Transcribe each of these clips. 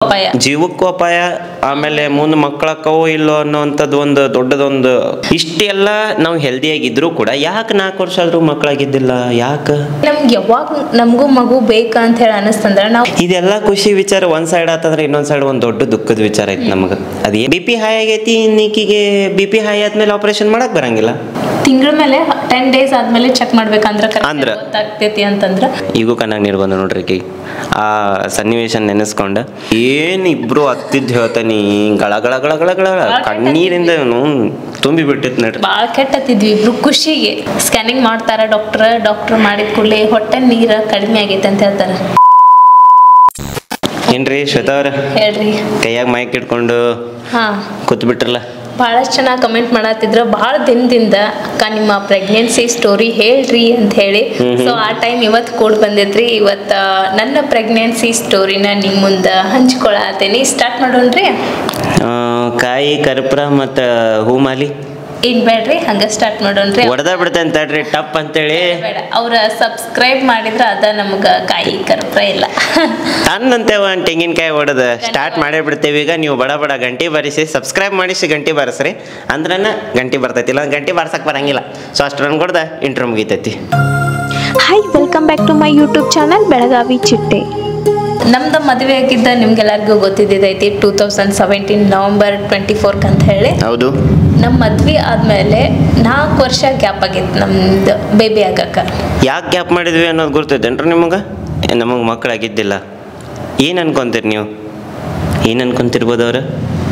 ಅಪಾಯ ಜೀವಕ್ಕೂ ಅಪಾಯ ಆಮೇಲೆ ಮುಂದೆ ಮಕ್ಕಳಕ್ಕವೋ ಇಲ್ಲೋ ಅನ್ನೋವಂಥದ್ದು ಒಂದು ದೊಡ್ಡದೊಂದು ಇಷ್ಟೆಲ್ಲ ನಾವು ಹೆಲ್ದಿಯಾಗಿದ್ರು ಕೂಡ ಯಾಕೆ ನಾಲ್ಕು ವರ್ಷ ಆದ್ರೂ ಮಕ್ಕಳಾಗಿದ್ದಿಲ್ಲ ಯಾಕೆ ನಮ್ಗೆ ಯಾವಾಗ ನಮಗೂ ಮಗು ಬೇಕಾ ಅಂತ ಹೇಳಿ ಅನಿಸ್ತಂದ್ರೆ ನಾವು ಇದೆಲ್ಲ ಖುಷಿ ವಿಚಾರ ಒಂದ್ ಸೈಡ್ ಆತಂದ್ರೆ ಇನ್ನೊಂದ್ ಸೈಡ್ ಒಂದ್ ದೊಡ್ಡ ದುಃಖದ ವಿಚಾರ ಐತಿ ನಮ್ಗೆ ಅದೇ ಬಿ ಪಿ ಹೈ ಆಗೈತಿ ಇನ್ನೀಕಿಗೆ ಬಿ ಪಿ ಹೈ ಆದ್ಮೇಲೆ ಆಪರೇಷನ್ ಮಾಡಕ್ ಬರಂಗಿಲ್ಲ ತಿಂಗಳ ಮೇಲೆ ಟೆನ್ ಡೇಸ್ ಆದ್ಮೇಲೆ ಚೆಕ್ ಮಾಡ್ಬೇಕಂದ್ರೆ correct ಅಂದ್ರ? ಗೊತ್ತಾಗ್ತೈತಿ ಅಂತಂದ್ರ ಈಗೂ ಕಣ್ಣಾಗ ನೀರು ಬಂದು ನೋಡ್ರಿ ಆಕಿಗೆ. ಆ ಸನ್ನಿವೇಶ ನೆನೆಸ್ಕೊಂಡ ಏನ್ ಇಬ್ರು ಹತ್ತಿದ್ ಹೇಳ್ತಾನಿ ಗಳ ಗಳ ಗಳ ಗಳ ಗಳ ಕಣ್ಣೀರಿಂದ ಇವ್ನು ತುಂಬಿ ಬಿಟ್ಟಿತ್ ನೋಡ್ರಿ ಭಾಳ ಕೆಟ್ಟತ್ತಿದ್ವಿ ಇಬ್ರು ಖುಷಿಗೆ ಸ್ಕ್ಯಾನಿಂಗ್ ಮಾಡ್ತಾರ ಡಾಕ್ಟರ್ ಡಾಕ್ಟರ್ ಮಾಡಿದ ಕೂಡಲೇ ಹೊಟ್ಟೆ ನೀರು ಕಡಿಮೆ ಆಗೈತೆ ಅಂತ ಹೇಳ್ತಾರ ಏನ್ರಿ ಶ್ವೇತಾ ಅವ್ರ ಹೇಳ್ರಿ ಕೈಯಾಗ ಮೈಕ್ ಇಟ್ಕೊಂಡು ಹಾ ಕೂತ್ ಬಿಟ್ರಲ್ಲ ಭಾಳಷ್ಟು ಚೆನ್ನಾಗಿ ಕಮೆಂಟ್ ಮಾಡತ್ತಿದ್ರು ಭಾಳ ದಿನದಿಂದ ಅಕ್ಕ ನಿಮ್ಮ ಪ್ರೆಗ್ನೆನ್ಸಿ ಸ್ಟೋರಿ ಹೇಳ್ರಿ ಅಂತ ಹೇಳಿ ಸೊ ಆ ಟೈಮ್ ಇವತ್ತು ಕೂಡ ಬಂದೈತ್ರಿ ಇವತ್ತು ನನ್ನ ಪ್ರೆಗ್ನೆನ್ಸಿ ಸ್ಟೋರಿನ ನಿಮ್ಮ ಮುಂದೆ ಹಂಚ್ಕೊಳತ್ತೇನಿ ಸ್ಟಾರ್ಟ್ ಮಾಡೋಣ್ರಿ ಆ, ಕಾಯಿ ಕರ್ಪೂರ ಮತ್ತ ಹೂಮಾಲಿ ಏನ್ ಬೇಡ್ರಿ ಹಂಗ ಸ್ಟಾರ್ಟ್ ಮಾಡೋಣ್ರಿ ಹೊಡೆದ ಬಿಡ್ತೇನೆ ತಡ್ರಿ ಟಪ್ ಅಂತೇಳಿ ಬೇಡ ಅವ್ರ ಸಬ್ಸ್ಕ್ರೈಬ್ ಮಾಡಿದ್ರ ಅದ ನಮ್ಗ ಕಾಯಿ ಕರ್ಪೂರ ಇಲ್ಲ ತನ್ನಂತೆ ಒಂದು ತೆಂಗಿನಕಾಯಿ ಹೊಡೆದ ಸ್ಟಾರ್ಟ್ ಮಾಡೇ ಬಿಡ್ತೇವೆ ಈಗ ನೀವು ಬಡ ಬಡ ಗಂಟೆ ಬಾರಿಸಿ ಸಬ್ಸ್ಕ್ರೈಬ್ ಮಾಡಿಸಿ ಗಂಟೆ ಬಾರಿಸ್ರಿ ಅಂದ್ರನ ಗಂಟೆ ಬರ್ತೈತಿ ಇಲ್ಲ ಗಂಟೆ ಬಾರ್ಸಕ್ ಬರಂಗಿಲ್ಲ ಸೊ ಅಷ್ಟು ರನ್ ಕೊಡ್ದ ಇಂಟ್ರೋ ಮುಗಿತೈತಿ hi welcome back to my YouTube channel Belagavi Chitte ನಮ್ದು ಮದುವೆ ಆಗಿದ್ದ ನಿಮ್ಗೆಲ್ಲರಿಗೂ ಗೊತ್ತಿದ್ದೈತಿ two thousand seventeen November twenty ಫೋರ್ಕ್ ಅಂತ ಹೇಳಿ ಹೌದು ನಮ್ಮ ಮದ್ವೆ ಆದ್ಮೇಲೆ ನಾಲ್ಕು ವರ್ಷ ಗ್ಯಾಪ್ ಆಗಿತ್ತು ನಮ್ದು ಬೇಬಿ ಆಗಕ್ಕೆ ಯಾಕೆ ಗ್ಯಾಪ್ ಮಾಡಿದ್ವಿ ಅನ್ನೋದು ಗುರ್ತೈತೇನ್ರಿ ನಿಮಗೆ ನಮಗೆ ಮಕ್ಕಳಾಗಿದ್ದಿಲ್ಲ ಏನು ಅನ್ಕೊಂತೀರಿ ನೀವು ಏನು ಅನ್ಕೊಂತಿರ್ಬೋದು ಅವ್ರು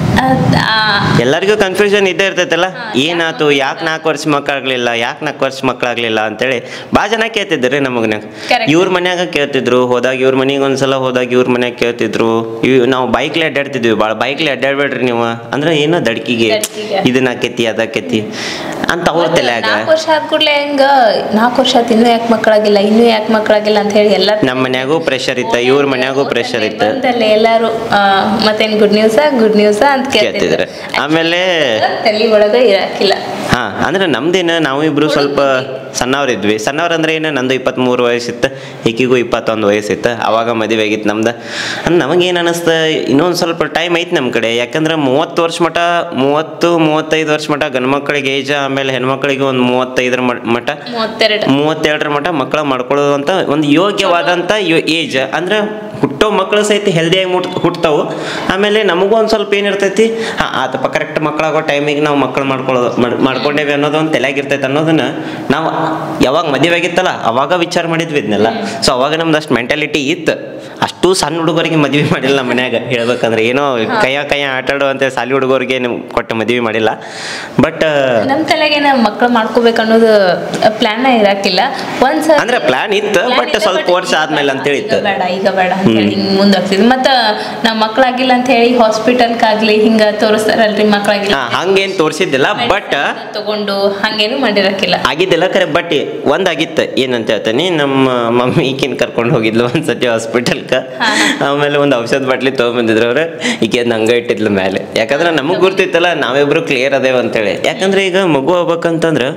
ಎಲ್ಲರಿಗೂ ಕನ್ಫ್ಯೂಷನ್ ಇದ್ದೇ ಇರ್ತೈತಲ್ಲ ಏನಾತು ಯಾಕೆ ನಾಲ್ಕು ವರ್ಷ ಮಕ್ಕಳಾಗ್ಲಿಲ್ಲ ಯಾಕೆ ನಾಲ್ಕು ವರ್ಷ ಮಕ್ಕಳಾಗ್ಲಿಲ್ಲ ಅಂತೇಳಿ ಭಾಳ ಜನ ಕೇಳ್ತಿದ್ರಿ ನಮಗೆ Correct. ಇವ್ರ ಮನ್ಯಾಗ ಕೇಳ್ತಿದ್ರು ಹೋದಾಗ ಇವ್ರ ಮನೆಗೆ ಒಂದ್ಸಲ ಹೋದಾಗ ಇವ್ರ ಮನ್ಯಾಗ ಕೇಳ್ತಿದ್ರು ಇವ್ ನಾವು ಬೈಕ್ಲೆ ಅಡ್ಡಾಡ್ತಿದ್ವಿ ಭಾಳ ಬೈಕ್ಲೆ ಅಡ್ಡಾಡ್ಬೇಡ್ರಿ ನೀವು ಅಂದ್ರೆ ಏನೋ ದಡ್ಕಿಗೆ ದಡ್ಕಿಗೆ. ಇದನ್ನ ಆಕೈತಿ ಅದಾಕೈತಿ ಅಂತ ಅವ್ರ ತಲೆಯಾಗ ನಾಲ್ಕು ವರ್ಷ ಆದ ಕೂಡಲೇ ಹೆಂಗ ನಾಲ್ಕು ವರ್ಷ ಆತ್ ಇನ್ನೂ ಯಾಕೆ ಮಕ್ಕಳಾಗಿಲ್ಲ ಇನ್ನೂ ಯಾಕೆ ಮಕ್ಕಳಾಗಿಲ್ಲ ಅಂತ ಹೇಳಿ ಎಲ್ಲ ನಮ್ಮ ಮನ್ಯಾಗೂ ಪ್ರೆಷರ್ ಇತ್ತ ಇವ್ರ ಮನ್ಯಾಗೂ ಪ್ರೆಷರ್ ಇತ್ತ ಬಂದಲ್ಲೇ ಎಲ್ಲಾರು ಆ, ಮತ್ತೇನ್ ಗುಡ್ ನ್ಯೂಸಾ ಗುಡ್ ನ್ಯೂಸಾ ಅಂತ ಕೇಳ್ತಿದ್ರು ಕೇಳ್ತಿದ್ರು ಆಮೇಲೆ ತಲೆ ಒಳಗ ಇರಾಕಿಲ್ಲ ಹಾ ಅಂದ್ರೆ ನಮ್ದೇನ ನಾವು ಇಬ್ರು ಸ್ವಲ್ಪ ಸಣ್ಣವ್ರಿದ್ವಿ ಸಣ್ಣವ್ರ ಅಂದ್ರೆ ಏನು ನಂದು ಇಪ್ಪತ್ತ್ಮೂರು ವಯಸ್ಸಿತ್ತು ಈಕಿಗೂ ಇಪ್ಪತ್ತೊಂದು ವಯಸ್ಸಿತ್ತು ಅವಾಗ ಮದುವೆ ಆಗಿತ್ತು ನಮ್ದು ಅಂದ್ರೆ ನಮಗೇನು ಅನಿಸ್ತ ಇನ್ನೊಂದು ಸ್ವಲ್ಪ ಟೈಮ್ ಐತಿ ನಮ್ಮ ಕಡೆ ಯಾಕಂದ್ರೆ ಮೂವತ್ತು ವರ್ಷ ಮಟ ಮೂವತ್ತು ಮೂವತ್ತೈದು ವರ್ಷ ಮಟ ಗಂಡು ಮಕ್ಕಳಿಗೆ ಏಜ್ ಆಮೇಲೆ ಹೆಣ್ಮಕ್ಳಿಗೆ ಒಂದು ಮೂವತ್ತೈದರ ಮ- ಮಟ ಮೂವತ್ತೆರಡು ಮೂವತ್ತೆರಡರ ಮಟ ಮಕ್ಕಳ ಮಾಡ್ಕೊಳ್ಳೋದು ಅಂತ ಒಂದು ಯೋಗ್ಯವಾದಂಥ ಏಜ್ ಅಂದ್ರೆ ಹುಟ್ಟೋ ಮಕ್ಕಳು ಸಹಿತ ಹೆಲ್ದಿಯಾಗಿ ಮುಟ್ ಹುಟ್ತಾವು ಆಮೇಲೆ ನಮಗೂ ಒಂದು ಸ್ವಲ್ಪ ಏನಿರ್ತೈತಿ ಹಾಂ ಆತಪ್ಪ ಕರೆಕ್ಟ್ ಮಕ್ಕಳಾಗೋ ಟೈಮಿಗೆ ನಾವು ಮಕ್ಕಳು ಮಾಡ್ಕೊಳ್ಳೋದು ಮಾಡ್- ಮಾಡ್ಕೊಂಡೇವಿ ಅನ್ನೋದು ಒಂದು ತಲೆಯಾಗಿರ್ತೈತೆ ಅನ್ನೋದನ್ನ ನಾವು ಯಾವಾಗ ಮದುವೆ ಆಗಿತ್ತಲ್ಲ ಅವಾಗ ವಿಚಾರ ಮಾಡಿದ್ವಿ ಇದನ್ನೆಲ್ಲ ಸೊ ಅವಾಗ ನಮ್ದು ಅಷ್ಟು ಮೆಂಟಾಲಿಟಿ ಇತ್ತು ಅಷ್ಟು ಸಣ್ಣ ಹುಡುಗರಿಗೆ ಮದುವೆ ಮಾಡಿಲ್ಲ ನಮ್ಮ ಮನ್ಯಾಗ ಹೇಳ್ಬೇಕಂದ್ರೆ ಏನೋ ಕೈಯ ಕೈಯ ಆಟಾಡುವಂತೆ ಸಾಲಿ ಹುಡುಗರಿಗೆ ನಿಮ್ಗೆ ಕೊಟ್ಟು ಮದುವೆ ಮಾಡಿಲ್ಲ ಬಟ್ ನಮ್ ತಲೆಗೇನ ಮಕ್ಳು ಮಾಡ್ಕೋಬೇಕು ಅನ್ನೋದು ಪ್ಲಾನ್ ಇರಾಕಿಲ್ಲ ಒಂದ್ಸ ಅಂದ್ರೆ ಪ್ಲಾನ್ ಇತ್ತು ಬಟ್ ಸ್ವಲ್ಪ ವರ್ಷ ಆದ್ಮೇಲೆ ಅಂತ ಹೇಳಿತ್ತು ಬೇಡ ಈಗ ಬೇಡ ಅಂತ ಹೇಳಿ ಹಿಂಗ್ ಮುಂದಾಗ್ತಿದ್ವಿ ಮತ್ತ ನಾವ್ ಮಕ್ಳಾಗಿಲ್ಲ ಅಂತ ಹೇಳಿ ಹಾಸ್ಪಿಟಲ್ಗಾಗ್ಲಿ ಹಿಂಗ ತೋರಿಸ್ತಾರಲ್ರಿ ಮಕ್ಳಾಗಿಲ್ಲ ಹಾ ಹಂಗೇನ್ ತೋರಿಸಿದ್ದಿಲ್ಲ ಬಟ್ ತಗೊಂಡು ಹಂಗೇನು ಮಾಡಿರಕಿಲ್ಲ ಆಗಿದ್ದಿಲ್ಲ ಖರೆ ಬಟ್ ಒಂದಾಗಿತ್ತು ಏನಂತ ಹೇಳ್ತಾನೆ ನಮ್ಮ ಮಮ್ಮಿ ಈಕಿನ ಕರ್ಕೊಂಡು ಹೋಗಿದ್ಲು ಒಂದ್ಸತಿ ಹಾಸ್ಪಿಟಲ್ಕ ಆಮೇಲೆ ಒಂದು ಔಷಧ ಬಾಟ್ಲಿ ತೊಗೊಂಬಂದಿದ್ರು ಅವ್ರು ಈಕೆ ಅದ್ನ ಹಂಗ ಇಟ್ಟಿದ್ಲು ಮೇಲೆ ಯಾಕಂದ್ರೆ ನಮಗ್ ಗುರ್ತಿತ್ತಲ್ಲ ನಾವಿಬ್ರು ಕ್ಲಿಯರ್ ಅದೇವ ಅಂತೇಳಿ ಯಾಕಂದ್ರೆ ಈಗ ಮಗು ಆಗ್ಬೇಕಂತಂದ್ರ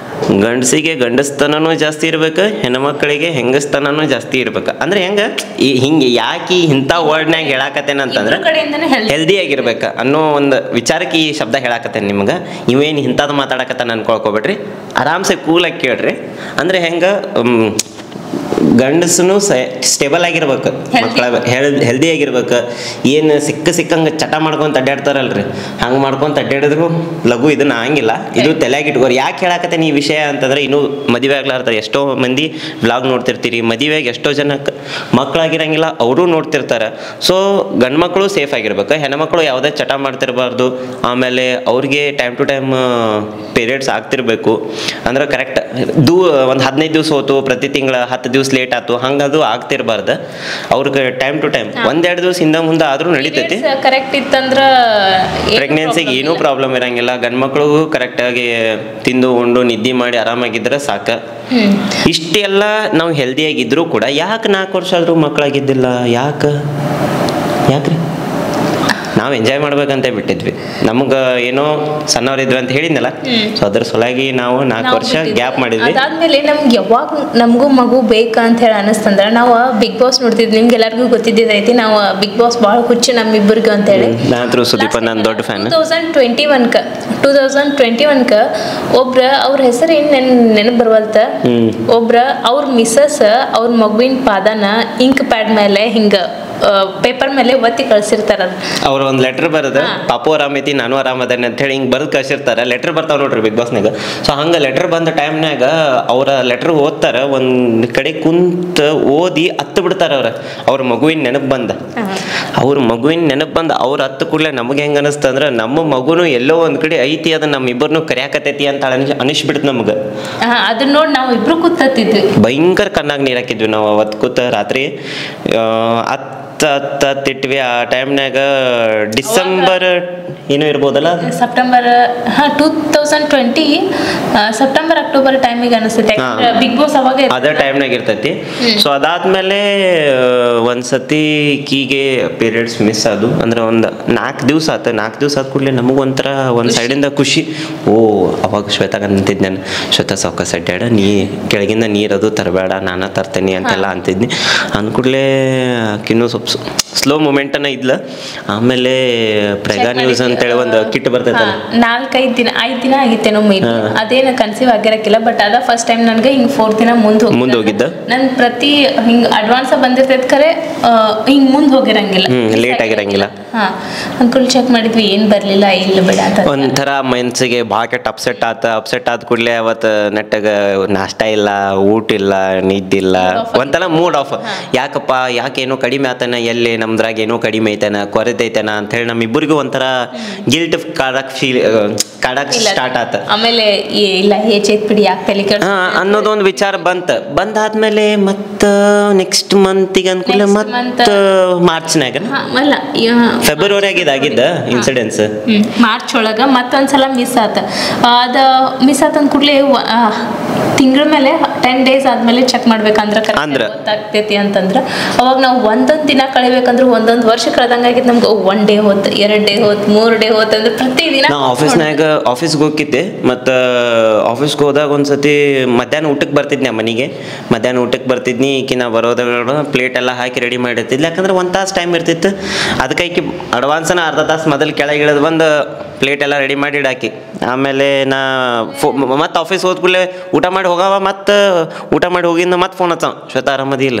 ಗಂಡಸಿಗೆ ಗಂಡಸ್ತನನೂ ಜಾಸ್ತಿ ಇರ್ಬೇಕು ಹೆಣ್ಮಕ್ಳಿಗೆ ಹೆಂಗಸ್ತನನೂ ಜಾಸ್ತಿ ಇರ್ಬೇಕು ಅಂದ್ರೆ ಹೆಂಗ ಈ ಹಿಂಗೆ ಯಾಕೆ ಇಂಥ ವರ್ಡ್ನ್ಯಾಗ ಹೇಳಾಕತ್ತೇನಂತಂದ್ರ ಇಬ್ರ ಕಡೆಯಿಂದನೂ ಹೆಲ್ಪ್ ಹೆಲ್ದಿ ಆಗಿರ್ಬೇಕ ಅನ್ನೋ ಒಂದು ವಿಚಾರಕ್ಕೆ ಈ ಶಬ್ದ ಹೇಳಾಕತ್ತೇನೆ ನಿಮ್ಗೆ ಇವೇನು ಇಂಥದ್ದು ಮಾತಾಡಕತ್ತಾನ ಅನ್ಕೊಳ್ಕೊಬೇಡ್ರಿ ಆರಾಮ್ಸೆ ಕೂಲಾಗಿ ಕೇಳ್ರಿ ಅಂದ್ರೆ ಹೆಂಗ ಮ್, ಗಂಡಸನು ಸ್ಟೇಬಲ್ ಆಗಿರ್ಬೇಕು ಮಕ್ಕಳ ಹೆಲ್ದಿ ಆಗಿರ್ಬೇಕು ಏನು ಸಿಕ್ಕ ಸಿಕ್ಕಂಗೆ ಚಟ ಮಾಡ್ಕೊಂತ ಅಡ್ಡಾಡ್ತಾರಲ್ರಿ ಹಂಗೆ ಮಾಡ್ಕೊಂತ ಅಡ್ಡಾಡಿದ್ರು ಲಘು ಇದನ್ನ ಆಗಂಗಿಲ್ಲ ಇದು ತಲೆಯಾಗಿ ಇಟ್ಕೋರಿ ಯಾಕೆ ಹೇಳಾಕತ್ತೇನೆ ಈ ವಿಷಯ ಅಂತಂದ್ರೆ ಇನ್ನೂ ಮದುವೆ ಆಗ್ಲಾರ್ತಾರೆ ಎಷ್ಟೋ ಮಂದಿ ವ್ಲಾಗ್ ನೋಡ್ತಿರ್ತೀರಿ ಮದುವೆಗೆ ಎಷ್ಟೋ ಜನಕ್ಕೆ ಮಕ್ಕಳಾಗಿರಂಗಿಲ್ಲ ಅವರು ನೋಡ್ತಿರ್ತಾರೆ ಸೊ ಗಂಡು ಮಕ್ಕಳು ಸೇಫ್ ಆಗಿರ್ಬೇಕು ಹೆಣ್ಮಕ್ಳು ಯಾವುದೇ ಚಟ ಮಾಡ್ತಿರಬಾರ್ದು ಆಮೇಲೆ ಅವ್ರಿಗೆ ಟೈಮ್ ಟು ಟೈಮ್ ಪೀರಿಯಡ್ಸ್ ಆಗ್ತಿರ್ಬೇಕು ಅಂದ್ರೆ ಕರೆಕ್ಟ್ ದೂ ಒಂದು ಹದಿನೈದು ದಿವಸ ಹೋತು ಪ್ರತಿ ತಿಂಗಳ ಹತ್ತು ದಿವಸ ಲೇಟ್ ಆಯ್ತು ಹಂಗದು ಆಗ್ತಿರ್ಬಾರ್ದು ಅವ್ರಿಗೆ ಟೈಮ್ ಟು ಟೈಮ್ ಒಂದೆರಡು ದಿವಸ ಹಿಂದೆ ಮುಂದೆ ಆದ್ರೂ ನಡೀತೈತಿ ಕರೆಕ್ಟ್ ಇತ್ತಂದ್ರ ಏನ್ ಪ್ರೆಗ್ನೆನ್ಸಿಗೆ problem ಏನೂ ಇಲ್ಲ. ಪ್ರಾಬ್ಲಮ್ ಇರಂಗಿಲ್ಲ ಗಂಡು ಮಕ್ಳಿಗೂ ಕರೆಕ್ಟಾಗಿ ತಿಂದು ಉಂಡು ನಿದ್ದೆ ಮಾಡಿ ಆರಾಮಾಗಿದ್ರೆ ಸಾಕು ಹ್ಮ್ ಇಷ್ಟೆಲ್ಲ ನಾವು ಹೆಲ್ದಿಯಾಗಿದ್ರೂ ಕೂಡ ಯಾಕೆ ನಾಲ್ಕು ವರ್ಷ ಆದರೂ ಮಕ್ಕಳಾಗಿದ್ದಿಲ್ಲ ಯಾಕೆ ಯಾಕ್ರಿ ನಾವು ಎಂಜಾಯ್ ಮಾಡ್ಬೇಕಂತ ಬಿಟ್ಟಿದ್ವಿ ನಮ್ಗೆ ಏನೋ ಸಣ್ಣವರಿದ್ವಿ ಅಂತ ಹೇಳಿದ್ನಲ್ಲ ಸೊ ಅದ್ರ ಸಲುವಾಗಿ ನಾವು ನಾಲ್ಕು ನಾವು ವರ್ಷ ಬಿಟ್ಟಿದ್ವಿ. ಗ್ಯಾಪ್ ಮಾಡಿದ್ವಿ ಅದಾದ್ಮೇಲೆ ನಮ್ಗೆ ಯಾವಾಗ ನಮಗೂ ಮಗು ಬೇಕಾ ಅಂತ ಹೇಳಿ ಅನಿಸ್ತಂದ್ರ ನಾವು ಬಿಗ್ ಬಾಸ್ ನೋಡ್ತಿದ್ವಿ ನಿಮ್ಗೆ ಎಲ್ಲರಿಗೂ ಗೊತ್ತಿದ್ದೈತಿ ನಾವು ಬಿಗ್ ಬಾಸ್ ಭಾಳ ಹುಚ್ಚು ನಮ್ಮಿಬ್ಬರಿಗೂ ಅಂತ ಹೇಳಿ ನಾನಂತರೂ ಸುದೀಪ ನಾನು ದೊಡ್ಡ ಫ್ಯಾನ್ ಟೂ ತೌಸಂಡ್ ಟ್ವೆಂಟಿ ಒನ್ಕ ಟೂ ತೌಸಂಡ್ ಟ್ವೆಂಟಿ ಒನ್ಕ ಒಬ್ರ ಅವ್ರ ಹೆಸರು ಏನು ನೆನ್ ನೆನಪು ಬರವಲ್ತ ಹ್ಮ್. ಒಬ್ರ ಅವ್ರ ಮಿಸಸ್ ಅವ್ರ ಮಗುವಿನ ಪಾದನ ಇಂಕ್ ಪ್ಯಾಡ್ ಮೇಲೆ ಹಿಂಗ ಪೇಪರ್ ಮೇಲೆ ಒತ್ತಿ ಕಳ್ಸಿರ್ತಾರ ಅದ್. ಅವ್ರ ಒಂದು ಲೆಟರ್ ಬರೋದು ಹಾ. ಪಾಪು ಆರಾಮೈತಿ ನಾನು ಆರಾಮದೇನೆ ಅಂತ ಹೇಳಿ ಹಿಂಗೆ ಬರೆದು ಕಳ್ಸಿರ್ತಾರೆ ಲೆಟರ್ ಬರ್ತಾವ ನೋಡ್ರಿ ಬಿಗ್ ಬಾಸ್ನಾಗ ಸೊ ಹಂಗೆ ಲೆಟರ್ ಬಂದ ಟೈಮ್ನಾಗ ಅವರ ಲೆಟರ್ ಓದ್ತಾರ ಒಂದು ಕಡೆ ಕುಂತ ಓದಿ ಹತ್ತು ಬಿಡ್ತಾರ ಅವ್ರ ಅವ್ರ ಮಗುವಿನ ನೆನಪು ಬಂದ ಹಾ. ಅವ್ರ ಮಗುವಿನ ನೆನಪು ಬಂದ ಅವ್ರ ಹತ್ತು ಕೂಡಲೇ ನಮಗೆ ಹೆಂಗೆ ಅನಿಸ್ತು ಅಂದ್ರೆ ನಮ್ಮ ಮಗುನು ಎಲ್ಲೋ ಒಂದು ಕಡೆ ಐತಿ ಅದು ನಮ್ಮ ಇಬ್ಬರನ್ನು ಕರ್ಯಾಕತೈತಿ ಅಂತ ಅನಿಸ್ ಅನಿಸ್ಬಿಡ್ತು ನಮ್ಗೆ ಹಾ, ಅದನ್ನ ನೋಡಿ ನಾವು ಇಬ್ರು ಕೂತತ್ತಿದ್ವಿ ಭಯಂಕರ ಕಣ್ಣಾಗ ನೀರು ಹಾಕಿದ್ವಿ ನಾವು ಅವತ್ತು ಕೂತ ರಾತ್ರಿ ಆ, ಹತ್ತು ಹತ್ತು ಹತ್ತಿಟ್ವಿ ಆ ಟೈಮ್ನಾಗ ಡಿಸೆಂಬರ್ ಏನೋ ಇರ್ಬೋದಲ್ಲ ಅದು? ಸೆಪ್ಟೆಂಬರ್ ಹಾ two thousand twenty September October ಟೈಮಿಗೆ ಅನಿಸುತ್ತೆ ಹಾ. ಬಿಗ್ ಬಾಸ್ ಅವಾಗ ಅದೇ ಟೈಮ್ನಾಗ ಇರ್ತೈತಿ ಸೊ ಅದಾದ್ಮೇಲೆ ಒಂದು ಸತಿ ಕೀಗೆ ಪೀರಿಯಡ್ಸ್ ಮಿಸ್ ಆದು ಅಂದ್ರೆ ಒಂದು ನಾಲ್ಕು ದಿವಸ ಆತ ನಾಲ್ಕು ದಿವಸ ಆದ ಕೂಡಲೇ ನಮಗೆ ಒಂಥರ ಒಂದು ಸೈಡಿಂದ ಖುಷಿ ಓ ಅವಾಗ ಶ್ವೇತಾಗ ಅಂತಿದ್ದೆ ನಾನು ಶ್ವೇತಾ ಸಾವ್ಕಾಸ್ ಅಡ್ಡಾಡ ನೀ ಕೆಳಗಿಂದ ನೀರದು ತರಬೇಡ ನಾನು ತರ್ತೇನೆ ಅಂತೆಲ್ಲ ಅಂತಿದ್ನಿ ಅಂದ್ಕೂಡ್ಲೇ ಆಕಿನ್ನೂ ಸ್ವಲ್ಪ ಸ್ಲೋ ಮೂಮೆಂಟನ ಇದ್ಲ ಆಮೇಲೆ ಪ್ರೆಗಾ ನ್ಯೂಸ್ ಅಂತೇಳಿ ಒಂದು ಕಿಟ್ ಬರ್ತೈತಲ್ಲ ನಾಲ್ಕೈದು ದಿನ ಐದು ದಿನ ಆಗಿತ್ತೇನೋ ಮೇ ಅದೇನು ಕನ್ಸೀವ್ ಆಗಿರಕ್ಕಿಲ್ಲ ಬಟ್ ಅದ ಫಸ್ಟ್ ಟೈಮ್ ನನಗೆ ಹಿಂಗ್ ಫೋರ್ ದಿನ ಮುಂದೆ ಮುಂದ್ ಹೋಗಿದ್ದ? ನನ್ ಪ್ರತಿ ಹಿಂಗ್ ಅಡ್ವಾನ್ಸ್ ಬಂದಿರ್ತೈತ್ ಖರೆ ಆ, ಹಿಂಗ್ ಮುಂದ್ ಹೋಗಿರಂಗಿಲ್ಲ ಹ್ಮ್, late ಆಗಿರಂಗಿಲ್ಲ. ಹಾ ಅಂಕುಲ್ ಚೆಕ್ ಮಾಡಿದ್ವಿ ಏನ್ ಬರ್ಲಿಲ್ಲ ಇಲ್ಲ ಬಿಡ ಅಂತ ಒಂಥರ ಮನ್ಸಿಗೆ ಭಾಳ ಕೆಟ್ಟ ಅಪ್ಸೆಟ್ ಆತ ಅಪ್ಸೆಟ್ ಆದ ಕೂಡಲೇ ಅವತ್ತು ನೆಟ್ಟಾಗ ನಾಷ್ಟ ಇಲ್ಲ ಊಟ ಇಲ್ಲ ನಿದ್ದಿಲ್ಲ ಒಂಥರ ಮೂಡ್ ಆಫ್ ಯಾಕಪ್ಪ ಯಾಕೆ ಏನೋ ಕಡಿಮೆ ಆತನ ಎಲ್ಲಿ ನಮ್ದ್ರಾಗ ಏನೋ ಕಡಿಮೆ ಐತನ ಕೊರತೆ ಐತನ ಅಂತ ಹೇಳಿ ನಮ್ಮಿಬ್ಬರಿಗೂ ಒಂಥರ ಗಿಲ್ಟ್ ಕಾಡಕ್ ಫೀಲ್ ಕಾಡಕ್ ಸ್ಟಾರ್ಟ್ ಆತ ಆಮೇಲೆ ಏ- ಇಲ್ಲ ಏಜ್ ಐತ್ ಬಿಡಿ ಯಾಕೆ ತಲೆ ಕೆಡ್ಸ್- ಹಾ ಅನ್ನೋದೊಂದು ವಿಚಾರ ಬಂತ ಬಂದಾದ್ಮೇಲೆ ಮತ್ತ ನೆಕ್ಸ್ಟ್ ಮಂತಿಗೆ ಅನ್ಕೂಲ Next ಮತ್ತ month. ಮಾರ್ಚ್ನಾಗ ಹಾ, ಅಲ್ಲ ಯಾ- ಫೆಬ್ರವರಿ ಆಗಿದ್ದಾಗಿದ್ದ ಇನ್ಸಿಡೆನ್ಸ್ ಹ್ಮ್. ಮಾರ್ಚ್ ಒಳಗ ಮತ್ತೊಂದ್ಸಲ ಮಿಸ್ ಆತ ಆ, ಅದ ಮಿಸ್ ಆತ ಅಂದ ಕೂಡಲೇ ತಿಂಗಳ ಮೇಲೆ ಟೆನ್ ಡೇಸ್ ಆದ್ಮೇಲೆ ಚೆಕ್ ಮಾಡ್ಬೇಕಂದ್ರ correct ಅಂದ್ರ? ಗೊತ್ತಾಗ್ತೈತಿ ಅಂತಂದ್ರ ಅವಾಗ ನಾವು ಒಂದೊಂದ್ ದಿನ ಕಳಿಬೇಕಂದ್ರ ಒಂದೊಂದ್ ವರ್ಷ ಕಳೆದಂಗಾಗಿತ್ತು ನಮ್ಗೆ ಒನ್ ಡೇ ಹೋತ್ ಎರಡ್ ಡೇ ಹೋತ್ ಮೂರ್ ಡೇ ಹೋತ್ ಅಂದ್ರೆ ಪ್ರತಿ ದಿನ ನಾ ಆಫೀಸ್ನಾಗ ಆಫೀಸ್ಗೆ ಹೋಗಿದ್ದೆ ಮತ್ತು ಆಫೀಸ್ಗೆ ಹೋದಾಗ ಒಂದ್ಸತಿ ಮಧ್ಯಾಹ್ನ ಊಟಕ್ಕೆ ಬರ್ತಿದ್ನಿ ಮನೆಗೆ ಮಧ್ಯಾಹ್ನ ಊಟಕ್ಕೆ ಬರ್ತಿದ್ನಿ ಈಕಿ ನಾ ಬರೋದಾಗ ಪ್ಲೇಟ್ ಎಲ್ಲ ಹಾಕಿ ರೆಡಿ ಮಾಡಿರ್ತಿದ್ಲಿ ಯಾಕಂದ್ರೆ ಒಂದು ತಾಸು ಟೈಮ್ ಇರ್ತಿತ್ತು ಅದಕ್ಕೆ ಈಕಿ ಅಡ್ವಾನ್ಸನ ಅರ್ಧ ತಾಸು ಮೊದಲು ಕೆಳಗೆ ಇಳಿದು ಬಂದು ಪ್ಲೇಟ್ ಎಲ್ಲ ರೆಡಿ ಮಾಡಿ ಇಡಾಕಿ ಆಮೇಲೆ ನಾ ಫೋ ಮತ್ತೆ ಆಫೀಸ್ ಹೋದ ಕೂಡಲೇ ಊಟ ಮಾಡಿ ಹೋಗವ ಮತ್ತು ಊಟ ಮಾಡಿ ಹೋಗಿಂದ ಮತ್ತೆ ಫೋನ್ ಹಚ್ಚ ಶ್ವೇತಾ ಆರಾಮದಿ ಇಲ್ಲ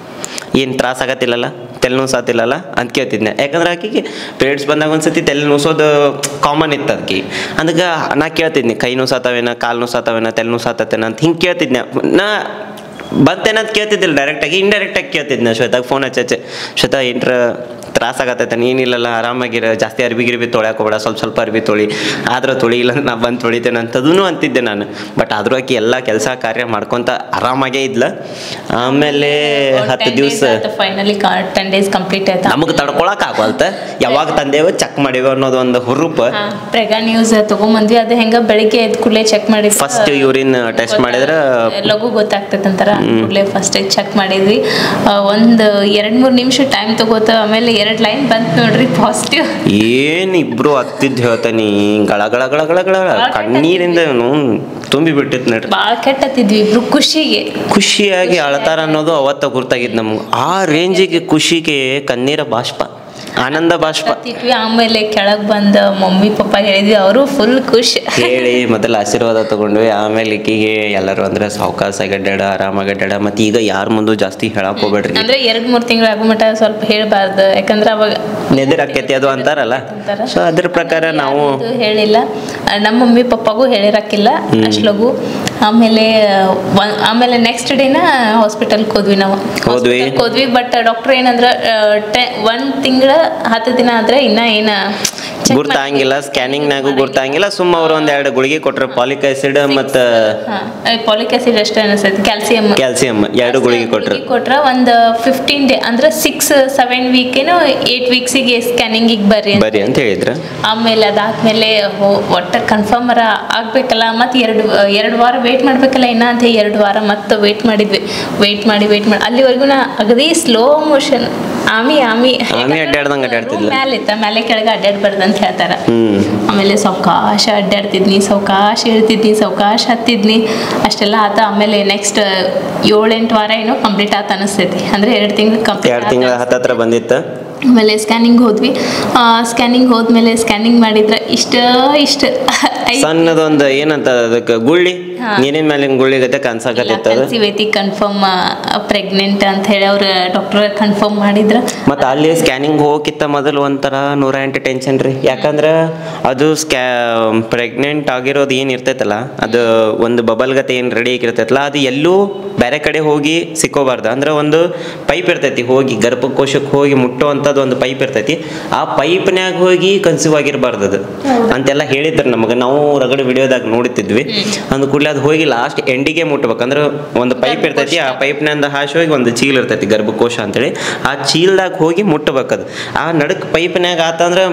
ಏನು ತ್ರಾಸ ಆಗತ್ತಿಲ್ಲಲ್ಲ ತಲೆ ನೋಸಾತಿಲ್ಲಲ್ಲ ಅಂತ ಕೇಳ್ತಿದ್ನೆ ಯಾಕಂದ್ರೆ ಆಕಿಗೆ ಪೀರಿಯಡ್ಸ್ ಬಂದಾಗ ಒಂದ್ಸತಿ ತಲೆ ನೋಸೋದು ಕಾಮನ್ ಇತ್ತು ಅದಕ್ಕೆ ಅದಕ್ಕೆ ನಾ ಕೇಳ್ತಿದ್ನಿ ಕೈ ನೋಸಾತವೇನ ಕಾಲು ನೋಸಾತವೇನ ತಲೆ ನೋಸಾತತೇನ ಅಂತ ಹಿಂಗೆ ಕೇಳ್ತಿದ್ನೆ ನಾ ಬಂತೇನಂತ ಕೇಳ್ತಿದ್ದಿಲ್ಲ ಡೈರೆಕ್ಟಾಗಿ ಇಂಡೈರೆಕ್ಟಾಗಿ ಕೇಳ್ತಿದ್ನೆ ಶ್ವೇತಾಗ ಫೋನ್ ಹಚ್ಚೆ ಶ್ವೇತಾ ಏನ್ರ ತ್ರಾಸ ಆಗತ್ತೈತೆ ಏನಿಲ್ಲಲ್ಲ ಆರಾಮಾಗಿರ ಜಾಸ್ತಿ ಅರ್ಬಿ ಗಿರ್ಬಿ ತೊಳ್ಯಾಕ ಹೋಗ್ಬೇಡ ಸ್ವಲ್ಪ ಸ್ವಲ್ಪ ಅರ್ಬಿ ತೊಳಿ ಆದ್ರೆ ತೊಳಿ ಇಲ್ಲ ನಾ ಬಂದು ತೊಳಿತೇನೆ ಅಂತದೂ ಅಂತಿದ್ದೆ ನಾನು ಬಟ್ ಆದ್ರೂ ಆಕಿ ಎಲ್ಲ ಕೆಲಸ ಕಾರ್ಯ ಮಾಡ್ಕೊಂತ ಆರಾಮಾಗೇ ಇದ್ಲ ಆಮೇಲೆ ಹತ್ತು ದಿವಸ ಫೈನಲಿ ಟೆನ್ ಡೇಸ್ ಕಂಪ್ಲೀಟ್ ಆಯ್ತಾ ನಮಗೆ ತಡ್ಕೊಳಕ್ ಆಗವಲ್ತ ಯಾವಾಗ ತಂದೇವ ಚೆಕ್ ಮಾಡಿವ ಅನ್ನೋದು ಒಂದು ಹುರುಪ ಪ್ರೆಗಾ ನ್ಯೂಸ್ ತಗೊಂಬಂದ್ವಿ ಅದು ಹೆಂಗ ಬೆಳಿಗ್ಗೆ ಎದ್ ಕೂಡಲೇ ಚೆಕ್ ಮಾಡಿದ್ವಿ ಫಸ್ಟ್ ಯೂರಿನ್ ಟೆಸ್ಟ್ ಮಾಡಿದ್ರ ಲಘು ಗೊತ್ತಾಗ್ತೈತೆ ಅಂತಾರ ಕೂಡಲೇ ಫಸ್ಟ್ ಚೆಕ್ ಮಾಡಿದ್ವಿ ಆ, ಒಂದ್ ಎರಡ್ ಮೂರ್ ನಿಮಿಷ ಟೈಮ್ ತಗೋತ ಆಮೇಲೆ ಎರಡ್ ಲೈನ್ ಬಂತ್ ನೋಡ್ರಿ ಪಾಸಿಟಿವ್ ಏನ್ ಇಬ್ರು ಹತ್ತಿದ್ ಹೇಳ್ತಾನಿ ಗಳ ಗಳ ಗಳ ಗಳ ಗಳ ಕಣ್ಣೀರಿಂದ ತುಂಬಿ ಬಿಟ್ಟಿತ್ ನೋಡ್ರಿ ಬಾಳ ಕೆಟ್ಟತ್ತಿದ್ವಿ ಇಬ್ರು ಖುಷಿಗೆ ಖುಷಿಯಾಗಿ ಅಳತಾರ ಅನ್ನೋದು ಅವತ್ತ ಗುರ್ತಾಗಿದ್ ನಮ್ಗೆ ಆ ರೇಂಜಿಗೆ ಖುಷಿಗೆ ಕಣ್ಣೀರ ಬಾಷ್ಪ ಆನಂದ ಬಾಷ್ಪ ಕತ್ತಿಟ್ವಿ ಆಮೇಲೆ ಕೆಳಗ್ ಬಂದ ಮಮ್ಮಿ ಪಪ್ಪ ಹೇಳಿದ್ವಿ ಅವರು ಫುಲ್ ಖುಷ್ ಹೇಳಿ ಮೊದಲ ಆಶೀರ್ವಾದ ತಗೊಂಡ್ವಿ ಆಮೇಲೆ ಈಕಿಗೆ ಎಲ್ಲರೂ ಅಂದ್ರೆ ಸಾವಕಾಶ ಗಡ್ಡಾಡ ಆರಾಮಾಗಿ ಗಡ್ಡಾಡ ಮತ್ತೆ ಈಗ ಯಾರ ಮುಂದೂ ಜಾಸ್ತಿ ಹೇಳಕ್ ಹೋಗ್ಬೇಡ್ರಿ ಅಂದ್ರೆ ಎರಡ್ ಮೂರ್ ತಿಂಗಳ ಆಗೋ ಮಟ ಸ್ವಲ್ಪ ಹೇಳ್ಬಾರ್ದು ಯಾಕಂದ್ರೆ ಅವಾಗ ನೆದರ್ ಆಕೈತಿ ಅದು ಅಂತಾರಲ್ಲ ಅಂತಾರ. ಸೊ ಅದ್ರ ಪ್ರಕಾರ ನಾವು ಯಾರ್ಗೂ ಹೇಳಿಲ್ಲ ಆ, ನಮ್ಮ ಮಮ್ಮಿ ಪಪ್ಪಾಗೂ ಹೇಳಿರಕ್ಕಿಲ್ಲ ಅಷ್ಟ್ ಲಘು ಆಮೇಲೆ ಒಂದ್- ಆಮೇಲೆ ನೆಕ್ಸ್ಟ್ ಡೇನ ಹಾಸ್ಪಿಟಲ್ಗೆ ಹೋದ್ವಿ ನಾವು ಹೋದ್ವಿ. Hospital ಗ್ ಹೋದ್ವಿ ಬಟ್ ಡಾಕ್ಟರ್ ಏನಂದ್ರ ಟೆ ಒಂದ್ ತಿಂಗಳ ಹತ್ತು ದಿನ ಆದ್ರೆ ಇನ್ನ ಏನ check ಗುರ್ತಾಂಗಿಲ್ಲ ಸ್ಕ್ಯಾನಿಂಗ್ನಾಗೂ ಗುರ್ತಾಂಗಿಲ್ಲ ಸುಮ್ಮ ಅವ್ರು ಒಂದ್ ಎರಡು ಗುಳಿಗೆ ಕೊಟ್ರು ಪಾಲಿಕ್ ಆಸಿಡ್ ಮತ್ತ ಪಾಲಿಕ್ ಆಸಿಡ್ ಅಷ್ಟೇ ಅನಿಸ್ತೈತಿ ಕ್ಯಾಲ್ಸಿಯಂ ಕ್ಯಾಲ್ಸಿಯಂ ಎರಡು ಗುಳಿಗೆ ಕೊಟ್ರು ಕೊಟ್ರ ಒಂದು ಫಿಫ್ಟೀನ್ ಡೇ ಅಂದ್ರೆ ಸಿಕ್ಸ್ ಸೆವೆನ್ ವೀಕ್ ಏನೋ ಏಟ್ ವೀಕ್ಸಿಗೆ ಸ್ಕ್ಯಾನಿಂಗಿಗೆ ಬರ್ರಿ ಅಂತ ಬರಿ ಅಂತ ಹೇಳಿದ್ರ ಆಮೇಲೆ ಅದಾದ್ಮೇಲೆ ಹೋ- ಒಟ್ಟ ಕನ್ಫರ್ಮರ ಆಗ್ಬೇಕಲ್ಲ ಮತ್ತೆ ಎರಡು ಎರಡು ವಾರ ವೇಟ್ ಮಾಡ್ಬೇಕಲ್ಲ ಇನ್ನ ಅಂತ ಎರಡು ವಾರ ಮತ್ತೆ ವೇಟ್ ಮಾಡಿದ್ವಿ ವೇಟ್ ಮಾಡಿ ವೇಟ್ ಮಾಡಿ ಅಲ್ಲಿವರೆಗೂ ನಾ ಅಗದಿ ಸ್ಲೋ ಮೋಷನ್ ಆಮಿ ಆಮಿ ಆಮಿ ಅಡ್ಡಾಡ್ದಂಗ್ ಅಡ್ಡಾಡ್ತಿದ್ಲ. ಮ್ಯಾಲೆ ಇತ್ತ ಮ್ಯಾಲೆ ಕೆಳಗೆ ಅಡ್ಡಾಡ್ಬಾರ್ದು ಅಂತ ಹೇಳ್ತಾರ ಹ್ಮ್ ಆಮೇಲೆ ಸಾವಕಾಶ ಅಡ್ಡಾಡ್ತಿದ್ನಿ ಸಾವಕಾಶ ಇಳ್ತಿದ್ನಿ ಸಾವಕಾಶ ಹತ್ತಿದ್ನಿ ಅಷ್ಟೆಲ್ಲ ಆತ ಆಮೇಲೆ ನೆಕ್ಸ್ಟ್ ಏಳೆಂಟು ವಾರ ಏನೋ ಕಂಪ್ಲೀಟ್ ಆತ ಅನಿಸ್ತೈತಿ ಅಂದ್ರೆ ಎರಡು ತಿಂಗಳು ಎರಡು ಕಂಪ್ಲೀಟ್ ತಿಂಗಳ ಹತ್ತತ್ರ ಬಂದಿತ್ತು ಆಮೇಲೆ ಸ್ಕ್ಯಾನಿಂಗ್ ಹೋದ್ವಿ ಸ್ಕ್ಯಾನಿಂಗ್ ಹೋದ್ಮೇಲೆ ಸ್ಕ್ಯಾನಿಂಗ್ ಮಾಡಿದ್ರೆ ಇಷ್ಟ ಇಷ್ಟ ಐ- ಸಣ್ಣದೊಂದು ಏನಂತ ಅದಕ್ಕೆ ಗುಳ್ಳಿ ಹಾ. ನೀರಿನ ಮೇಲಿನ ಗುಳ್ಳಿ ಗತೆ ಕಾಣಿಸಾಕತ್ತಿತ್ತು ಅದು ಕನ್ಸೀವ್ ಐತಿ ಕನ್ಫರ್ಮ್ ಪ್ರೆಗ್ನೆಂಟ್ ಅಂತ ಹೇಳಿ ಅವ್ರ ಡಾಕ್ಟರ್ ಕನ್ಫರ್ಮ್ ಮಾಡಿದ್ರ ಮತ್ತು ಅಲ್ಲಿ ಸ್ಕ್ಯಾನಿಂಗ್ ಹೋಗಿತ್ತ ಮೊದಲು ಒಂಥರ ನೂರ ಎಂಟು ಟೆನ್ಷನ್ ರೀ ಯಾಕಂದ್ರೆ ಅದು ಸ್ಕ್ಯಾ ಪ್ರೆಗ್ನೆಂಟ್ ಆಗಿರೋದು ಏನು ಇರ್ತೈತಲ್ಲ ಅದು ಒಂದು ಬಬಲ್ ಗತೆ ಏನು ರೆಡಿ ಆಗಿರ್ತೈತಲ್ಲ ಅದು ಎಲ್ಲೂ ಬೇರೆ ಕಡೆ ಹೋಗಿ ಸಿಕ್ಕೋಬಾರ್ದು ಅಂದ್ರೆ ಒಂದು ಪೈಪ್ ಇರ್ತೈತಿ ಹೋಗಿ ಗರ್ಭಕೋಶಕ್ಕೆ ಹೋಗಿ ಮುಟ್ಟುವಂಥದ್ದು ಒಂದು ಪೈಪ್ ಇರ್ತೈತಿ ಆ ಪೈಪ್ನ್ಯಾಗ ಹೋಗಿ ಕನ್ಸೀವ್ ಆಗಿರಬಾರ್ದು ಅದು ಅಂತೆಲ್ಲ ಹೇಳಿದ್ರು ನಮಗೆ ನಾವು ರಗಡ ವಿಡಿಯೋದಾಗ ನೋಡ್ತಿದ್ವಿ ಅಂದ ಕೂಡಲೇ ಅದು ಹೋಗಿ ಲಾಸ್ಟ್ ಎಂಡಿಗೆ ಮುಟ್ಬೇಕು ಅಂದ್ರೆ ಒಂದು ಪೈಪ್ ಇರ್ತೈತಿ ಆ ಪೈಪ್ನಿಂದ ಹಾಶಿ ಹೋಗಿ ಒಂದು ಚೀಲ ಇರ್ತೈತಿ ಗರ್ಭಕೋಶ ಅಂತೇಳಿ ಆ ಚೀಲದಾಗ ಹೋಗಿ ಮುಟ್ಟಬೇಕದು ಆ ನಡಕ್ ಪೈಪ್ನ್ಯಾಗ ಆತಂದ್ರೆ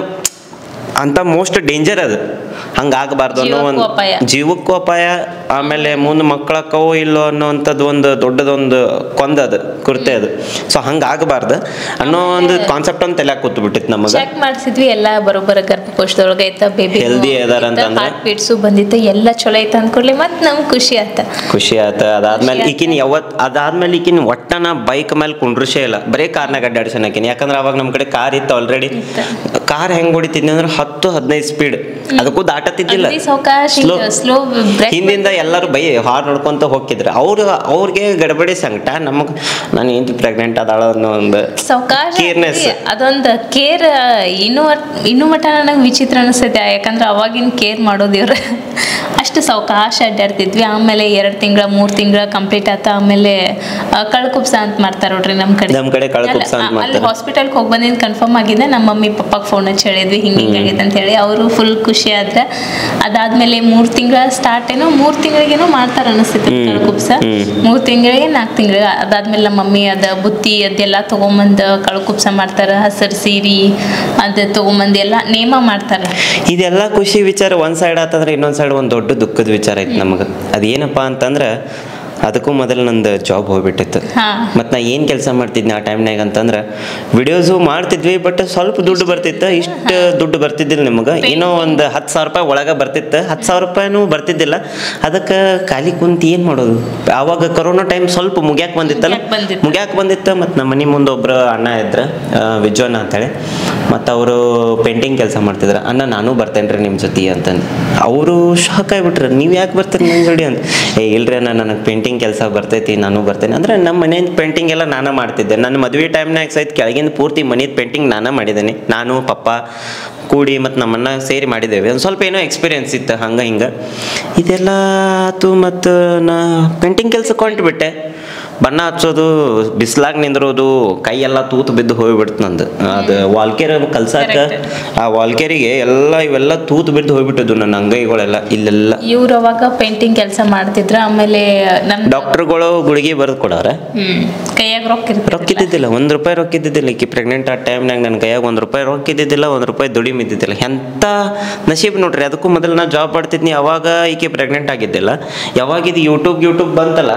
ಅಂತ ಮೋಸ್ಟ್ ಡೇಂಜರ್ ಅದು ಹಂಗಾಗಬಾರ್ದು ಅನ್ನೋ ಒಂದು ಜೀವಕ್ಕೂ ಅಪಾಯ. ಜೀವಕ್ಕೂ ಅಪಾಯ ಆಮೇಲೆ ಮುಂದೆ ಮಕ್ಕಳಕ್ಕವೋ ಇಲ್ಲೋ ಅನ್ನೋವಂಥದ್ದು ಒಂದು ದೊಡ್ಡದೊಂದು ಕೊಂದ ಅದು ಕುರ್ತೆ ಅದು ಸೊ ಹಂಗಾಗಬಾರ್ದು ಅನ್ನೋ ಒಂದು ಕಾನ್ಸೆಪ್ಟ್ ಅಂತ ತಲೆ ಕೂತು ಬಿಟ್ಟಿತ್ತು ನಮಗೆ ಚೆಕ್ ಮಾಡಿಸಿದ್ವಿ ಎಲ್ಲ ಬರೋಬ್ಬರ ಗರ್ಭಕೋಶದೊಳಗೆ ಐತ ಬೇಬಿ Healthy ಅದಾರ ಅಂತಂದ್ರೆ? ಹಾರ್ಟ್ ಬೀಟ್ಸು ಬಂದಿತ್ತು ಎಲ್ಲ ಚಲೋ ಐತ ಅಂದ್ಕೊಡ್ಲಿ ಮತ್ತೆ ನಮ್ಗೆ ಖುಷಿ ಆತ ಖುಷಿ ಆತ ಅದಾದ್ಮೇಲೆ ಖುಷಿ ಈಕಿನ ಯಾವತ್ ಅದಾದ್ಮೇಲೆ ಈಕಿನ ಒಟ್ಟನ ಬೈಕ್ ಮೇಲೆ ಕುಂಡ್ರಿಸೇ ಇಲ್ಲ ಬರೀ ಕಾರ್ನಾಗ ಅಡ್ಡಾಡ್ಸನ್ ಆಕಿನ ಯಾಕಂದ್ರೆ ಅವಾಗ ನಮ್ಮ ಕಡೆ ಕಾರ್ ಇತ್ತು ಆಲ್ರೆಡಿ ಕಾರ್ ಹೆಂಗ್ ಹೊಡಿತಿದ್ನಿ ಅಂದ್ರೆ ಹತ್ತು ಹದಿನೈದು ಸ್ಪೀಡ್ ಅದಕ್ಕೂ ದಾಟತ್ತಿದ್ದಿಲ್ಲ ಅಗದಿ ಸಾವ್ಕಾಶ Slow. ಸ್ಲೋ ಬ್ರೇಕ್ ಹಿಂದಿಂದ ಎಲ್ಲರೂ ಬೈ ಹಾರ್ ನೋಡ್ಕೊಂತ ಹೋಗಿದ್ರು ಅವ್ರು ಅವ್ರಿಗೆ ಗಡಬಡಿ ಸಂಕಟ ನಮಗ್ ನಾನು ಏನು ಪ್ರೆಗ್ನೆಂಟ್ ಅದಾಳ ಅನ್ನೋ ಒಂದು ಸಾವಕಾಶ Careness. ಅದೊಂದು ಕೇರ್ ಇನ್ನೂ ಇನ್ನೂ ಮಟ್ಟ ನನಗೆ ವಿಚಿತ್ರ ಅನಿಸ್ತೈತೆ ಯಾಕಂದ್ರೆ ಅವಾಗಿನ ಕೇರ್ ಮಾಡೋದು ಇವ್ರು ಅಷ್ಟು ಸಾವಕಾಶ ಅಡ್ಡಾಡ್ತಿದ್ವಿ ಆಮೇಲೆ ಎರಡು ತಿಂಗಳ ಮೂರು ತಿಂಗಳ ಕಂಪ್ಲೀಟ್ ಆತ ಆಮೇಲೆ ಆ, ಕಳ್ಕುಬ್ಸ ಅಂತ ಮಾಡ್ತಾರೆ ನೋಡ್ರಿ ನಮ್ಮ ಕಡೆ ನಮ್ ಕಡೆ ಕಳ್ಕುಬ್ಸ ಅಂತ ಅಲ್ಲ, ಅಲ್ಲಿ ಮಾಡ್ತಾರೆ. ಹಾಸ್ಪಿಟಲ್ಗೆ ಹೋಗಿ ಬಂದಿದ್ದು ಕನ್ಫರ್ಮ್ ಆಗಿದೆ ನಮ್ಮ ಮಮ್ಮಿ ಪಪ್ಪಾಗೆ ಫೋನ್ ಹಚ್ಚಿ ಹೇಳಿದ್ವಿ ಹಿಂಗೆ ಹಿಂಗೆ ಆಗಿದೆ ಅಂತ ಹೇಳಿ ಅವರು ಫುಲ್ ಖುಷಿ ಆದ್ರೆ ಅದಾದ್ಮೇಲೆ ಮೂರು ತಿಂಗಳ ಸ್ಟಾರ್ಟ್ ಏನೋ ಮೂರು ತಿಂಗಳಿಗೇನೋ ಮಾಡ್ತಾರೆ ಅನಿಸ್ತೈತಿ ಹ್ಮ್. ಕಳ್ಕುಬ್ಸ ಹ್ಮ್. ಮೂರು ತಿಂಗಳಿಗೆ ನಾಲ್ಕು ತಿಂಗಳಿಗೆ ಅದಾದ್ಮೇಲೆ ನಮ್ಮ ಮಮ್ಮಿ ಅದ ಬುತ್ತಿ ಅದೆಲ್ಲ ತೊಗೊಂಬಂದು ಕಳ್ಕುಬ್ಸ ಮಾಡ್ತಾರೆ ಹಸಿರು ಸೀರೆ ಅದು ತೊಗೊಂಬಂದು ಎಲ್ಲ ನೇಮ ಮಾಡ್ತಾರೆ ಇದೆಲ್ಲ ಖುಷಿ ವಿಚಾರ ಒಂದ್ ಸೈಡ್ ಆತಂದ್ರೆ ಇನ್ನೊಂದ್ ಸೈಡ್ ಒಂದು ದೊಡ್ಡ ದುಃಖದ ವಿಚಾರ ಐತಿ ನಮಗೆ ಅದೇನಪ್ಪ ಅಂತಂದ್ರೆ ಅದಕ್ಕೂ ಮೊದಲು ನಂದು ಜಾಬ್ ಹೋಗ್ಬಿಟ್ಟಿತ್ತು ಹಾ ಮತ್ತು ನಾ ಏನು ಕೆಲಸ ಮಾಡ್ತಿದ್ನಿ ಆ ಟೈಮ್ನಾಗ ಅಂತಂದ್ರೆ ವಿಡಿಯೋಸು ಮಾಡ್ತಿದ್ವಿ ಬಟ್ ಸ್ವಲ್ಪ ದುಡ್ಡು ಬರ್ತಿತ್ತು ಇಷ್ಟು ದುಡ್ಡು ಬರ್ತಿದ್ದಿಲ್ಲ ನಿಮಗೆ ಏನೋ ಒಂದು ಹತ್ತು ಸಾವಿರ ರೂಪಾಯಿ ಒಳಗೆ ಬರ್ತಿತ್ತು ಹತ್ತು ಸಾವಿರ ರೂಪಾಯಿನೂ ಬರ್ತಿದ್ದಿಲ್ಲ ಅದಕ್ಕೆ ಖಾಲಿ ಕುಂತು ಏನು ಮಾಡೋದು ಆವಾಗ ಕೊರೋನಾ ಟೈಮ್ ಸ್ವಲ್ಪ ಮುಗ್ಯಾಕ್ ಬಂದಿತ್ತಲ್ಲ ಮುಗ್ಯಾಕ್ ಬಂದಿತ್ತು. ಮುಗ್ಯಾಕ್ ಬಂದಿತ್ತು ಮತ್ತು ನಮ್ಮ ಮನೆ ಮುಂದೆ ಒಬ್ಬರು ಅಣ್ಣ ಇದ್ರು ಆ, ವಿಜ್ವಣ್ಣ ಅಂತೇಳಿ ಮತ್ತು ಅವರು ಪೇಂಟಿಂಗ್ ಕೆಲಸ ಮಾಡ್ತಿದ್ರು ಅಣ್ಣ ನಾನು ಬರ್ತೇನೆ ರೀ ನಿಮ್ಮ ಜೊತೆ ಅಂತಂದು ಅವರು ಶಾಕ್ ಆಗಿಬಿಟ್ರು ನೀವು ಯಾಕೆ ಬರ್ತೀರಿ ನನ್ನ ಜೋಡಿ ಅಂತ ಏ ಇಲ್ರಿ ಅಣ್ಣ ನನಗೆ ಪೇಂಟಿಂಗ್ ಕೆಲಸ ಬರ್ತೈತಿ ನಾನು ಬರ್ತೇನೆ ಅಂದ್ರೆ ನಮ್ಮ ಮನೆಯಿಂದ ಪೇಂಟಿಂಗ್ ಎಲ್ಲ ನಾನೇ ಮಾಡ್ತಿದ್ದೆ ನನ್ನ ಮದುವೆ ಟೈಮ್ನಾಗ ಸಹಿತ ಕೆಳಗಿಂದ ಪೂರ್ತಿ ಮನೆಯದು ಪೇಂಟಿಂಗ್ ನಾನೇ ಮಾಡಿದ್ದೇನೆ ನಾನು ಪಪ್ಪ ಕೂಡಿ ಮತ್ತು ನಮ್ಮನ್ನ ಸೇರಿ ಮಾಡಿದ್ದೇವೆ ಒಂದು ಸ್ವಲ್ಪ ಏನೋ ಎಕ್ಸ್ಪೀರಿಯನ್ಸ್ ಇತ್ತು ಹಂಗೆ ಹಿಂಗೆ ಇದೆಲ್ಲ ಆತು ಮತ್ತು ನಾ ಪೇಂಟಿಂಗ್ ಕೆಲಸಕ್ಕೆ ಹೊಂಟ್ಬಿಟ್ಟೆ ಬಣ್ಣ ಹಚ್ಚೋದು ಬಿಸಿಲಾಗ ನಿಂದಿರೋದು ಕೈ ಎಲ್ಲ ತೂತು ಬಿದ್ದು ಹೋಗ್ಬಿಡ್ತು ನಂದು ಅದು ವಾಲ್ಕೇರ್ ಕಲ್ಸಾಕ ಆ ವಾಲ್ಕೇರಿಗೆ ಎಲ್ಲ ಇವೆಲ್ಲ ತೂತು ಬಿದ್ದು ಹೋಗ್ಬಿಟ್ಟಿದ್ದು ನನ್ನ ಅಂಗೈಗಳೆಲ್ಲ ಇಲ್ಲೆಲ್ಲ ಇವ್ರು ಅವಾಗ ಪೇಂಟಿಂಗ್ ಕೆಲಸ ಮಾಡ್ತಿದ್ರ ಆಮೇಲೆ ನಮ್ಮ ಡಾಕ್ಟರ್ಗಳು ಗುಳಿಗೆ ಬರೆದು ಕೊಡೋರೆ ಹ್ಮ್ ಕೈಯಾಗ ರೊಕ್ಕ ರೊಕ್ಕ ಇರ್ತಿದ್ದಿಲ್ಲ. ಇದ್ದಿದ್ದಿಲ್ಲ ಒಂದು ರೂಪಾಯಿ ರೊಕ್ಕ ಇದ್ದಿದ್ದಿಲ್ಲ ಈಕಿ ಪ್ರೆಗ್ನೆಂಟ್ ಆ ಟೈಮ್ನಾಗ ನನ್ನ ಕೈಯಾಗ ಒಂದು ರೂಪಾಯಿ ರೊಕ್ಕ ಇದ್ದಿದ್ದಿಲ್ಲ ಒಂದು ರೂಪಾಯಿ ದುಡಿಮೆ ಇದ್ದಿದ್ದಿಲ್ಲ ಎಂಥ ನಸೀಬ್ ನೋಡ್ರಿ ಅದಕ್ಕೂ ಮೊದಲು ನಾ ಜಾಬ್ ಮಾಡ್ತಿದ್ನಿ ಅವಾಗ ಈಕೆ ಪ್ರೆಗ್ನೆಂಟ್ ಆಗಿದ್ದಿಲ್ಲ ಯಾವಾಗ ಇದು ಯೂಟ್ಯೂಬ್ ಯೂಟ್ಯೂಬ್ ಬಂತಲ್ಲ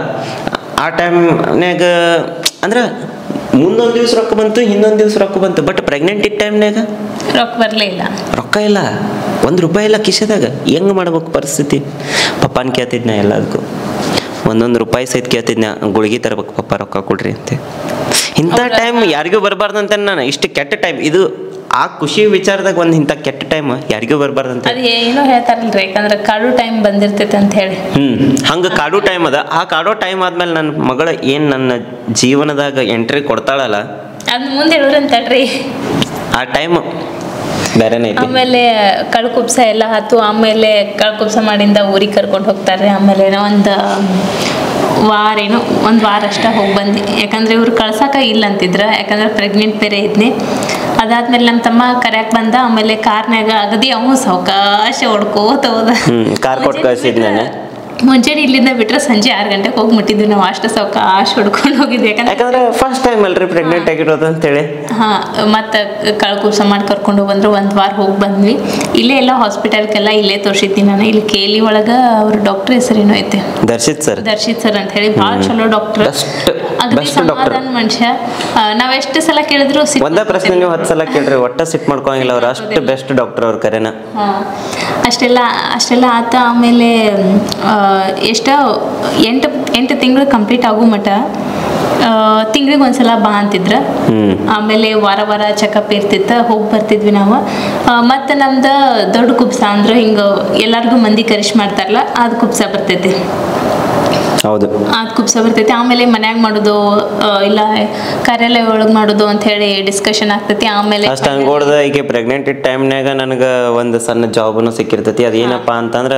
ಆ ಟೈಮ್ನಾಗ ಅಂದ್ರೆ ಮುಂದೊಂದು ದಿವ್ಸ ರೊಕ್ಕ ಬಂತು ಹಿಂದೊಂದು ದಿವ್ಸ ರೊಕ್ಕ ಬಂತು ಬಟ್ ಪ್ರೆಗ್ನೆಂಟ್ ಇದ್ದ ಟೈಮ್ನಾಗ ರೊಕ್ಕ ಬರಲೇ ಇಲ್ಲ ರೊಕ್ಕ ಇಲ್ಲ ಒಂದು ರೂಪಾಯಿ ಇಲ್ಲ ಕಿಶೆದಾಗ ಹೆಂಗೆ ಮಾಡ್ಬೇಕು ಪರಿಸ್ಥಿತಿ ಪಪ್ಪನ ಕೇಳ್ತಿದ್ನ ಎಲ್ಲದಕ್ಕೂ ಒಂದೊಂದು ರೂಪಾಯಿ ಸಹಿತ ಕೇಳ್ತಿದ್ನ ಗುಳಿಗೆ ತರ್ಬೇಕು ಪಪ್ಪ ರೊಕ್ಕ ಕೊಡ್ರಿ ಅಂತ ಇಂಥ ಟೈಮ್ ಯಾರಿಗೂ ಬರಬಾರ್ದಂತ ನಾನು ಇಷ್ಟು ಕೆಟ್ಟ ಟೈಮ್ ಇದು ಆ ಖುಷಿ ವಿಚಾರದಾಗ ಒಂದು ಇಂಥ ಕೆಟ್ಟ ಟೈಮ್ ಯಾರಿಗೂ ಬರಬಾರ್ದಂತ ಅದು ಏನೋ ಹೇಳ್ತಾರಲ್ರಿ ಯಾಕಂದ್ರೆ ಕಾಡು ಟೈಮ್ ಬಂದಿರ್ತೈತೆ ಅಂತ ಹೇಳಿ ಹ್ಮ್ ಹಂಗೆ ಕಾಡೋ ಟೈಮ್ ಅದ ಆ ಕಾಡೋ ಟೈಮ್ ಆದ್ಮೇಲೆ ನನ್ನ ಮಗಳ ಏನು ನನ್ನ ಜೀವನದಾಗ ಎಂಟ್ರಿ ಕೊಡ್ತಾಳಲ್ಲ ಅದ್ ಮುಂದೆ ಹೇಳಿದ್ರೆ ಅಂತೇಳ್ರಿ ಆ ಟೈಮ್ ಬೇರೆನೇ ಐತಿ ಆಮೇಲೆ ಕಳ್ಕುಬ್ಸ ಎಲ್ಲ ಹತ್ತು ಆಮೇಲೆ ಕಳ್ಕುಬ್ಸ ಮಾಡಿಂದ ಊರಿಗೆ ಕರ್ಕೊಂಡು ಹೋಗ್ತಾರೆ ಆಮೇಲೆ ಏನೋ ಒಂದು ವಾರ ಏನೋ ಒಂದು ವಾರ ಅಷ್ಟ ಹೋಗಿ ಬಂದು ಯಾಕಂದ್ರೆ ಇವ್ರು ಕಳ್ಸಕ ಇಲ್ಲ ಅಂತಿದ್ರ ಯಾಕಂದ್ರೆ ಪ್ರೆಗ್ನೆಂಟ್ ಬೇರೆ ಇದ್ನಿ ಅದಾದ್ಮೇಲೆ ನಮ್ಮ ತಮ್ಮ ಕರ್ಯಾಕ್ ಬಂದ ಆಮೇಲೆ ಕಾರ್ನ್ಯಾಗ ಅಗದಿ ಅವನು ಸಾವಕಾಶ ಹೊಡ್ಕೋತ ಹೋದ ಹ್ಮ್ ಕಾರ್ ಕೊಟ್ಟು ಕಳ್ಸಿದ್ ನಾನು ಮುಂಜಾನೆ ಇಲ್ಲಿಂದ ಬಿಟ್ರೆ ಸಂಜೆ ಆರು ಗಂಟೆಗೆ ಹೋಗಿ ಮುಟ್ಟಿದ್ವಿ ನಾವು ಅಷ್ಟು ಸಾವಕಾಶ ಹೊಡ್ಕೊಂಡು ಹೋಗಿದ್ವಿ ಯಾಕಂದ್ರೆ ಯಾಕಂದ್ರೆ ಫಸ್ಟ್ ಟೈಮ್ ಅಲ್ರಿ ಪ್ರೆಗ್ನೆಂಟ್ ಆಗಿರೋದು ಅಂತೇಳಿ ಹಾ ಮತ್ತೆ ಕಳ್ಕುಸ ಮಾಡಿ ಕರ್ಕೊಂಡು ಬಂದ್ರು ಒಂದ್ ವಾರ ಹೋಗಿ ಬಂದ್ವಿ ಇಲ್ಲೇ ಎಲ್ಲ ಹಾಸ್ಪಿಟಲ್ಗೆಲ್ಲ ಇಲ್ಲೇ ತೋರಿಸಿದ್ನಿ ನಾನು ಇಲ್ಲಿ ಕೇಲಿ ಒಳಗ ಅವ್ರ ಡಾಕ್ಟರ್ ಹೆಸರೇನೋ ಐತೆ ದರ್ಶಿತ್ ಸರ್ ದರ್ಶಿತ್ ಸರ್ ಅಂತ ಹೇಳಿ ಭಾಳ ಚಲೋ ಡಾಕ್ಟರ್ Best- ಅಗದಿ best doctor. ಸಮಾಧಾನ ಮನುಷ್ಯ ಆ, ನಾವ್ ಎಷ್ಟು ಸಲ ಕೇಳಿದ್ರು ಸಿಟ್ಟು ಒಂದೇ ಪ್ರಶ್ನೆ ನೀವು ಹತ್ತು ಸಲ ಕೇಳ್ರಿ ಒಟ್ಟ ಸಿಟ್ ಮಾಡ್ಕೊಳಂಗಿಲ್ಲ ಅವ್ರು ಅಷ್ಟು ಬೆಸ್ಟ್ ಡಾಕ್ಟರ್ ಅವ್ರ ಕರೆನ ಹಾ. ಅಷ್ಟೆಲ್ಲ ಅಷ್ಟೆಲ್ಲ ಆತ ಆಮೇಲೆ ಆ, ಎಷ್ಟೋ ಎಂಟು ಎಂಟು ತಿಂಗಳು ಕಂಪ್ಲೀಟ್ ಆಗೋ ಮಟ ತಿಂಗಳಿಗೆ ಒಂದ್ಸಲ ಬಾ ಅಂತಿದ್ರ ಹ್ಮ್ ಆಮೇಲೆ ವಾರ ವಾರ ಚೆಕಪ್ ಇರ್ತಿತ್ತ ಹೋಗಿ ಬರ್ತಿದ್ವಿ ನಾವು ಆ, ಮತ್ತೆ ನಮ್ದು ದೊಡ್ಡ ಕುಬ್ಸ ಅಂದ್ರೆ ಹಿಂಗೆ ಎಲ್ಲರಿಗೂ ಮಂದಿ ಕರಿಶ್ ಮಾಡ್ತಾರಲ್ಲ ಅದು ಕುಬ್ಸ ಬರ್ತೈತಿ ಹೌದು ಅದು ಕುಬ್ಸ ಬರ್ತೈತಿ ಆಮೇಲೆ ಮನ್ಯಾಗ ಮಾಡೋದು ಆ, ಇಲ್ಲ ಕಾರ್ಯಾಲಯ ಒಳಗೆ ಮಾಡೋದು ಅಂತ ಹೇಳಿ ಡಿಸ್ಕಷನ್ ಆಗ್ತೈತಿ ಆಮೇಲೆ ಅಷ್ಟು ಅನ್ಕೊಡ್ದ ಈಗ ಪ್ರೆಗ್ನೆಂಟ್ ಇದ್ದ ಟೈಮ್ನಾಗ ನನಗೆ ಒಂದು ಸಣ್ಣ ಜಾಬ್ನು ಸಿಕ್ಕಿರ್ತೈತಿ ಅದೇನಪ್ಪ ಅಂತಂದ್ರೆ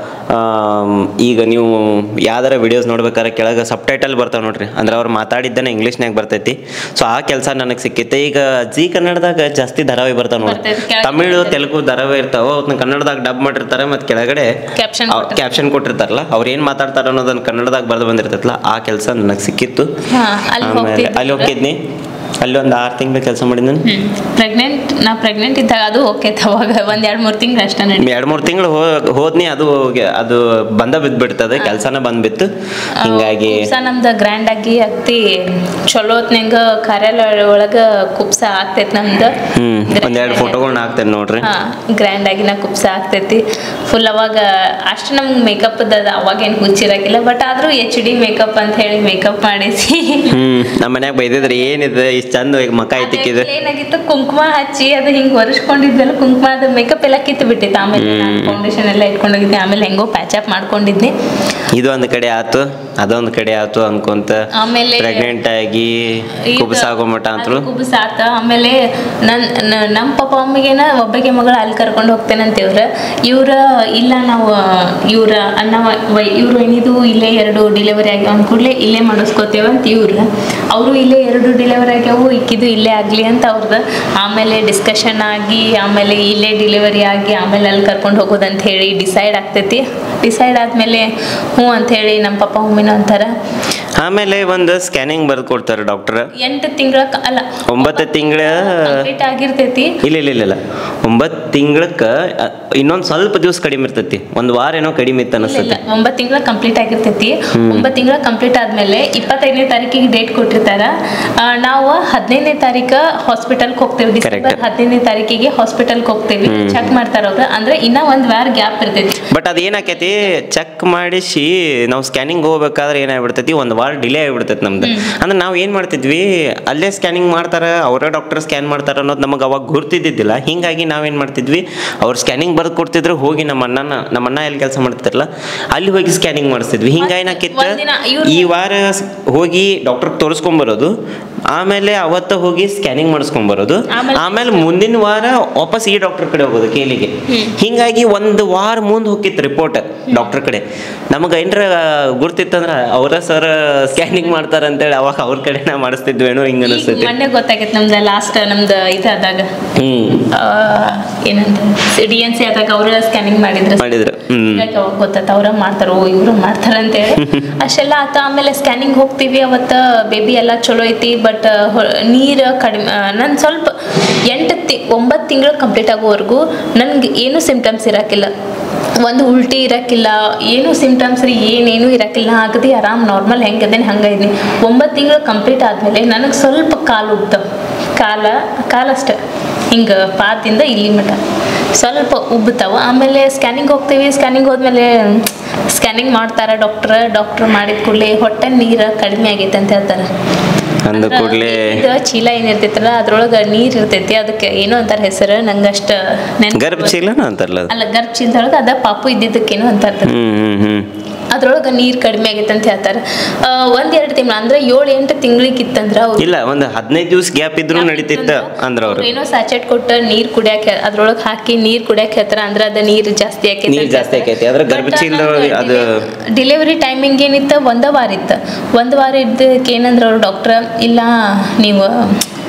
ಆಮ್, ಈಗ ನೀವು ಯಾವ್ದಾರ ವಿಡಿಯೋಸ್ ನೋಡ್ಬೇಕಾದ್ರೆ ಕೆಳಗೆ ಸಬ್ ಟೈಟಲ್ ಬರ್ತಾವೆ ನೋಡ್ರಿ ಅಂದ್ರೆ ಅವ್ರು ಮಾತಾಡಿದ್ದನ್ನ ಇಂಗ್ಲೀಷ್ನಾಗ ಬರ್ತೈತಿ ಸೊ ಆ ಕೆಲಸ ನನಗೆ ಸಿಕ್ಕಿತ್ತೆ ಈಗ ಜಿ ಕನ್ನಡದಾಗ ಜಾಸ್ತಿ ಧಾರಾವಾಹಿ ಬರ್ತಾವ ನೋಡಿ ಬರ್ತೈತಿ, ಕೆಳಗೆ ತಮಿಳು ತೆಲುಗು ಧಾರಾವಾಹಿ ಇರ್ತಾವ ಅವನ್ನ ಕನ್ನಡದಾಗ ಡಬ್ ಮಾಡಿರ್ತಾರೆ ಮತ್ತು ಕೆಳಗಡೆ Caption ಕೊಟ್ಟಿರ್ತಾರೆ. ಕ್ಯಾಪ್ಷನ್ ಕೊಟ್ಟಿರ್ತಾರಲ್ಲ ಅವ್ರು ಏನು ಮಾತಾಡ್ತಾರ ಅನ್ನೋದನ್ನ ಕನ್ನಡದಾಗ ಬರ್ದು ಬಂದಿರ್ತೈತಲ್ಲ ಆ ಕೆಲಸ ನನಗೆ ಸಿಕ್ಕಿತ್ತು ಹಾ, ಅಲ್ಲಿ ಆಮೇಲೆ ಹೋಗ್ತಿದ್ವಿ. ಅಲ್ಲಿ ಹೋಗಿದ್ನಿ ಅಲ್ಲಿ ಒಂದು ಆರು ತಿಂಗಳು ಕೆಲಸ ಮಾಡಿದ್ದೀನಿ ಪ್ರೆಗ್ನೆಂಟ್ ನಾ ಪ್ರೆಗ್ನೆಂಟ್ ಇದ್ದಾಗ ಅದು ಓಕೆ ಅವಾಗ ಒಂದ್ ಎರಡ್ ಮೂರ್ ತಿಂಗಳು ಅಷ್ಟೇ ನಡಿ ಎರಡು ಮೂರು ತಿಂಗಳು ಹೋದ್ನಿ ಅದು ಹೋಗಿ- ಅದು ಬಂದ ಬಿದ್ಬಿಡ್ತದೆ ಕೆಲಸನ ಬಂದ್ಬಿತ್ತು ಹಿಂಗಾಗಿ ಕುಬ್ಸ ನಮ್ದು ಗ್ರ್ಯಾಂಡ್ ಆಗಿ ಅತ್ತಿ ಚಲೋ ಹೊತ್ನ್ಯಾಗ ಕಾರ್ಯಾಲಯ ಒಳಗ ಕುಬ್ಸ ಆಗ್ತೈತಿ ನಮ್ದು ಹ್ಮ್ ಒಂದೆರಡು ಫೋಟೋಗಳನ್ನ ಹಾಕ್ತೇನೆ ನೋಡ್ರಿ ಹಾ ಗ್ರ್ಯಾಂಡ್ ಆಗಿ ನಾ ಕುಬ್ಸ ಆಗ್ತೈತಿ ಫುಲ್ ಅವಾಗ ಅಷ್ಟು ನಮ್ಗೆ ಮೇಕಪ್ ಅದ ಅವಾಗ ಏನು ಹುಚ್ಚಿರಾಕಿಲ್ಲ ಬಟ್ ಆದ್ರೂ ಎಚ್ ಡಿ ಮೇಕಪ್ ಅಂತ ಹೇಳಿ ಮೇಕಪ್ ಮಾಡಿಸಿ ಹ್ಮ್ ನಮ್ಮ ಮನ್ಯಾಗ ಬೈದಿದ್ರಿ ಏನಿದೆ ಇಷ್ಟು ಚಂದ ಮಕ ಐತಿಕ್ಕಿದೆ ಏನಾಗಿತ್ತು ಕುಂಕುಮ ಹಚ್ಚಿ ಅದು ಹಿಂಗ್ ಒರೆಸ್ಕೊಂಡಿದ್ವಲ್ಲ ಕುಂಕುಮ ಅದು ಮೇಕಪ್ ಎಲ್ಲ ಕಿತ್ತು ಬಿಟ್ಟಿತ್ತು ಆಮೇಲೆ ಫೌಂಡೇಶನ್ ಎಲ್ಲ ಇಟ್ಕೊಂಡೋಗಿದ್ದೆ ಆಮೇಲೆ ಹೆಂಗೋ ಪ್ಯಾಚ್ ಅಪ್ ಮಾಡ್ಕೊಂಡಿದ್ನಿ ಇದು ಒಂದು ಕಡೆ ಆತು ಅದೊಂದು ಕಡೆ ಆತು ಅನ್ಕೊಂತ ಆಮೇಲೆ ಪ್ರೆಗ್ನೆಂಟ್ ಆಗಿ ಈಗ ಕುಬಸಾಗೋ ಮಟ ಅಂತೂ ಅದು ಕುಬ್ಸ ಆತ ಆಮೇಲೆ ನನ್ ನ- ನಮ್ಮ ಪಾಪ ಅಮ್ಮಿಗೆನ ಒಬ್ಬಗೆ ಮಗಳು ಅಲ್ಲಿ ಕರ್ಕೊಂಡು ಹೋಗ್ತೇನೆ ಅಂತ ಇವ್ರ ಇವ್ರ ಇಲ್ಲ ನಾವು ಇವ್ರ ಅನ್ನ ಇವ್ರು ಏನಿದು ಇಲ್ಲೇ ಎರಡು ಡಿಲಿವರಿ ಆಗ್ಯಾವ ಅಂದ ಕೂಡಲೇ ಇಲ್ಲೇ ಮಾಡಿಸ್ಕೋತೇವ ಅಂತ ಇವ್ರ ಅವರು ಇಲ್ಲೇ ಎರಡು ಡಿಲಿವರಿ ಆಗ್ಯಾವು ಇಕ್ಕಿದು ಇಲ್ಲೇ ಆಗಲಿ ಅಂತ ಅವ್ರದ್ದು ಆಮೇಲೆ ಡಿಸ್ಕಷನ್ ಆಗಿ ಆಮೇಲೆ ಇಲ್ಲೇ ಡಿಲಿವರಿ ಆಗಿ ಆಮೇಲೆ ಅಲ್ಲಿ ಕರ್ಕೊಂಡು ಹೋಗೋದಂತ ಹೇಳಿ ಡಿಸೈಡ್ ಆಗ್ತೈತಿ ಡಿಸೈಡ್ ಆದಮೇಲೆ ಹ್ಞೂ ಅಂತ ಹೇಳಿ ನಮ್ಮ ಪಪ್ಪ ಮಮ್ಮಿನ ಅಂತಾರ ಆಮೇಲೆ ಒಂದು ಸ್ಕ್ಯಾನಿಂಗ್ ಬರ್ದು ಕೊಡ್ತಾರೆ ಡಾಕ್ಟರ್ ಎಂಟು ತಿಂಗಳ ಅಲ್ಲ ಒಂಬತ್ತು ತಿಂಗಳ ಕಂಪ್ಲೀಟ್ ಆಗಿರ್ತೈತಿ ಇಲ್ಲ ಇಲ್ಲ ಇಲ್ಲ ಇಲ್ಲ ಒಂಬತ್ತು ತಿಂಗಳಕ್ಕೆ ಇನ್ನೊಂದು ಸ್ವಲ್ಪ ದಿವಸ ಕಡಿಮೆ ಇರ್ತೈತಿ ಒಂದು ವಾರ ಏನೋ ಕಡಿಮೆ ಇತ್ತು ಇಲ್ಲ ಅನಿಸ್ತೈತಿ ಒಂಬತ್ತು ತಿಂಗಳ ಕಂಪ್ಲೀಟ್ ಆಗಿರ್ತೈತಿ ಒಂಬತ್ತು ತಿಂಗಳ ಕಂಪ್ಲೀಟ್ ಆದ್ಮೇಲೆ ಇಪ್ಪತ್ತೈದನೇ ತಾರೀಕಿಗೆ ಡೇಟ್ ಕೊಟ್ಟಿರ್ತಾರ ಆ, ನಾವು ಹದಿನೈದನೇ ತಾರೀಕು ಹಾಸ್ಪಿಟಲ್ಗೆ ಹೋಗ್ತೇವೆ ಡಿಸೆಂಬರ್ Correct. ಹದಿನೈದನೇ ತಾರೀಕಿಗೆ ಹಾಸ್ಪಿಟಲ್ಗೆ ಹೋಗ್ತೇವಿ ಚೆಕ್ ಮಾಡ್ತಾರ ಅವ್ರು ಅಂದ್ರೆ ಇನ್ನ ಒಂದ್ ವಾರ ಗ್ಯಾಪ್ ಇರ್ತೈತಿ ಬಟ್ ಅದೇನಾಕೈತಿ ಚೆಕ್ ಮಾಡಿಸಿ ನಾವು ಸ್ಕ್ಯಾನಿಂಗ್ ಹೋಗ್ಬೇಕಾದ್ರೆ ಏನಾಗ್ಬಿಡ್ತೈತಿ ಒಂದು ವಾರ ಡಿಲೇ ಆಗಿಬಿಡ್ತೈತಿ ನಮ್ದು ಅಂದ್ರೆ ನಾವು ಏನು ಮಾಡ್ತಿದ್ವಿ ಅಲ್ಲೇ ಸ್ಕ್ಯಾನಿಂಗ್ ಮಾಡ್ತಾರೆ ಅವರೇ ಡಾಕ್ಟರ್ ಸ್ಕ್ಯಾನ್ ಮಾಡ್ತಾರೆ ಅನ್ನೋದು ನಮಗೆ ಅವಾಗ ಗುರ್ತಿದ್ದಿದ್ದಿಲ್ಲ ಹಿಂಗಾಗಿ ನಾವೇನು ಮಾಡ್ತಿದ್ವಿ ಅವ್ರು ಸ್ಕ್ಯಾನಿಂಗ್ ಬರ್ದು ಕೊಡ್ತಿದ್ರು ಹೋಗಿ ನಮ್ಮ ಅಣ್ಣನ ನಮ್ಮ ಅಣ್ಣ ಎಲ್ಲಿ ಕೆಲಸ ಮಾಡ್ತಿದ್ರಲ್ಲ ಅಲ್ಲಿ ಹೋಗಿ ಸ್ಕ್ಯಾನಿಂಗ್ ಮಾಡಿಸ್ತಿದ್ವಿ ಹಿಂಗಾಗಿ ಏನಾಕಿತ್ತು ಒಂದಿನ ಇವ್ರು- ಈ ವಾರ ಸ್- ಹೋಗಿ ಡಾಕ್ಟರ್ ತೋರಿಸ್ಕೊಂಬರೋದು ಆಮೇಲೆ ಅವತ್ತ ಹೋಗಿ ಸ್ಕ್ಯಾನಿಂಗ್ ಮಾಡಿಸ್ಕೊಂಬರೋದು ಆಮೇಲೆ- ಆಮೇಲೆ ಮುಂದಿನ ವಾರ ವಾಪಸ್ ಈ ಡಾಕ್ಟರ್ ಕಡೆ ಹೋಗೋದು ಕೇಲಿಗೆ ಹಿಂಗಾಗಿ ಒಂದು ವಾರ ಮುಂದೆ ಹೋಗಿತ್ತು ರಿಪೋರ್ಟ್ ಡಾಕ್ಟರ್ ಕಡೆ ನಮಗೆ ಏನರ ಗುರ್ತಿತ್ತಂದ್ರ ಅವರ ಸರ್ ಸ್ಕ್ಯಾನಿಂಗ್ ಮಾಡ್ತಾರ ಅಂತೇಳಿ ಅವಾಗ ಅವ್ರ ಕಡೆನ ಮಾಡಿಸ್ತಿದ್ವೇನೋ ಹಿಂಗ ಈಗ ಅನಿಸ್ತೈತಿ ಮೊನ್ನೆ ಗೊತ್ತಾಗೈತೆ ನಮ್ದು ಲಾಸ್ಟ್ ನಮ್ದು ಇದಾದಾಗ ಹ್ಮ್ ಆ, ಏನಂತ ಡಿ ಎನ್ ಸಿ ಆದಾಗ ಅವ್ರ ಸ್ಕ್ಯಾನಿಂಗ್ ಮಾಡಿದ್ರು ಮಾಡಿದ್ರು ಹ್ಮ್ ಹಿಂಗಾಗಿ ಅವಾಗ ಗೊತ್ತಾತ ಅವ್ರ ಮಾಡ್ತಾರೋ ಇವರು ಮಾಡ್ತಾರ ಅಂತೇಳಿ ಅಷ್ಟೆಲ್ಲ ಆತ ಆಮೇಲೆ ಸ್ಕ್ಯಾನಿಂಗ್ ಹೋಗ್ತೀವಿ ಅವತ್ತ ಬೇಬಿ ಎಲ್ಲ ಚಲೋ ಐತಿ ಬಟ್ ನೀರು ಕಡಿಮೆ ನಾನು ಸ್ವಲ್ಪ ಎಂಟು ತಿ ಒಂಬತ್ತು ತಿಂಗಳು ಕಂಪ್ಲೀಟ್ ಆಗೋವರೆಗೂ ನನ್ಗೆ ಏನೂ ಸಿಂಪ್ಟಮ್ಸ್ ಇರಕ್ಕಿಲ್ಲ ಒಂದು ಉಲ್ಟಿ ಇರಕ್ಕಿಲ್ಲ ಏನು ಸಿಂಪ್ಟಮ್ಸ್ ರೀ ಏನೇನು ಇರಕ್ಕಿಲ್ಲ ಆಗದಿ ಆರಾಮ್ ನಾರ್ಮಲ್ ಹೆಂಗದೇನೆ ಹಂಗೆ ಇದೀನಿ ಒಂಬತ್ತು ತಿಂಗಳು ಕಂಪ್ಲೀಟ್ ಆದಮೇಲೆ ನನಗೆ ಸ್ವಲ್ಪ ಕಾಲು ಉಬ್ತವೆ ಕಾಲ ಕಾಲಷ್ಟೆ ಹಿಂಗೆ ಪಾದಿಂದ ಇಲ್ಲಿ ಮಟ ಸ್ವಲ್ಪ ಉಬ್ಬುತ್ತಾವ ಆಮೇಲೆ ಸ್ಕ್ಯಾನಿಂಗ್ ಹೋಗ್ತೀವಿ ಸ್ಕ್ಯಾನಿಂಗ್ ಹೋದ್ಮೇಲೆ ಸ್ಕ್ಯಾನಿಂಗ್ ಮಾಡ್ತಾರೆ ಡಾಕ್ಟ್ರ್ ಡಾಕ್ಟ್ರ್ ಮಾಡಿದ ಕೂಡಲೇ ಹೊಟ್ಟೆ ನೀರು ಕಡಿಮೆ ಆಗೈತೆ ಅಂತ ಹೇಳ್ತಾರೆ ಅಂದ ಅಂದ್ರ ಕೂಡಲೇ ಇದು ಚೀಲ ಏನಿರ್ತೈತಲ್ಲ ಅದ್ರೊಳಗೆ ನೀರು ಇರ್ತೈತಿ ಅದಕ್ಕೆ ಏನೋ ಅಂತಾರ ಹೆಸರು ನಂಗೆ ಅಷ್ಟು ಗರ್ಭ ಚೀಲನ ಅಂತಾರಲ್ಲ ಅದು ಅಲ್ಲ ಗರ್ಭ ಚೀಲದೊಳಗೆ ಅದ ಪಾಪು ಇದ್ದಿದ್ದಕ್ಕೇನೋ ಅಂತಾರೆ ಹ್ಮ್ ಹ್ಮ್ ಹ್ಮ್ ಅದ್ರೊಳಗೆ ನೀರು ಕಡಿಮೆ ಆಗೈತೆ ಅಂತ ಹೇಳ್ತಾರೆ ಆ, ಒಂದ್ ಎರಡು ತಿಂಗಳು ಅಂದ್ರೆ ಏಳು ಎಂಟು ತಿಂಗಳಿಗೆ ಇತ್ತಂದ್ರೆ ಅವ್ರು ಇಲ್ಲ ಒಂದು ಹದಿನೈದು ದಿವಸ ಗ್ಯಾಪ್ ಇದ್ರೂ ನಡೀತಿತ್ತ ಅಂದ್ರ ಅವ್ರು ಏನೋ ಸ್ಯಾಚೆಟ್ ಕೊಟ್ಟು ನೀರ್ ಕುಡಿಯಾಕ ಅದ್ರೊಳಗೆ ಹಾಕಿ ನೀರ್ ಕುಡಿಯಾಕ ಹೇಳ್ತಾರ ಅಂದ್ರೆ ಅದ ನೀರ್ ಜಾಸ್ತಿ ಆಕೈತಿ ನೀರ್ ಜಾಸ್ತಿ ಆಕೈತಿ. ಅದ್ರ ಗರ್ಭಚೀಲದೊಳಗೆ ಅದು- ಡೆಲಿವರಿ ಟೈಮಿಂಗ್ ಏನಿತ್ತು ಒಂದ ವಾರ ಇತ್ತು ಒಂದ್ ವಾರ ಇದ್ದಕ್ಕೆ ಏನಂದ್ರ ಅವ್ರು ಡಾಕ್ಟ್ರ್ ಇಲ್ಲ ನೀವು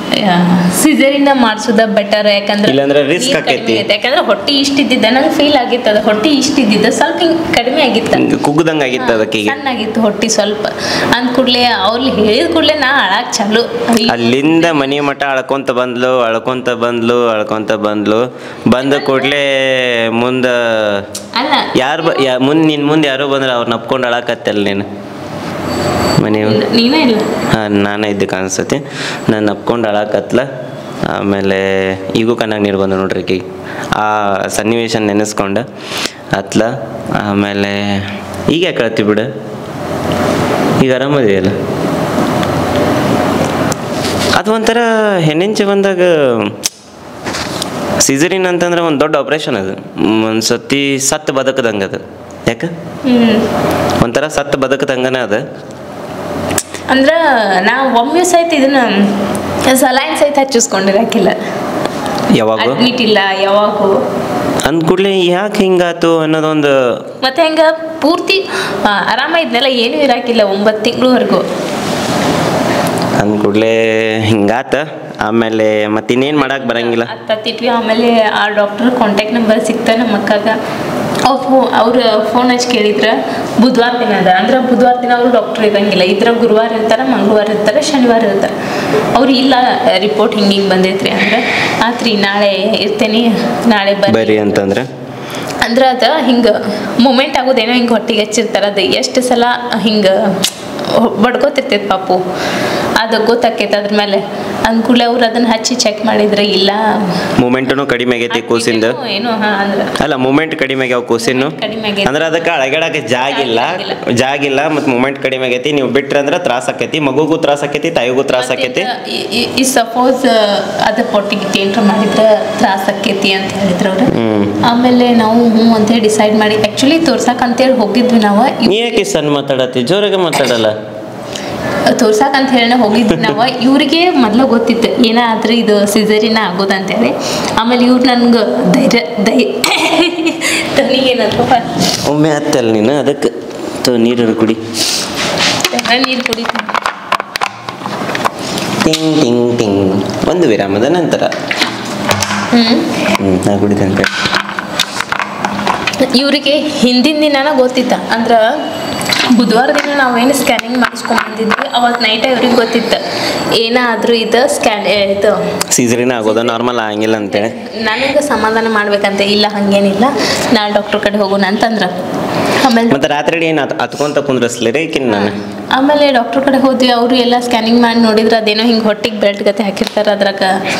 ಸಿಸರಿನ ಮಾಡ್ಸೋದ ಬೆಟರ್ ಯಾಕಂದ್ರೆ ಇಲ್ಲಾಂದ್ರೆ risk ನೀರ್ ಆಕ್ಕೈತಿ. ಕಡಿಮೆ ಆಗೈತೆ. ಯಾಕಂದ್ರೆ ಹೊಟ್ಟೆ ಇಷ್ಟ ಇದ್ದಿದ್ದ ನಂಗೆ ಫೀಲ್ ಆಗಿತ್ತು ಅದು ಹೊಟ್ಟೆ ಇಷ್ಟ ಇದ್ದಿದ್ದ ಸ್ವಲ್ಪ ಹಿಂಗ್ ಕಡಿಮೆ ಆಗಿತ್ತು ಹಿಂಗ್ ಕುಗ್ದಂಗ್ ಆಗಿತ್ತು ಅದಕ್ಕೆ ಈಗ ಸಣ್ಣಾಗಿತ್ತು ಹೊಟ್ಟಿ ಸ್ವಲ್ಪ ಅಂದ ಕೂಡ್ಲೆ ಅವ್ರು ಹೇಳಿದ ಕೂಡ್ಲೆ ನಾ ಅಳಾಕ್ ಚಾಲು ಅಯ್ಯೋ, ಅಲ್ಲಿಂದ ಮನಿ ಮಠ ಅಳ್ಕೊಂತ ಬಂದ್ಲು ಅಳ್ಕೊಂತ ಬಂದ್ಲು ಅಳ್ಕೊಂತ ಬಂದ್ಲು ಬಂದ ಕೂಡ್ಲೆ ಮುಂದ ಅಲ್ಲ ಯಾರು ಬ ಯಾ ಮುಂದೆ ನಿನ್ನ ಮುಂದೆ ಯಾರೋ ಬಂದ್ರೆ ಅವ್ರು ನಪ್ಕೊಂಡು ಅಳಕತ್ತಲ್ಲ ನೀನು ಮನೆ ಇಲ್ಲ, ನೀನೇ ಇಲ್ಲ ಹಾಂ ನಾನೇ ಇದ್ದೆ ಕಾಣಿಸ್ತತಿ ನಾನು ನಪ್ಕೊಂಡು ಅಳಕತ್ಲ ಆಮೇಲೆ ಈಗೂ ಕಣ್ಣಾಗ ನೀರು ಬಂದು ನೋಡ್ರಿ ಈಕಿಗೆ ಆ ಸನ್ನಿವೇಶ ನೆನೆಸ್ಕೊಂಡು ಹತ್ಲ ಆಮೇಲೆ ಈಗ ಯಾಕೆ ಅಳ್ತಿ ಬಿಡು ಈಗ ಆರಾಮದಿಯಲ್ಲ ಅದು ಒಂಥರ ಹೆಣ್ಣಿಂಚ ಬಂದಾಗ ಸಿಸರಿನ್ ಅಂತಂದ್ರೆ ಒಂದು ದೊಡ್ಡ ಆಪ್ರೇಷನ್ ಅದು ಒಂದು ಸತಿ ಸತ್ತು ಬದುಕದಂಗೆ ಅದು ಯಾಕೆ ಹ್ಮ್ ಒಂಥರ ಸತ್ತು ಬದುಕದಂಗನ ಅದು ಅಂದ್ರ ನಾ ಒಮ್ಮೆ ಸಹಿತ ಇದನ್ನ ಸಲೈನ್ ಸಹಿತ ಹಚ್ಚಿಸ್ಕೊಂಡಿರಕಿಲ್ಲ ಯಾವಾಗೂ ಅಡ್ಮಿಟ್ ಇಲ್ಲ ಯಾವಾಗೂ ಅಂದ ಕೂಡಲೇ ಯಾಕೆ ಹಿಂಗಾತು ಅನ್ನೋದೊಂದು ಮತ್ತೆ ಹೆಂಗ ಪೂರ್ತಿ ಆ, ಆರಾಮ ಇದ್ನೆಲ್ಲ ಏನೂ ಇರಾಕಿಲ್ಲ ಒಂಬತ್ತು ತಿಂಗಳವರೆಗೂ ಅಂದ ಕೂಡಲೇ ಹಿಂಗಾತ ಆಮೇಲೆ ಮತ್ತೆ ಇನ್ನೇನು ಮಾಡಕ್ಕೆ ಬರಂಗಿಲ್ಲ ಹತ್ತಿಟ್ವಿ ಆಮೇಲೆ ಆ ಡಾಕ್ಟರ್ ಕಾಂಟ್ಯಾಕ್ಟ್ ನಂಬರ್ ಸಿಕ್ತ ನಮ್ಮ ಅಕ್ಕಾಗ ಅವ್ರು ಫೋ ಅವ್ರು ಫೋನ್ ಹಚ್ಚಿ ಕೇಳಿದ್ರ ಬುಧವಾರ ದಿನ ಅದ ಅಂದ್ರೆ ಬುಧವಾರ ದಿನ ಅವರು ಡಾಕ್ಟರ್ ಇರಂಗಿಲ್ಲ ಇದ್ರ ಗುರುವಾರ ಇರ್ತಾರೆ ಮಂಗಳವಾರ ಇರ್ತಾರೆ ಶನಿವಾರ ಇರ್ತಾರೆ ಅವ್ರು ಇಲ್ಲ ರಿಪೋರ್ಟ್ ಹಿಂಗೆ ಹಿಂಗೆ ಬಂದೈತ್ರಿ ಅಂದ್ರೆ ಆತ್ರಿ ನಾಳೆ ಇರ್ತೇನೆ ನಾಳೆ ಬರ್ರಿ ಬರಿ ಅಂತಂದ್ರೆ ಅಂದ್ರೆ ಅದ ಹಿಂಗೆ ಮೂಮೆಂಟ್ ಆಗೋದೇನೋ ಹಿಂಗೆ ಹೊಟ್ಟಿಗೆ ಹಚ್ಚಿರ್ತಾರೆ ಅದು ಎಷ್ಟು ಸಲ ಹಿಂಗೆ ಬಡ್ಕೋತಿರ್ತೈತೆ ಪಾಪು ಅದು ಗೊತ್ತಾಕೈತೆ ಅದ್ರ ಮೇಲೆ ಅಂದ್ಕೂಡ್ಲೆ ಅವ್ರು ಅದನ್ನ ಹಚ್ಚಿ ಚೆಕ್ ಮಾಡಿದ್ರೆ ಇಲ್ಲ ಮೂಮೆಂಟನು ಕಡಿಮೆ ಆಗೈತಿ ಕೂಸಿಂದ ಏನೋ- ಏನೋ ಹಾ ಅಂದ್ರೆ ಅಲ್ಲ ಮೂಮೆಂಟ್ ಕಡಿಮೆ ಆಗ್ಯಾವ ಕೂಸಿನ್ನು ಕಡಿಮೆ ಆಗೈತೆ. ಅಂದ್ರೆ ಅದಕ್ಕೆ ಅಳಗಾಡಕ್ಕೆ ಜಾಗಿಲ್ಲ ಜಾಗಿಲ್ಲ. ಜಾಗಿಲ್ಲ ಮತ್ತು ಮೂಮೆಂಟ್ ಕಡಿಮೆ ಆಗೈತಿ ನೀವು ಬಿಟ್ರೆ ಅಂದ್ರೆ ತ್ರಾಸ ಆಕೈತಿ ಮಗುಗೂ ತ್ರಾಸ ಆಕೈತಿ ತಾಯಿಗೂ ತ್ರಾಸ ಆಕೈತಿ ಈ ಸಪೋಸ್ ಅದ ಪೊಟ್ಟಿಗೆ ಏನ್ರ ಮಾಡಿದ್ರೆ ತ್ರಾಸ ಆಕೈತಿ ಅಂತ ಹೇಳಿದ್ರು ಅವ್ರು ಹ್ಮ್ ಆಮೇಲೆ ನಾವು ಹ್ಞೂ ಅಂತೇಳಿ ಡಿಸೈಡ್ ಮಾಡಿ ಆ್ಯಕ್ಚುಲಿ ತೋರ್ಸಕ್ ಅಂತೇಳಿ ಹೋಗಿದ್ವಿ ನಾವು ನೀ ಯಾಕೆ ಸಣ್ಣ ಮಾತಾಡತ್ತಿ ಜೋರಾಗೆ ಮಾತಾಡಲ್ಲ ತೋರ್ಸಾಕ್ ಅಂತ ಹೇಳಿ ಹೋಗಿದ್ವಿ ನಾವು ಇವ್ರಿಗೆ ಮೊದ್ಲು ಗೊತ್ತಿತ್ತು ಏನಾದ್ರೆ ಇದು ಸಿಸರಿನ ಆಗೋದಂತೇಳಿ ಆಮೇಲೆ ಇವ್ರು ನನ್ಗೆ ಧೈರ್ಯ ದೈ ತನಿಗೇನಪ್ಪ ಒಮ್ಮೆ ಹತ್ತಲ್ಲ ನೀನು ಅದಕ್ಕೆ ತೋ ನೀರು ಕುಡಿ ನೀರು ಕುಡಿತೀನಿ ಟಿಂಗ್ ಟಿಂಗ್ ಟಿಂಗ್ ಒಂದು ವಿರಾಮದ ನಂತರ ಹ್ಞೂ ಹ್ಞೂ ನಾ ಕುಡಿತೇನೆ ಇವರಿಗೆ ಹಿಂದಿನ ದಿನನ ಗೊತ್ತಿತ್ತ ಅಂದ್ರೆ ಬುಧವಾರ ದಿನ ನಾವೇನು ಸ್ಕ್ಯಾನಿಂಗ್ ಮಾಡಿಸ್ಕೊಂಡ್ ಬಂದಿದ್ವಿ ಅವತ್ತು ನೈಟೇ ಇವ್ರಿಗೆ ಗೊತ್ತಿತ್ತು ಏನಾದರೂ ಇದು ಸ್ಕ್ಯಾನ್ ಇದು ಸೀಸರಿನ ಆಗೋದ ನಾರ್ಮಲ್ ಆಗಂಗಿಲ್ಲ ಅಂತೇಳಿ ನನಗೆ ಸಮಾಧಾನ ಮಾಡ್ಬೇಕಂತ ಇಲ್ಲ ಹಂಗೇನಿಲ್ಲ ನಾಳೆ ಡಾಕ್ಟರ್ ಕಡೆ ಹೋಗೋಣ ಅಂತಂದ್ರೆ ಆಮೇಲೆ ಮತ್ತೆ ರಾತ್ರಿ ಏನು ಹತ್ಕೊಂತ ಕುಂದ್ರಸ್ಲಿರಿ ಈಕಿನ ನಾನು ಆಮೇಲೆ ಡಾಕ್ಟರ್ ಕಡೆ ಹೋದ್ವಿ ಅವರು ಎಲ್ಲ ಸ್ಕ್ಯಾನಿಂಗ್ ಮಾಡಿ ನೋಡಿದ್ರೆ ಅದೇನೋ ಹಿಂಗೆ ಹೊಟ್ಟಿಗೆ ಬೆಲ್ಟ್ ಗತೆ ಹಾಕಿರ್ತಾರೆ ಅದ್ರಾಗ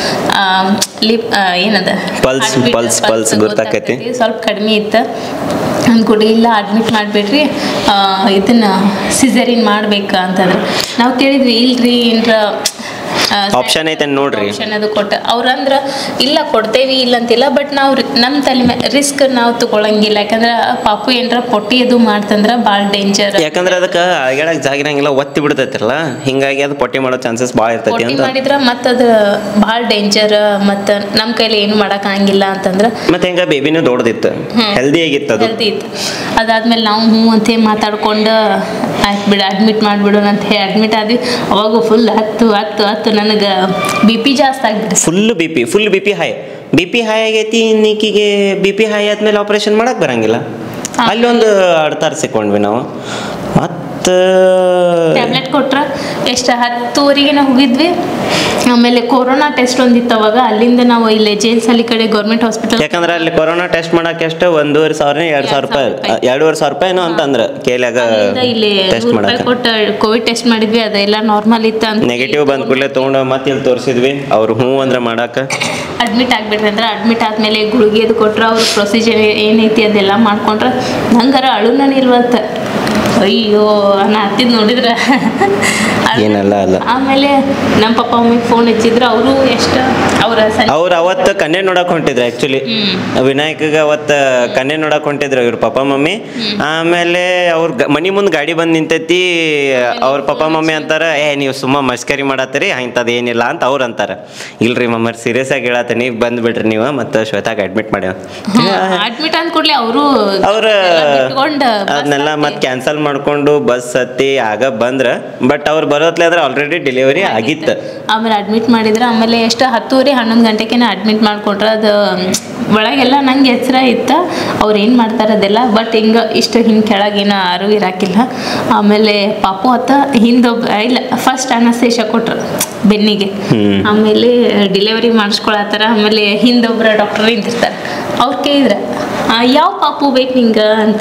ಲಿಪ್ ಏನದ Pulse, Heartbeat, pulse, pulse ಗೊತ್ತಾಕೈತಿ. ಸ್ವಲ್ಪ ಕಡಿಮೆ ಇತ್ತು ಅಂದ್ಕೊಡಿ ಇಲ್ಲ ಅಡ್ಮಿಟ್ ಮಾಡಿಬಿಡ್ರಿ ಇದನ್ನ ಸಿಸರಿನ್ ಮಾಡ್ಬೇಕಾ ಅಂತಂದ್ರೆ ನಾವು ಕೇಳಿದ್ವಿ ಇಲ್ರಿ ಏನ್ರ ಆಪ್ಷನ್ ಐತೆ ನೋಡ್ರಿ ಆಪ್ಷನ್ ಅದು ಕೊಟ್ಟ ಅವ್ರಂದ್ರ ಇಲ್ಲ ಕೊಡ್ತೇವಿ ಇಲ್ಲ ಅಂತಿಲ್ಲ ಬಟ್ ನಾವು ನಮ್ಮ ತಲೆ ಮೇಲೆ ರಿಸ್ಕ್ ನಾವು ತಗೊಳಂಗಿಲ್ಲ ಯಾಕಂದ್ರೆ ಪಾಪು ಏನ್ರ ಪೊಟ್ಟಿ ಅದು ಮಾಡ್ತಂದ್ರ ಭಾಳ ಡೇಂಜರ್ ಯಾಕಂದ್ರೆ ಅದಕ್ಕೆ ಅಳಗ್ಯಾಡಕ್ ಜಾಗಿರಂಗಿಲ್ಲ ಒತ್ತಿ ಬಿಡ್ತೈತಿರಲ್ಲ ಹಿಂಗಾಗಿ ಅದು ಪೊಟ್ಟಿ ಮಾಡೋ ಚಾನ್ಸಸ್ ಭಾಳ ಇರ್ತೈತಿ ಪೊಟ್ಟಿ ಅಂತ ಮಾಡಿದ್ರ ಮತ್ತ ಅದ ಭಾಳ ಡೇಂಜರ್ ಮತ್ತ ನಮ್ಮ ಕೈಲಿ ಏನು ಮಾಡಕ್ ಆಗಂಗಿಲ್ಲ ಅಂತಂದ್ರ ಮತ್ತೆ ಹೆಂಗ ಬೇಬಿನೂ ದೊಡ್ಡದಿತ್ತು ಹೆಲ್ದಿ ಆಗಿತ್ತು ಅದು ಹೆಲ್ದಿ ಇತ್ತು ಅದಾದ್ಮೇಲೆ ನಾವು ಹ್ಞೂ ಅಂತ ಹೇಳಿ ಮಾತಾಡ್ಕೊಂಡು ಆಯ್ತು ಬಿಡು ಅಡ್ಮಿಟ್ ಮಾಡಿಬಿಡೋಣ ಅಂತ ಹೇಳಿ ಅಡ್ಮಿಟ್ ಆದ್ವಿ ಅವಾಗ ಫುಲ್ ಹತ್ತು ಹತ್ತು ಹತ್ತು ನನಗೆ ಬಿ ಪಿ ಜಾಸ್ತಿ ಆಗ್ಬಿಟ್ಟು full B P full B P high B P high ಆಗೈತಿ ಇನ್ನೀಕಿಗೆ ಬಿ ಪಿ ಹೈ ಆದ್ಮೇಲೆ ಆಪರೇಷನ್ ಮಾಡಕ್ ಬರಂಗಿಲ್ಲ ಅಲ್ಲಿ ಒಂದು ಅಡ್ತಾರ ಸಿಕ್ಕೊಂಡ್ವಿ ನಾವು ಮತ್ತು ಟ್ಯಾಬ್ಲೆಟ್ ಕೊಟ್ರ ಎಷ್ಟು ಹತ್ತುವರೆಗೆ ನಾವು ಹೋಗಿದ್ವಿ ಆಮೇಲೆ ಕೊರೋನಾ ಟೆಸ್ಟ್ ಒಂದಿತ್ತು ಅವಾಗ ಅಲ್ಲಿಂದ ನಾವು ಇಲ್ಲಿ ಜೇಲ್ಸಲ್ಲಿ ಕಡೆ ಗೌರ್ಮೆಂಟ್ ಹಾಸ್ಪಿಟಲ್ ಯಾಕಂದ್ರೆ ಅಲ್ಲಿ ಕೊರೋನಾ ಟೆಸ್ಟ್ ಮಾಡಕ್ಕೆ ಎಷ್ಟು ಒಂದೂವರೆ ಸಾವಿರ ಎರಡು ಸಾವಿರ ರೂಪಾಯಿ ಎರಡೂವರೆ ಸಾವಿರ ರೂಪಾಯಿನೋ ಅಂತಂದ್ರೆ ಕೇಳ್ಯಾಗ ಇಲ್ಲಿ ಟೆಸ್ಟ್ ನೂರು ರೂಪಾಯಿ ಮಾಡಕ್ಕೆ ಕೊಟ್ಟು ಕೋವಿಡ್ ಟೆಸ್ಟ್ ಮಾಡಿದ್ವಿ ಅದೆಲ್ಲ ನಾರ್ಮಲ್ ಇತ್ತು ಅಂತ ನೆಗೆಟಿವ್ ಬಂದ ಕೂಡಲೇ ತೊಗೊಂಡು ಮತ್ತೆ ಇಲ್ಲಿ ತೋರಿಸಿದ್ವಿ ಅವ್ರು ಹ್ಞೂ ಅಂದ್ರೆ ಮಾಡಕ್ಕೆ ಅಡ್ಮಿಟ್ ಆಗ್ಬಿಟ್ರಿ ಅಂದ್ರೆ ಅಡ್ಮಿಟ್ ಆದ್ಮೇಲೆ ಗುಳಿಗೆ ಅದು ಕೊಟ್ರ ಅವ್ರ ಪ್ರೊಸೀಜರ್ ಏನೈತಿ ಅದೆಲ್ಲ ಮಾಡ್ಕೊಂಡ್ರ ನಂಗಾರ ಅಳುನ ನಿಲ್ವತ್ತ ಅಯ್ಯೋ ನಾ ಹತ್ತಿದ್ ನೋಡಿದ್ರ ಅಳು- ಏನಲ್ಲ ಅಲ್ಲ ಆಮೇಲೆ ನಮ್ಮ ಪಪ್ಪ ಮಮ್ಮಿಗೆ ಫೋನ್ ಹಚ್ಚಿದ್ರು ಅವರು ಎಷ್ಟು ಅವ್ರ ಸನ್ ಅವ್ರು ಅವತ್ತು ಕನ್ನೆ ನೋಡಕ್ ಹೊಂಟಿದ್ರು ಆ್ಯಕ್ಚುಲಿ ವಿನಾಯಕಗೆ ಅವತ್ತು ಕನ್ನೆ ನೋಡಕ್ ಹೊಂಟಿದ್ರು ಇವ್ರ ಪಪ್ಪ ಮಮ್ಮಿ ಆಮೇಲೆ ಅವ್ರ ಗ- ಮನಿ ಮುಂದೆ ಗಾಡಿ ಬಂದು ನಿಂತೈತಿ ಅವ್ರ ಪಪ್ಪ ಮಮ್ಮಿ ಅಂತಾರ ಏ ನೀವು ಸುಮ್ಮ ಮಸ್ಕರಿ ಮಾಡತ್ತೀರಿ ಇಂಥದ್ದು ಏನಿಲ್ಲ ಅಂತ ಅವ್ರು ಅಂತಾರ ಇಲ್ರಿ ಮಮ್ಮರ್ ಸೀರಿಯಸ್ ಆಗಿ ಹೇಳತ್ತೀನಿ ಬಂದ್ಬಿಡ್ರಿ ನೀವು ಮತ್ತು ಶ್ವೇತಾಗ ಅಡ್ಮಿಟ್ ಮಾಡ್ಯಾವ ಅಡ್ಮಿಟ್ ಅಂದ ಕೂಡಲೇ ಅವರು ಅವ್ರ ಬಿಟ್ಕೊಂಡು ಅದನ್ನೆಲ್ಲ ಮತ್ತೆ ಕ್ಯಾನ್ಸಲ್ ಮಾಡ್ಕೊಂಡು ಬಸ್ ಹತ್ತಿ ಆಗ ಬಂದ್ರ ಬಟ್ ಅವ್ರು ಬರೋತ್ಲೆ ಆದ್ರೆ ಆಲ್ರೆಡಿ ಡೆಲಿವರಿ ಆಗಿತ್ತು ಆಮೇಲೆ ಅಡ್ಮಿಟ್ ಮಾಡಿದ್ರೆ ಆಮೇಲೆ ಎಷ್ಟು ಹತ್ತುವರೆ ಹನ್ನೊಂದು ಗಂಟೆಗೆ ಅಡ್ಮಿಟ್ ಮಾಡ್ಕೊಂಡ್ರೆ ಅದು ಒಳಗೆಲ್ಲ ನಂಗೆ ಎಚ್ಚರ ಇತ್ತು ಅವ್ರು ಏನು ಮಾಡ್ತಾರೆ ಅದೆಲ್ಲ ಬಟ್ ಹಿಂಗೆ ಇಷ್ಟು ಹಿಂಗೆ ಕೆಳಗೇನು ಯಾರೂ ಇರಾಕಿಲ್ಲ ಆಮೇಲೆ ಪಾಪು ಅತ್ತ ಹಿಂದೊಬ್ಬ ಇಲ್ಲ ಫಸ್ಟ್ ಅನಸ್ತೇಶ ಕೊಟ್ರು ಬೆನ್ನಿಗೆ ಹ್ಮ್. ಆಮೇಲೆ ಡೆಲಿವರಿ ಮಾಡಿಸ್ಕೊಳತ್ತಾರ ಆಮೇಲೆ ಹಿಂದೊಬ್ಬರ ಡಾಕ್ಟರ್ ನಿಂತಿರ್ತಾರೆ ಅವ್ರು ಕೇಳಿದ್ರೆ ಯಾವ ಪಾಪು ಬೇಕು ನಿಂಗೆ ಅಂತ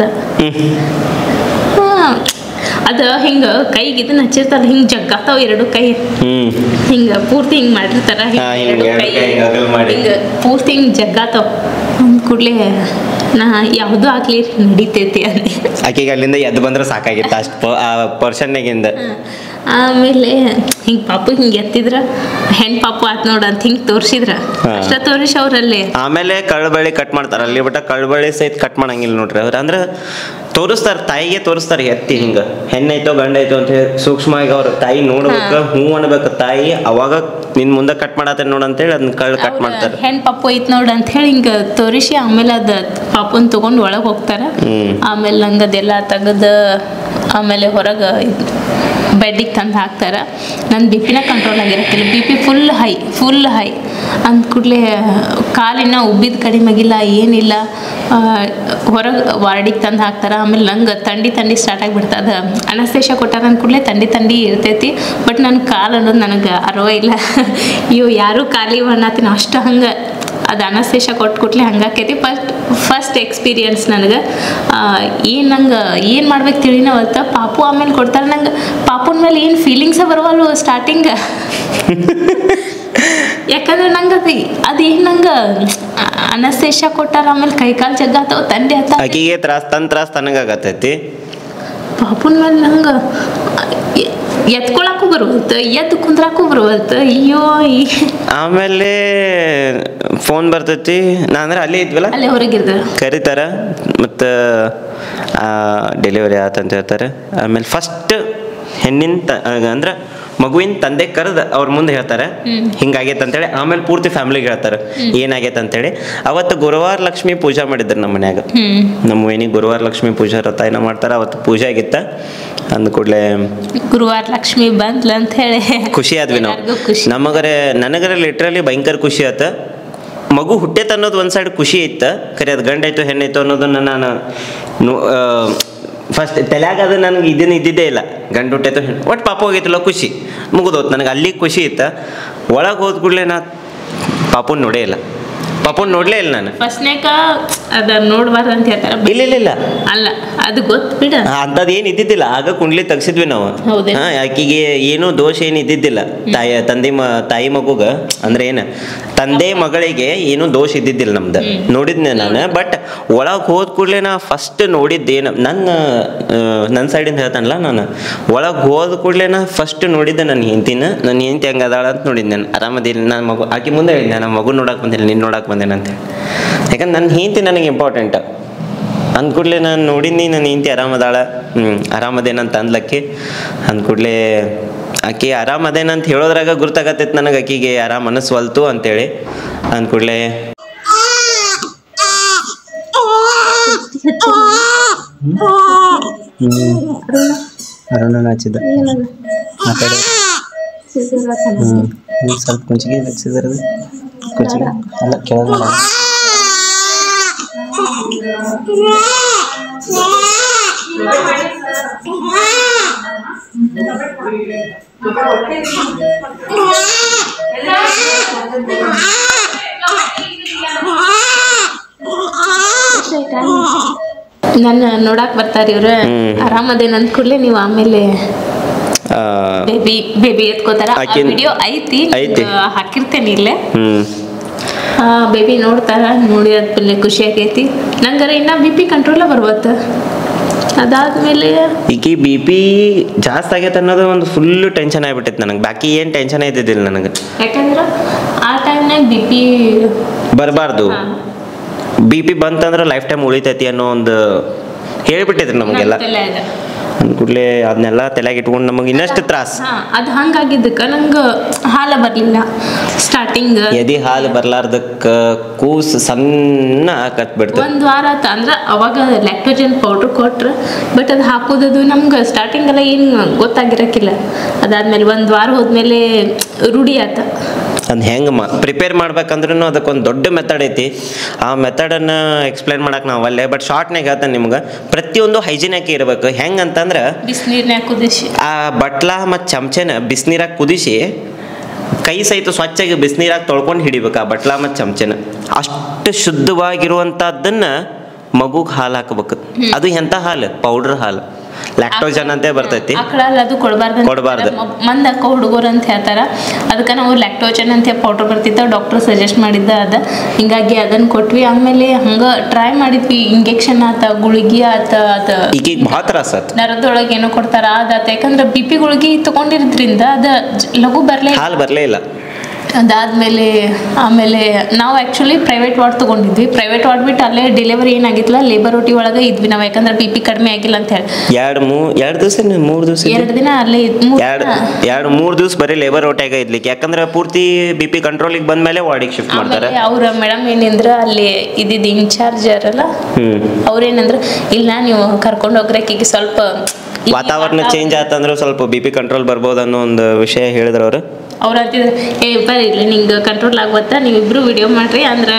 ಹಾಂ ಅದು ಹಿಂಗೆ ಕೈಗೆ ಇದನ್ನ ಹಚ್ಚಿರ್ತಾರೆ ಹಿಂಗೆ ಜಗ್ಗಾತಾವ ಎರಡು ಕೈ ಹ್ಮ್ ಹಿಂಗ ಪೂರ್ತಿ ಹಿಂಗ್ ಮಾಡಿರ್ತಾರ ಹಿಂಗ್ ಹಾ, ಹಿಂಗ್ ಎರಡು ಎರಡು ಕೈ ಕೈ ಹಿಂಗ್ ಅಗಲ್ ಮಾಡಿ. ಹಿಂಗ ಪೂರ್ತಿ ಹಿಂಗ್ ಜಗ್ಗಾತಾವ ಅಂದ ಕೂಡ್ಲೆ ನಾ ಯಾವ್ದು ಆಗ್ಲಿ ನಡಿತೈತಿ ಅಂದೆ ಆಕೆಗೆ ಅಲ್ಲಿಂದ ಎದ್ದು ಬಂದ್ರೆ ಸಾಕಾಗಿತ್ತು ಅಷ್ಟು ಆ ಪರ್ಸನ್ನಾಗಿಂದ ಆಮೇಲೆ ಹಿಂಗ್ ಪಾಪು ಹಿಂಗ್ ಎತ್ತಿದ್ರ ಹೆಣ್ ಪಾಪು ಆತ್ ನೋಡ ಅಂತ ಹಿಂಗ್ ತೋರ್ಸಿದ್ರ ಹಾ. ಅಷ್ಟ ತೋರಿಸಿ ಅವ್ರಲ್ಲಿ ಆಮೇಲೆ ಕಳ್ಬಳ್ಳಿ ಕಟ್ ಮಾಡ್ತಾರ ಅಲ್ಲಿ ಬಿಟ್ಟ ಕಳ್ಬಳ್ಳಿ ಸಹಿತ ಕಟ್ ಮಾಡಂಗಿಲ್ಲ ನೋಡ್ರಿ ಅವ್ರು ಅಂದ್ರೆ ತೋರಿಸ್ತಾರ ತಾಯಿಗೆ ತೋರಿಸ್ತಾರ ಎತ್ತಿ ಹಿಂಗ ಹೆಣ್ಣೈತೋ ಗಂಡೈತೋ ಅಂತ ಹೇಳಿ ಸೂಕ್ಷ್ಮವಾಗಿ ಅವ್ರ ತಾಯಿ ನೋಡ್ಬೇಕು ಹ್ಞೂ ಅನ್ಬೇಕು ತಾಯಿ ಅವಾಗ ನಿನ್ ಮುಂದೆ ಕಟ್ ಮಾಡತ್ತೆ ನೋಡ್ ಅಂತೇಳಿ ಅದನ್ನ ಕಳ್ಳ ಕಟ್ ಮಾಡ್ತಾರೆ ಹೆಣ್ ಪಾಪು ಐತ್ ನೋಡ ಅಂತ ಹೇಳಿ ಹಿಂಗ ತೋರಿಸಿ ಆಮೇಲೆ ಅದ ಪಾಪುನ್ ತಗೊಂಡ್ ಒಳಗ್ ಹೋಗ್ತಾರ ಹ್ಮ್. ಆಮೇಲೆ ನಂಗೆ ಅದೆಲ್ಲ ತೆಗೆದು ಆಮೇಲೆ ಹೊರಗೆ ಬೆಡ್ಡಿಗೆ ತಂದು ಹಾಕ್ತಾರ ನನ್ನ ಬಿ ಪಿನ ಕಂಟ್ರೋಲ್ ಆಗಿರಕ್ಕಿಲ್ಲ B P full high full high ಅಂದ ಕೂಡಲೇ ಕಾಲಿನ ಉಬ್ಬಿದ ಕಡಿಮೆ ಆಗಿಲ್ಲ ಏನಿಲ್ಲ ಹೊರಗೆ ವಾರ್ಡಿಗೆ ತಂದು ಹಾಕ್ತಾರ ಆಮೇಲೆ ನಂಗೆ ತಂಡಿ ತಂಡಿ ಸ್ಟಾರ್ಟ್ ಆಗಿಬಿಡ್ತದ ಅನಸ್ತೇಶ ಕೊಟ್ಟಾರ ಅಂದ ಕೂಡಲೇ ತಂಡಿ ತಂಡಿ ಇರ್ತೈತಿ ಬಟ್ ನನ್ನ ಕಾಲು ಅನ್ನೋದು ನನಗೆ ಅರಿವ ಇಲ್ಲ ಅಯ್ಯೋ ಯಾರೂ ಖಾಲಿ ಅನ್ನತ್ತೀನಿ ಅಷ್ಟು ಹಂಗೆ ಅದು ಅನಸ್ತೇಶ ಕೊಟ್ಟು ಕೊಟ್ಲೆ ಹಂಗಾಕೈತಿ ಫಸ್ಟ್ ಫಸ್ಟ್ ಎಕ್ಸ್ಪೀರಿಯನ್ಸ್ ನನಗೆ ಏನು ನಂಗೆ ಏನು ಮಾಡ್ಬೇಕು ತಿಳಿನ ಅವತ್ತ ಪಾಪು ಆಮೇಲೆ ಕೊಡ್ತಾರೆ ನಂಗೆ ಪಾಪುನ ಮೇಲೆ ಏನು ಫೀಲಿಂಗ್ಸ ಬರವಲ್ವು ಸ್ಟಾರ್ಟಿಂಗ್ ಯಾಕಂದ್ರೆ ನಂಗೆ ಅದು ಅದೇನು ನಂಗೆ ಅನಸ್ತೇಶ ಕೊಟ್ಟಾರ ಆಮೇಲೆ ಕೈಕಾಲು ಜಗ್ಗಾತವ ತಂದೆ ಹತ್ತ ಆಕಿಗೆ ತ್ರಾಸ್ ತನ್ ತ್ರಾಸ್ ತನಗಾಗತೈತಿ ಪಾಪುನ ಮೇಲೆ ನಂಗೆ ಎತ್ಕೊಳಕ್ಕೂ ಬರುವಲ್ತು ಎದ್ದು ಕುಂದ್ರಾಕು ಬರುವಲ್ತು ಅಯ್ಯೋ ಈ ಆಮೇಲೆ ಫೋನ್ ಬರ್ತೈತಿ ನಾ ಅಂದ್ರೆ ಅಲ್ಲೇ ಇದ್ವಲ್ಲ ಅಲ್ಲೇ ಹೊರಗಿರ್ದ ಕರೀತಾರ ಮತ್ತು ಡೆಲಿವರಿ ಆತಂತ ಹೇಳ್ತಾರೆ ಆಮೇಲೆ ಫಸ್ಟ್ ಹೆಣ್ಣಿನ ತ ಅಂದ್ರೆ ಮಗುವಿನ ತಂದೆ ಕರೆದು ಅವ್ರ ಮುಂದೆ ಹೇಳ್ತಾರೆ ಹಿಂಗಾಗೈತೆ ಅಂತೇಳಿ ಆಮೇಲೆ ಪೂರ್ತಿ ಫ್ಯಾಮಿಲಿಗೆ ಹೇಳ್ತಾರೆ ಏನಾಗೈತೆ ಅಂತೇಳಿ ಅವತ್ತು ಗುರುವಾರ ಲಕ್ಷ್ಮಿ ಪೂಜಾ ಮಾಡಿದ್ರು ನಮ್ಮ ಮನ್ಯಾಗ ಹ್ಞೂ ನಮ್ಮ ವೈನಿ ಗುರುವಾರ ಲಕ್ಷ್ಮಿ ಪೂಜಾ ರತಾಯನ ಮಾಡ್ತಾರೆ ಅವತ್ತು ಪೂಜೆ ಆಗಿತ್ತ ಅಂದ ಕೂಡಲೇ ಗುರುವಾರ ಲಕ್ಷ್ಮಿ ಬಂದ್ಲ ಅಂತ ಹೇಳಿ ಖುಷಿ ಆದ್ವಿ ನಾವು ಎಲ್ಲಾರ್ಗೂ ಖುಷಿ ನಮಗರೆ ನನಗರೆ ಲಿಟ್ರಲಿ ಭಯಂಕರ ಖುಷಿ ಆತ ಮಗು ಹುಟ್ಟೈತೆ ಅನ್ನೋದು ಒಂದು ಸೈಡ್ ಖುಷಿ ಐತ ಖರೆ ಅದು ಗಂಡಾಯ್ತು ಹೆಣ್ಣಾಯ್ತು ಅನ್ನೋದನ್ನ ನಾನು ಫಸ್ಟ್ ತಲೆಯಾಗ ಅದು ನನಗೆ ಇದನ್ನ ಇದ್ದಿದ್ದೇ ಇಲ್ಲ ಗಂಡು ಹುಟ್ಟೈತು ಹೆಣ್ಣು ಒಟ್ಟು ಪಾಪ ಹೋಗೈತಲ್ಲ ಖುಷಿ ಮುಗಿದೋತು ನನಗೆ ಅಲ್ಲಿ ಖುಷಿ ಇತ್ತ ಒಳಗೆ ಹೋದ ಕೂಡಲೇ ನಾ ಪಾಪುನ್ ನೋಡೇ ಇಲ್ಲ ಪಾಪುನ್ ನೋಡಲೇ ಇಲ್ಲ ನಾನು ಫಸ್ಟ್ನೇಕ ಅದ ನೋಡ್ಬಾರ್ದು ಅಂತ ಹೇಳ್ತಾರ ಇಲ್ಲ ಇಲ್ಲ ಇಲ್ಲ ಅಲ್ಲ ಅದು ಗೊತ್ತು ಬಿಡ ಅಂಥದ್ದು ಏನು ಇದ್ದಿದ್ದಿಲ್ಲ ಆಗ ಕುಂಡ್ಲಿ ತೆಗ್ಸಿದ್ವಿ ನಾವು ಹೌದೇ? ಹಾ ಆಕಿಗೆ ಏನೂ ದೋಷ ಏನು ಇದ್ದಿದ್ದಿಲ್ಲ ತಾಯಿ ತಂದೆ ಮ ತಾಯಿ ಮಗುಗ ಅಂದ್ರೆ ಏನು ತಂದೆ ಮಗಳಿಗೆ ಏನೂ ದೋಷ ಇದ್ದಿದ್ದಿಲ್ಲ ನಮ್ದು ನೋಡಿದ್ನೆ ನಾನು ಬಟ್ ಒಳಗೆ ಹೋದ ಕೂಡಲೇ ನಾ ಫಸ್ಟ್ ನೋಡಿದ್ದೇನು ನನ್ನ ಆ, ನನ್ನ ಸೈಡಿಂದ ಹೇಳ್ತಾನಲ್ಲ ನಾನು ಒಳಗೆ ಹೋದ ಕೂಡಲೇ ನಾ ಫಸ್ಟ್ ನೋಡಿದ್ದೆ ನನ್ನ ಹೆಂಡ್ತಿನ ನನ್ನ ಹೆಂಡ್ತಿ ಹೆಂಗೆ ಅದಾಳ ಅಂತ ನೋಡಿದ್ದೆ ನಾನು ಆರಾಮದಿಲ್ಲ ನನ್ನ ಮಗು ಆಕೆ ಮುಂದೆ ಹೇಳಿದ್ದೆ ನನ್ನ ಮಗು ನೋಡಕ್ಕೆ ಬಂದಿಲ್ಲ ನಿನ್ನ ನೋಡಕ್ಕೆ ಬಂದೇನೆ ಅಂತ ಯಾಕಂದ್ರೆ ನನ್ನ ಹೆಂಡ್ತಿ ನನಗೆ ಇಂಪಾರ್ಟೆಂಟ್ ಅಂದ್ಕೂಡ್ಲೆ ನಾನು ನೋಡಿದ್ನಿ ನನ್ನ ಹೆಂಡತಿ ಆರಾಮದಾಳ ಹ್ಞೂ ಆರಾಮದೇನಂತ ಅಂದ್ಲಕ್ಕಿ ಅಂದ್ಕೂಡ್ಲೆ ಆಕಿ ಆರಾಮದೇನಂತ ಹೇಳೋದ್ರಾಗ ಗುರ್ತಾಗತ್ತೈತೆ ನನಗೆ ಆಕಿಗೆ ಆರಾಮ ಅನಿಸ್ವಲ್ತು ಅಂತೇಳಿ ಅಂದ್ಕೂಡ್ಲೆ ಅರುಣ ಹಚ್ಚಿದ್ದ ಮಾತಾಡ ಹ್ಞೂ ಸ್ವಲ್ಪ ಕುಂಚಿಗೆ ಹಚ್ಚಿದ್ರದು ಕುಂಚಿಗೆ ಅಲ್ಲ ಕೆಳಗೆ ನನ್ನ ನೋಡಕ್ ಬರ್ತಾರ ಇವ್ರ ಹ್ಮ್. ಆರಾಮದೇನ ಅಂದ ಕೂಡಲೇ ನೀವು ಆಮೇಲೆ ಬೇಬಿ ಬೇಬಿ ಎತ್ಕೋತಾರ ಆಕಿನ್- ವಿಡಿಯೋ ಐತಿ ಐತಿ. ನಿಮ್ಗ್ ಹಾಕಿರ್ತೇನೆ ಇಲ್ಲೇ ಹ್ಞೂ ಬೇಬಿ ನೋಡ್ತಾರ ನೋಡಿದ್ಮೇಲೆ ಖುಷಿ ಆಗೈತಿ ನಂಗಾರ ಇನ್ನ ಬಿ ಪಿ ಕಂಟ್ರೋಲ ಬರ್ವತ್ತ ಅದಾದ್ಮೇಲೆ ಈಕಿ ಬಿ ಪಿ ಜಾಸ್ತಿ ಆಗೈತೆ ಅನ್ನೋದು ಒಂದು ಫುಲ್ ಟೆನ್ಷನ್ ಆಗ್ಬಿಟ್ಟೈತೆ ನನಗೆ ಬಾಕಿ ಏನು ಟೆನ್ಷನ್ ಇದ್ದಿದ್ದಿಲ್ಲ ನನಗೆ ಯಾಕಂದ್ರ ಆ ಟೈಮ್ನಾಗ ಬಿ ಪಿ ಬರಬಾರ್ದು ಬಿ ಪಿ ಬಂತಂದ್ರೆ ಲೈಫ್ ಟೈಮ್ ಉಳಿತೈತಿ ಅನ್ನೋ ಒಂದು ಹೇಳ್ಬಿಟ್ಟಿದ್ರು ನಮಗೆಲ್ಲ ಅಂದ್ಕೂಡ್ಲೆ ಅದನ್ನೆಲ್ಲ ತಲೆಗೆ ಇಟ್ಕೊಂಡು ನಮಗೆ ಇನ್ನಷ್ಟು ತ್ರಾಸ ಹಾ ಅದು ಹಂಗಾಗಿದ್ದಕ್ಕೆ ನಂಗೆ ಹಾಲ ಬರಲಿಲ್ಲ ಸ್ಟಾರ್ಟಿಂಗ್ ಎದಿ ಹಾಲು ಬರ್ಲಾರ್ದಕ್ಕ ಕೂಸು ಸಣ್ಣ ಆಕತ್ ಬಿಡ್ತದೆ ಒಂದು ವಾರ ಆತ ಅಂದ್ರೆ ಅವಾಗ ಲ್ಯಾಕ್ಟೋಜನ್ ಪೌಡ್ರ್ ಕೊಟ್ರು ಬಟ್ ಅದು ಹಾಕೋದದು ನಮ್ಗೆ ಸ್ಟಾರ್ಟಿಂಗ್ ಎಲ್ಲ ಏನು ಗೊತ್ತಾಗಿರಕ್ಕಿಲ್ಲ ಅದಾದ್ಮೇಲೆ ಒಂದು ವಾರ ಹೋದ್ಮೇಲೆ ರೂಢಿ ಆತ ಅದು ಹೆಂಗೆ ಮಾ ಪ್ರಿಪೇರ್ ಮಾಡ್ಬೇಕಂದ್ರೂ ಅದಕ್ಕೊಂದು ದೊಡ್ಡ ಮೆಥಡ್ ಐತಿ ಆ ಮೆಥಡನ್ನು ಎಕ್ಸ್ಪ್ಲೈನ್ ಮಾಡಕ್ಕೆ ನಾವು ಅಲ್ಲೇ ಬಟ್ ಶಾರ್ಟ್ನಾಗ ಹೇಳ್ತಾನೆ ನಿಮ್ಗೆ ಪ್ರತಿಯೊಂದು ಹೈಜಿನಾಗಿ ಇರಬೇಕು ಹೆಂಗೆ ಅಂತಂದ್ರೆ ಬಿಸಿನೀರ್ನ್ಯಾಗ ಕುದಿಸಿ ಆ ಬಟ್ಲ ಮತ್ತು ಚಮಚನ ಬಿಸಿನೀರಾಗ ಕುದಿಸಿ ಕೈ ಸಹಿತ ಸ್ವಚ್ಛಾಗಿ ಬಿಸಿನೀರಾಗ ತೊಳ್ಕೊಂಡು ಹಿಡಿಬೇಕು ಆ ಬಟ್ಲ ಮತ್ತು ಚಮಚನ ಅಷ್ಟು ಶುದ್ಧವಾಗಿರುವಂಥದ್ದನ್ನು ಮಗುಗೆ ಹಾಲು ಹಾಕ್ಬೇಕು ಅದು ಎಂಥ ಹಾಲು ಪೌಡ್ರ್ ಹಾಲು ಲ್ಯಾಕ್ಟೋಜನ್ ಅಂತೇ ಬರ್ತೈತಿ ಆಕಳ ಹಾಲ್ ಅದು ಕೊಡಬಾರ್ದು ಕೊಡ್ಬಾರ್ದು. ಮಂದ್ ಹಾಕೋ ಹುಡುಗರು ಅಂತ ಹೇಳ್ತಾರ ಅದಕ್ಕೆ ನಾವು ಲ್ಯಾಕ್ಟೋಜನ್ ಅಂತ ಪೌಡರ್ ಬರ್ತಿತ್ತ ಡಾಕ್ಟರ್ ಸಜೆಸ್ಟ್ ಮಾಡಿದ್ದ ಅದ ಹಿಂಗಾಗಿ ಅದನ್ನ ಕೊಟ್ವಿ ಆಮೇಲೆ ಹಂಗ ಟ್ರೈ ಮಾಡಿದ್ವಿ ಇಂಜೆಕ್ಷನ್ ಆತ ಗುಳಿಗೆ ಆತ ಅದ ಈಗೀಗ ಭಾಳ ತ್ರಾಸ ಆತು ನರದೊಳಗೆ ಏನೋ ಕೊಡ್ತಾರ ಅದಾತ ಯಾಕಂದ್ರೆ ಬಿ ಪಿ ಗುಳಿಗೆ ತಗೊಂಡಿರೋದ್ರಿಂದ ಅದ ಜ- ಲಘು ಬರ್ಲೇ ಹಾಲು ಬರಲೇ ಇಲ್ಲ ಅದಾದ್ಮೇಲೆ ಆಮೇಲೆ ನಾವು ಆ್ಯಕ್ಚುಲಿ ಪ್ರೈವೇಟ್ ವಾರ್ಡ್ ತೊಗೊಂಡಿದ್ವಿ ಪ್ರೈವೇಟ್ ವಾರ್ಡ್ ಬಿಟ್ಟು ಅಲ್ಲೇ ಡೆಲಿವರಿ ಏನಾಗಿತ್ತಲ್ಲ ಲೇಬರ್ ಓಟಿ ಒಳಗೆ ಇದ್ವಿ ನಾವು ಯಾಕಂದ್ರೆ ಬಿ ಪಿ ಕಡಿಮೆ ಆಗಿಲ್ಲ ಅಂತ ಹೇಳಿ ಎರಡು ಮೂ ಎರಡು ದಿವಸ ಮೂರು ದಿವಸ ಎರಡು ದಿನ ಅಲ್ಲೇ ಇದ್ ಮೂರ್ ಎರಡು ದಿನ. ಎರಡು ಮೂರು ದಿವಸ ಬರೀ ಲೇಬರ್ ಔಟಾಗ ಇದ್ಲಿಕ್ಕೆ ಯಾಕಂದ್ರೆ ಪೂರ್ತಿ ಬಿ ಪಿ ಕಂಟ್ರೋಲಿಗೆ ಬಂದ್ಮೇಲೆ ವಾರ್ಡಿಗೆ ಶಿಫ್ಟ್ ಮಾಡ್ತಾರೆ ಆಮೇಲೆ ಅವ್ರ ಮೇಡಮ್ ಏನಂದ್ರ ಅಲ್ಲಿ ಇದ್ದಿದ್ದು ಇನ್ಚಾರ್ಜ್ ಅರಲ್ಲ ಹ್ಮ್ ಅವ್ರೇನಂದ್ರ ಇಲ್ಲ ನೀವು ಕರ್ಕೊಂಡು ಹೋಗ್ರಕ್ಕಿಗೆ ಸ್ವಲ್ಪ ಇಲ್ಲಿ ವಾತಾವರಣ ಚೇಂಜ್ ಆತಂದ್ರೆ ಸ್ವಲ್ಪ ಬಿ ಪಿ ಕಂಟ್ರೋಲ್ ಬರ್ಬೋದು ಅನ್ನೋ ಒಂದು ವಿಷಯ ಹೇಳಿದ್ರು ಅವರು ಅವ್ರು ಅಂತಿದ್ರು ಏ ಬರ್ರಿ ಇಲ್ಲ ನಿಂಗೆ ಕಂಟ್ರೋಲ್ ಆಗ್ಬತ್ತಾ ನೀವಿಬ್ರು ವಿಡಿಯೋ ಮಾಡ್ರಿ ಅಂದ್ರೆ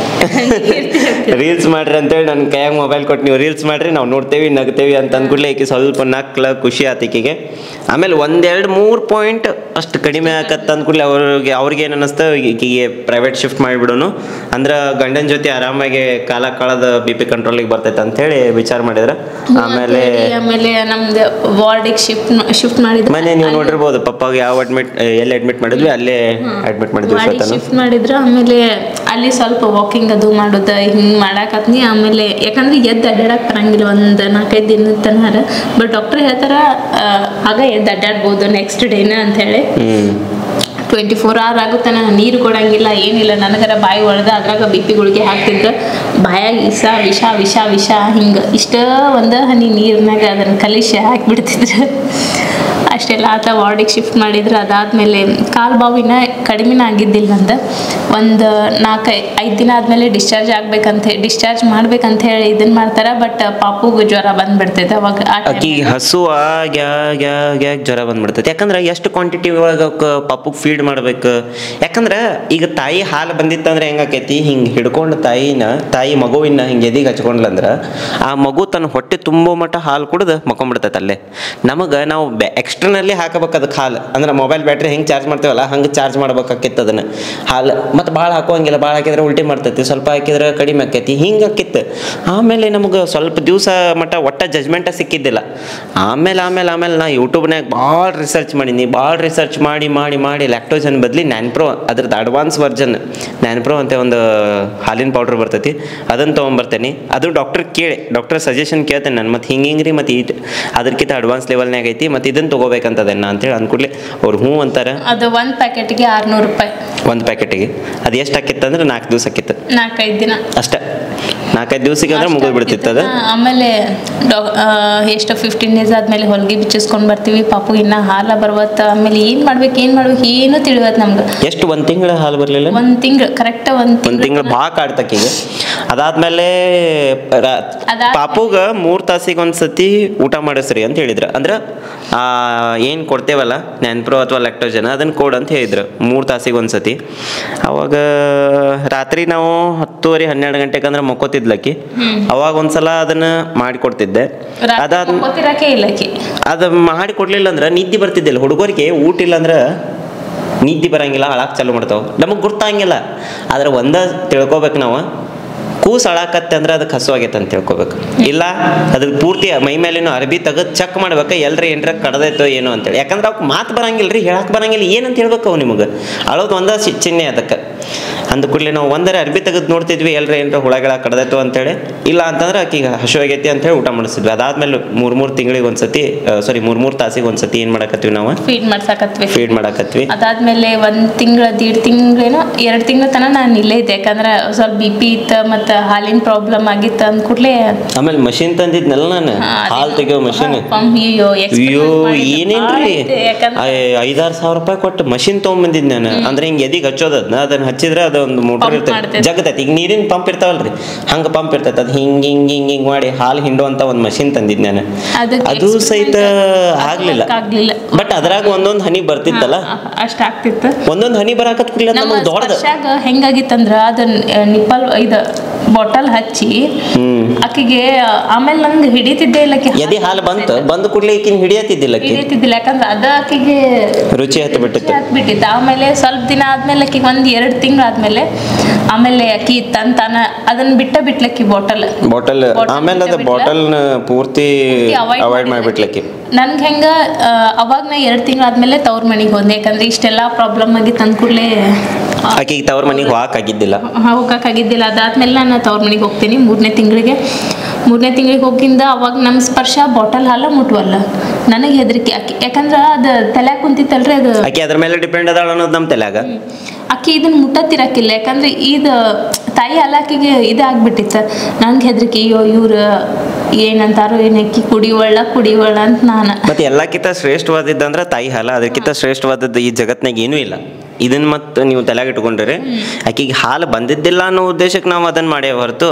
ರೀಲ್ಸ್ ಮಾಡ್ರಿ ಅಂತೇಳಿ ನನ್ನ ಕೈಯಾಗ ಮೊಬೈಲ್ ಕೊಟ್ಟು ನೀವು ರೀಲ್ಸ್ ಮಾಡ್ರಿ ನಾವು ನೋಡ್ತೇವಿ ನಗ್ತೇವಿ ಅಂತ ಅಂದ್ಕೂಡ್ಲೆ ಈಕಿ ಸ್ವಲ್ಪ ನಕ್ಲ ಖುಷಿ ಆತ ಈಕಿಗೆ ಆಮೇಲೆ ಒಂದೆರಡು ಮೂರು ಪಾಯಿಂಟ್ ಅಷ್ಟು ಕಡಿಮೆ ಆಕತ್ತ ಅಂದ್ಕೂಡ್ಲೆ ಅವ್ರಿಗೆ ಅವ್ರಿಗೆ ಏನು ಅನ್ನಿಸ್ತು ಈಕಿಗೆ ಪ್ರೈವೇಟ್ ಶಿಫ್ಟ್ ಮಾಡಿಬಿಡೋನು ಅಂದ್ರೆ ಗಂಡನ ಜೊತೆ ಆರಾಮಾಗಿ ಕಾಲ ಕಳೆದ ಬಿ ಪಿ ಕಂಟ್ರೋಲಿಗೆ ಬರ್ತೈತೆ ಅಂತೇಳಿ ವಿಚಾರ ಮಾಡಿದ್ರೆ ಆಮೇಲೆ ಆಮೇಲೆ ನಮ್ದು ವಾರ್ಡಿಗೆ ಶಿಫ್ಟ್ ಶಿಫ್ಟ್ ಮಾಡಿದ್ರು ಮನೆ ನೀವು ನೋಡಿರ್ಬೋದು ಪಪ್ಪಾಗ ಯಾವ ಅಡ್ಮಿಟ್ ಎಲ್ಲಿ ಅಡ್ಮಿಟ್ ಮಾಡಿದ್ವಿ ಅಲ್ಲೇ ಅಡ್ಮಿಟ್ ಮಾಡಿದ್ವಿ ವಾರ್ಡಿಗೆ ಶ್ವೇತಾನು ಶಿಫ್ಟ್ ಮಾಡಿದ್ರು ಆಮೇಲೆ ಅಲ್ಲಿ ಸ್ವಲ್ಪ ವಾಕಿಂಗ್ ಅದು ಮಾಡೋದು ಹಿಂಗೆ ಮಾಡಾಕತ್ನಿ ಆಮೇಲೆ ಯಾಕಂದ್ರೆ ಎದ್ದು ಅಡ್ಡಾಡಕ್ ಬರಂಗಿಲ್ಲ ಒಂದು ನಾಲ್ಕೈದು ದಿನದ ತನಕ ಬಟ್ ಡಾಕ್ಟರ್ ಹೇಳ್ತಾರ ಆ, ಆಗ ಎದ್ದು ಅಡ್ಡಾಡ್ಬೋದು ನೆಕ್ಸ್ಟ್ ಡೇನ ಅಂತ ಹೇಳಿ ಹ್ಮ್ ಟ್ವೆಂಟಿ ಫೋರ್ ಅವರ್ ಆಗುತ್ತೆ ನಾನು ನೀರು ಕೊಡಂಗಿಲ್ಲ ಏನಿಲ್ಲ ನನಗರ ಬಾಯಿ ಒಳ್ದ ಅದ್ರಾಗ ಬಿ ಪಿ ಗುಳಿಗೆ ಹಾಕ್ತಿದ್ರು ಬಾಯಾಗ ಇಸ ವಿಷ ವಿಷ ವಿಷ ಹಿಂಗೆ ಇಷ್ಟ ಒಂದು ಹನಿ ನೀರಿನಾಗ ಅದನ್ನು ಕಲಿಸಿ ಹಾಕಿಬಿಡ್ತಿದ್ರು ಅಷ್ಟೆಲ್ಲ ಆತ ವಾರ್ಡಿಗೆ ಶಿಫ್ಟ್ ಮಾಡಿದ್ರು ಅದಾದಮೇಲೆ ಕಾಲು ಬಾವಿನ ಕಡಿಮೆನ ಆಗಿದ್ದಿಲ್ಲ ನಂದು ಒಂದು ನಾಲ್ಕು ಐದು ದಿನ ಆದಮೇಲೆ ಡಿಸ್ಚಾರ್ಜ್ ಆಗ್ಬೇಕಂತ ಡಿಸ್ಚಾರ್ಜ್ ಮಾಡ್ಬೇಕಂತ ಹೇಳಿ ಇದನ್ನು ಮಾಡ್ತಾರೆ ಬಟ್ ಪಾಪುಗೆ ಜ್ವರ ಬಂದ್ಬಿಡ್ತೈತೆ ಅವಾಗ ಆ time ಆಕಿಗೆ ಹಸು ಆಗ್ಯಾಗ ಆಗ್ಯಾಗ ಜ್ವರ ಬಂದ್ಬಿಡ್ತೈತೆ ಯಾಕಂದ್ರೆ ಎಷ್ಟು ಕ್ವಾಂಟಿಟಿ ಒಳಗೆ ಪಪ್ಪಗೆ ಫೀಡ್ ಮಾಡ್ಬೇಕು ಯಾಕಂದ್ರೆ ಈಗ ತಾಯಿ ಹಾಲು ಬಂದಿತ್ತಂದ್ರೆ ಹೆಂಗಾಕೈತಿ ಹಿಂಗೆ ಹಿಡ್ಕೊಂಡು ತಾಯಿನ ತಾಯಿ ಮಗುವಿನ ಹಿಂಗೆ ಎದಿಗೆ ಹಚ್ಕೊಂಡ್ಲಂದ್ರೆ ಆ ಮಗು ತನ್ನ ಹೊಟ್ಟೆ ತುಂಬೋ ಮಟ್ಟ ಹಾಲು ಕುಡ್ದು ಮಕ್ಕೊಂಡ್ಬಿಡ್ತೈತೆ ಅಲ್ಲೇ ನಮಗೆ ನಾವು ಎಕ್ಸ್ಟ್ರನಲ್ಲಿ ಹಾಕಬೇಕು ಅದಕ್ಕೆ ಹಾಲು ಅಂದ್ರೆ ಮೊಬೈಲ್ ಬ್ಯಾಟ್ರಿ ಹೆಂಗೆ ಚಾರ್ಜ್ ಮಾಡ್ತೇವಲ್ಲ ಹಂಗೆ ಚಾರ್ಜ್ ಮಾಡ್ಬೇಕಾಕಿತ್ತು ಅದನ್ನು ಹಾಲು ಮತ್ತು ಭಾಳ ಹಾಕೋಂಗಿಲ್ಲ ಭಾಳ ಹಾಕಿದ್ರೆ ಉಲ್ಟಿ ಮಾಡ್ತೈತಿ ಸ್ವಲ್ಪ ಹಾಕಿದ್ರೆ ಕಡಿಮೆ ಆಕೈತಿ ಹಿಂಗೆ ಆಕಿತ್ತು ಆಮೇಲೆ ನಮಗೆ ಸ್ವಲ್ಪ ದಿವಸ ಮಟ್ಟ ಒಟ್ಟ ಜಜ್ಮೆಂಟ ಸಿಕ್ಕಿದ್ದಿಲ್ಲ ಆಮೇಲೆ ಆಮೇಲೆ ಆಮೇಲೆ ನಾ ಯೂಟ್ಯೂಬ್ನಾಗ ಭಾಳ ರಿಸರ್ಚ್ ಮಾಡೀನಿ ಭಾಳ ರಿಸರ್ಚ್ ಮಾಡಿ ಮಾಡಿ ಮಾಡಿ ಲ್ಯಾಕ್ಟೋಜನ್ ಬದಲಿ ನ್ಯಾನ್ ಪ್ರೋ ಅದ್ರದ್ದು ಅಡ್ವಾನ್ಸ್ ವರ್ಜನ್ ನ್ಯಾನ್ ಪ್ರೋ ಅಂತ ಒಂದು ಹಾಲಿನ ಪೌಡ್ರ್ ಬರ್ತೈತಿ ಅದನ್ನು ತೊಗೊಂಬರ್ತೇನೆ ಅದು ಡಾಕ್ಟರ್ ಕೇಳಿ ಡಾಕ್ಟರ್ ಸಜೆಷನ್ ಕೇಳ್ತೇನೆ ನಾನು ಮತ್ತು ಹಿಂಗೆ ಹಿಂಗೆ ರೀ ಮತ್ತು ಈ ಅದಕ್ಕಿಂತ ಅಡ್ವಾನ್ಸ್ ಲೆವೆಲ್ನಾಗ ಐತಿ ಮತ್ತು ಇದನ್ನು ತೊಗೋಬೇಕಂತದೇನ ಅಂತೇಳಿ ಅಂದ್ಕೂಡ್ಲೆ ಅವ್ರು ಹ್ಞೂ ಅಂತಾರೆ ಅದು ಒಂದು ಪ್ಯಾಕೆಟ್ಗೆ ಆರುನೂರು ರೂಪಾಯಿ ಒಂದು ಪ್ಯಾಕೆಟಿಗೆ ಅದು ಎಷ್ಟು ಆಕಿತ್ತು ಅಂದ್ರೆ ನಾಲ್ಕು ದಿವಸ ಆಕಿತ್ತು ನಾಲ್ಕೈದು ದಿನ ಅಷ್ಟೇ ನಾಲ್ಕೈದು ದಿವಸಿಗೆ ಅಂದ್ರೆ ಮುಗಿದು ಬಿಡ್ತಿತ್ತು ಅದು ಹಾ, ಆಮೇಲೆ ಡಾ- ಆ, ಎಷ್ಟು ಫಿಫ್ಟೀನ್ ಡೇಸ್ ಆದ್ಮೇಲೆ ಹೊಲಿಗೆ ಬಿಚ್ಚಿಸ್ಕೊಂಡು ಬರ್ತೀವಿ ಪಾಪು ಇನ್ನ ಹಾಲ ಬರ್ವತ್ತ ಆಮೇಲೆ ಏನ್ ಮಾಡ್ಬೇಕು ಏನ್ ಮಾಡ್ಬೇಕು ಏನು ತಿಳಿವತ್ ನಮ್ಗೆ ಎಷ್ಟು ಒಂದು ತಿಂಗಳ ಹಾಲು ಬರಲಿಲ್ಲ ಒಂದ್ ತಿಂಗಳು ಕರೆಕ್ಟ್ ಒಂದ್ ಒಂದು ತಿಂಗಳು ಭಾಳ ಕಾಡ್ತಕ್ಕಿಗೆ ಅದಾದ್ಮೇಲೆ ರಾ- ಅದಾದ್ಮೇಲೆ- ಪಾಪುಗ ಮೂರು ತಾಸಿಗೆ ಒಂದು ಸತಿ ಊಟ ಮಾಡಿಸ್ರಿ ಅಂತ ಹೇಳಿದ್ರು ಅಂದ್ರೆ ಏನು ಕೊಡ್ತೇವಲ್ಲ ನ್ಯಾನ್ಪ್ರೋ ಅಥವಾ ಲ್ಯಾಕ್ಟೋಜನ್ ಅದನ್ನು ಕೊಡು ಅಂತ ಹೇಳಿದ್ರು ಮೂರು ತಾಸಿಗೆ ಒಂದು ಸತಿ ಅವಾಗ ರಾತ್ರಿ ನಾವು ಹತ್ತುವರೆ ಹನ್ನೆರಡು ಗಂಟೆಗೆ ಅಂದ್ರೆ ಮಕ್ಕೋತಿದ್ಲಕ್ಕಿ ಅವಾಗ ಒಂದ್ಸಲ ಅದನ್ನು ಮಾಡಿಕೊಡ್ತಿದ್ದೆ ಅದಾದ ಗೊತ್ತಿರಕ್ಕೆ ಇಲ್ಲಕಿ ಅದು ಮಾಡಿ ಕೊಡ್ಲಿಲ್ಲ ಅಂದ್ರೆ ನಿದ್ದೆ ಬರ್ತಿದ್ದಿಲ್ಲ ಹುಡುಗರಿಗೆ ಊಟ ಇಲ್ಲ ಅಂದ್ರೆ ನಿದ್ದೆ ಬರಂಗಿಲ್ಲ ಅಳಾಕ್ ಚಾಲು ಮಾಡ್ತಾವ ನಮಗೆ ಗೊತ್ತಾಗಿಲ್ಲ ಆದ್ರೆ ಒಂದ ತಿಳ್ಕೊಬೇಕು ನಾವು ಕೂಸ್ ಅಳಾಕತ್ತೆ ಅಂದ್ರೆ ಅದಕ್ಕೆ ಹಸು ಆಗೈತೆ ಅಂತ ತಿಳ್ಕೊಬೇಕು ಇಲ್ಲ ಅದಕ್ಕೆ ಪೂರ್ತಿ ಮೈ ಮೇಲಿನ ಅರ್ಬಿ ತೆಗೆದು ಚೆಕ್ ಮಾಡ್ಬೇಕು ಎಲ್ರಿ ಏನ್ರ ಕಡದೈತೋ ಏನೋ ಅಂತೇಳಿ ಯಾಕಂದ್ರೆ ಅವ್ಕೆ ಮಾತು ಬರಂಗಿಲ್ಲ ರೀ ಹೇಳಕ್ ಬರಂಗಿಲ್ಲ ಏನಂತ ಹೇಳ್ಬೇಕು ಅವು ನಿಮಗೆ ಅಳೋದು ಒಂದ ಸಿ- ಚಿಹ್ನೆ ಅದಕ್ಕೆ ಅಂದ ಕೂಡಲೇ ನಾವು ಒಂದರ ಅರ್ಬಿ ತೆಗೆದು ನೋಡ್ತಿದ್ವಿ ಎಲ್ರ ಏನ್ರ ಹುಳಗಳ ಕಡ್ದೈತು ಅಂತೇಳಿ ಇಲ್ಲ ಅಂತಂದ್ರೆ ಆಕಿಗೆ ಹಶು ಆಗೈತಿ ಅಂತೇಳಿ ಊಟ ಮಾಡಿಸಿದ್ವಿ ಅದಾದ್ಮೇಲೆ ಮೂರ್ ಮೂರ್ ತಿಂಗಳಿಗೆ ಒಂದ್ಸತಿ ಸಾರಿ ಮೂರ್ ಮೂರ್ ತಾಸಿಗೆ ಒಂದ್ಸತಿ ಏನ್ ಮಾಡಕತ್ತೀವಿ ನಾವು ಫೀಡ್ ಮಾಡ್ಸಕತ್ವಿ ಫೀಡ್ ಮಾಡಕತ್ವಿ ಅದಾದ್ಮೇಲೆ ಒಂದ್ ತಿಂಗಳ ದೀಡ್ ತಿಂಗಳೇನೋ ಎರಡ್ ತಿಂಗಳ ತನಕ ನಾನು ಇಲ್ಲೇ ಇದ್ದೆ ಯಾಕಂದ್ರೆ ಸ್ವಲ್ಪ ಬಿ ಪಿ ಇತ್ತ ಮತ್ತು ಹಾಲಿನ ಪ್ರಾಬ್ಲಮ್ ಆಗಿತ್ತು ಅಂದ ಕೂಡಲೇ ಆಮೇಲೆ ಮಷಿನ್ ತಂದಿದ್ನಲ್ಲ ನಾನು ಹಾಲು ತೆಗಿಯೋ ಮಷಿನ್ ಅಯ್ಯೋ ಅಯ್ಯೋ ಏನೇನ್ರಿ ಯಾಕಂದ್ರೆ ಐ- ಐದಾರು ಸಾವಿರ ರೂಪಾಯಿ ಕೊಟ್ಟು ಮಷಿನ್ ತೊಗೊಂಬಂದಿದ್ ನಾನು ಅಂದ್ರೆ ಹಿಂಗೆ ಎದಿಗೆ ಹಚ್ಚೋದದ್ನ ಅದನ್ನ ಹಚ್ಚಿದ್ರೆ ಅದೊಂದು ಮೋಟರ್ Pump ಇರ್ತೈತಿ ಮಾಡ್ತೈತಿ. ಜಗತೈತಿ ಈಗ ನೀರಿನ ಪಂಪ್ ಇರ್ತಾವಲ್ರಿ ಹಂಗ ಪಂಪ್ ಇರ್ತೈತಿ ಅದು ಹಿಂಗ್ ಹಿಂಗ್ ಹಿಂಗ್ ಹಿಂಗ್ ಮಾಡಿ ಹಾಲು ಹಿಂಡುವಂತ ಒಂದು ಮಷಿನ್ ತಂದಿದ್ ನಾನು ಅದಕ್ಕೆ ಅದು ಸಹಿತ experiment ಆಗ್ಲಿಲ್ಲ work ಆಗ್ಲಿಲ್ಲ ಬಟ್ ಅದ್ರಾಗ ಒಂದೊಂದ್ ಹನಿ ಬರ್ತಿತ್ತಲ್ಲ ಅಷ್ಟ ಆಗ್ತಿತ್ತು ಒಂದೊಂದ್ ಹನಿ ಬರಾಕತ್ ಕೂಡಲೇ ನಮ್ಮ ನಮಗೆ ದೊಡ್ಡದ ಸ್ಪರ್ಶಾಗ ಹೆಂಗಾಗಿತ್ತಂದ್ರ ಅದನ್ನ ನಿಪ್ಪಲ್ ಇದು ಬಾಟಲ್ ಹಚ್ಚಿ ಹ್ಮ್ ಆಕಿಗೆ ಆಮೇಲೆ ನಂಗೆ ಹಿಡಿತಿದ್ದೆ ಇಲ್ಲ ಆಕಿ ಎದಿ ಹಾಲು ಬಂತು ಬಂದ ಕೂಡಲೇ ಈಕಿನ ಹಿಡಿಯತ್ತಿದ್ದಿಲ್ಲ ಆಕಿ ಹಿಡಿತಿದ್ದಿಲ್ಲ ಯಾಕಂದ್ರೆ ಅದ ಆಕಿಗೆ ರುಚಿ ಹತ್ತು ಬಿಟ್ಟಿತ್ತು ಬಿಟ್ಟಿತ್ತು ಆಮೇಲೆ ಸ್ವಲ್ಪ ದಿನ ಆದ್ಮೇಲೆ ಆಕಿಗೆ ಒಂದ್ ಎರಡು ತಿಂಗಳು ಆದ್ಮೇಲೆ ಆಮೇಲೆ ಆಕಿ ತನ್ ತಾನ ಅದನ್ನ ಬಿಟ್ಟ ಬಿಟ್ಲಕ್ಕಿ ಬಾಟಲ್ ಬಾಟಲ್ Bottle ಆಮೇಲೆ ಅದು ಬಿಟ್ಟ ಬಾಟಲ್ ಪೂರ್ತಿ avoid ಅವಾಯ್ಡ್ ಮಾಡಿದ್ಲು. ಮಾಡಿಬಿಟ್ಲಕ್ಕಿ ನನ್ಗೆ ಹೆಂಗ ಆ, ಅವಾಗ ನಾ ಎರಡು ತಿಂಗಳು ಆದ್ಮೇಲೆ ತವ್ರ ಮನೆಗೆ ಹೋದೆ ಯಾಕಂದ್ರೆ ಇಷ್ಟೆಲ್ಲ ಪ್ರಾಬ್ಲಮ್ ಆಗಿತ್ತು ಅಂದ ಕೂಡಲೇ ಆಕಿಗೆ ತವ್ರ ಮನೆಗೆ ಹೋಗಕ್ ಆಗಿದ್ದಿಲ್ಲ ಹೋಗಕ್ಕಾಗಿದ್ದಿಲ್ಲ ಅದಾದ್ಮೇಲೆ ನಾನು ತವ್ರ ಮನೆಗೆ ಹೋಗ್ತೀನಿ ಮೂರನೇ ತಿಂಗಳಿಗೆ ಮೂರನೇ ತಿಂಗಳಿಗೆ ಹೋಗಿಂದ ಅವಾಗ ನಮ್ಮ ಸ್ಪರ್ಶ ಬಾಟಲ್ ಹಾಲ ಮುಟ್ವಲ್ಲ ನನಗೆ ಹೆದರಿಕೆ ಆಕಿ ಯಾಕಂದ್ರೆ ಅದು ತಲೆ ಕುಂತಿತ್ತಲ್ರಿ ಅದು ಆಕಿ ಅದ್ರ ಮೇಲೆ ಡಿಪೆಂಡ್ ಅದಾಳ ಅನ್ನೋದು ನಮ್ಮ ತಲೆಯಾಗ ಆಕಿ ಇದನ್ನ ಮುಟ್ಟತ್ತಿರಕ್ಕಿಲ್ಲ ಯಾಕಂದ್ರೆ ಇದು ತಾಯಿ ಹಾಲಾಕಿಗೆ ಇದಾಗ್ಬಿಟ್ಟಿತ್ತು ನಂಗೆ ಹೆದರಿಕೆ ಅಯ್ಯೋ ಇವ್ರು ಏನಂತಾರೋ ಏನು ಅಕ್ಕಿ ಕುಡಿವಳ್ಳ ಕುಡಿವಳ್ಳ ಅಂತ ನಾನು ಮತ್ತೆ ಎಲ್ಲಕ್ಕಿಂತ ಶ್ರೇಷ್ಠವಾದಿದ್ದಂದ್ರೆ ತಾಯಿ ಹಾಲ ಅದಕ್ಕಿಂತ ಶ್ರೇಷ್ಠವಾದದ್ದು ಈ ಜಗತ್ನಾಗ ಏನೂ ಇಲ್ಲ ಇದನ್ನ ಮತ್ತೆ ನೀವು ತಲೆಯಾಗ ಇಟ್ಕೊಂಡ್ರೆ ಆಕಿಗೆ ಹಾಲು ಬಂದಿದ್ದಿಲ್ಲ ಅನ್ನೋ ಉದ್ದೇಶಕ್ಕೆ ನಾವು ಅದನ್ನ ಮಾಡೇ ಹೊರತು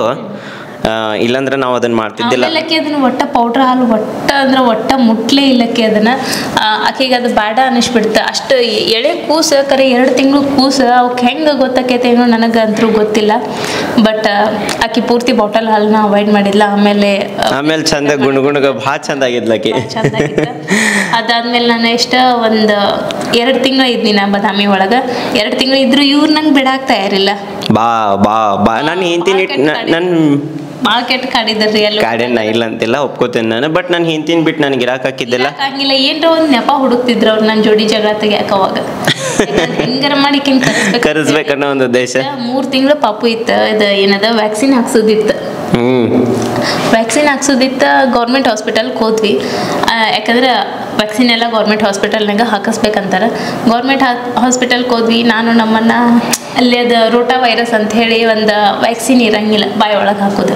ಆ, ಇಲ್ಲಾಂದ್ರೆ ನಾವು ಅದನ್ನ ಮಾಡ್ತಿದ್ದಿಲ್ಲ ಆಮೇಲೆ ಅದನ್ನ ಒಟ್ಟ ಪೌಡ್ರ್ ಹಾಲು ಒಟ್ಟ ಅಂದ್ರೆ ಒಟ್ಟ ಮುಟ್ಲೇ ಇಲ್ಲಕ್ಕೆ ಅದನ್ನ ಆ, ಆಕಿಗೆ ಅದು ಬೇಡ ಅನ್ನಿಸ್ಬಿಡ್ತು ಅಷ್ಟು ಎಳೆ ಕೂಸು ಕರೆ ಎರಡು ತಿಂಗಳು ಕೂಸು ಅವಕ್ಕೆ ಹೆಂಗೆ ಗೊತ್ತಾಕೈತೇನೋ ನನಗೆ ಅಂತರೂ ಗೊತ್ತಿಲ್ಲ ಬಟ್ ಆಕಿ ಪೂರ್ತಿ ಬಾಟಲ್ ಹಾಲನ್ನ ಅವಾಯ್ಡ್ ಮಾಡಿಲ್ಲ ಆಮೇಲೆ ಆ, ಆಮೇಲೆ ಚಂದ ಗುಣಗುಣಗ ಭಾಳ ಚಂದ ಆಗಿದ್ಲಕಿ ಚಂದಾಗಿತ್ತು ಅದಾದ್ಮೇಲೆ ನಾನು ಎಷ್ಟ ಒಂದು ಎರಡು ತಿಂಗಳು ಇದ್ನಿ ನಾ ಬದಾಮಿ ಒಳಗೆ ಎರಡು ತಿಂಗಳು ಇದ್ರು ಇವ್ರು ನಂಗೆ ಬಿಡಾಕ್ ತಯಾರಿಲ್ಲ ಬಾ ಬಾ ಬಾ ನಾನು ಹೆಂಡ್ತೀನಿ ನನ್ನ ಭಾಳ ಕೆಟ್ಟ ಕಾಡಿದ್ರಿ ಅಲ್ಲಿ ಗಾರ್ಡನ್ ನಾ ಇಲ್ಲ ಅಂತಿಲ್ಲ ಒಪ್ಕೋತೀನಿ ನಾನು ಬಟ್ ನಾನು ಹೆಂಡ್ತೀನಿ ಬಿಟ್ಟು ನನಗೆ ಇರಾಕ್ ಹಾಕಿದ್ದಿಲ್ಲ ಆಗಿಲ್ಲ ಏನ್ರ ಒಂದ್ ನೆಪ ಹುಡುಕ್ತಿದ್ರು ಅವ್ರು ನನ್ನ ಜೋಡಿ ಜಗಳ ತೆಗಿಯಾಕ ಅವಾಗ ಯಾಕಂದ್ರೆ ಹೆಂಗಾರ ಮಾಡಿ ಈಕಿನ್ ಕರೆಸ್ಬೇಕು ಕರೆಸ್ಬೇಕನ್ನೋ ಒಂದು ಉದ್ದೇಶ ಮೂರ್ ತಿಂಗಳು ಪಾಪು ಇತ್ತು ಇದು ಏನದ ವ್ಯಾಕ್ಸಿನ್ ಹಾಕ್ಸೋದಿತ್ತು ಹ್ಮ್ ವ್ಯಾಕ್ಸಿನ್ ಹಾಕ್ಸೋದಿತ್ತು ಗೌರ್ಮೆಂಟ್ ಹಾಸ್ಪಿಟಲ್ಗೆ ಹೋದ್ವಿ ಆ, ಯಾಕಂದ್ರೆ ವ್ಯಾಕ್ಸಿನ್ ಎಲ್ಲ ಗೌರ್ಮೆಂಟ್ ಹಾಸ್ಪಿಟಲ್ನಾಗ ಹಾಕಿಸ್ಬೇಕಂತಾರೆ ಗೌರ್ಮೆಂಟ್ ಹಾಸ್ಪಿಟಲ್ಗೆ ಹೋದ್ವಿ ನಾನು ನಮ್ಮನ್ನ ಅಲ್ಲಿ ಅದು ರೋಟಾ ವೈರಸ್ ಅಂತ ಹೇಳಿ ಒಂದು ವ್ಯಾಕ್ಸಿನ್ ಇರಂಗಿಲ್ಲ ಬಾಯಿ ಒಳಗೆ ಹಾಕೋದು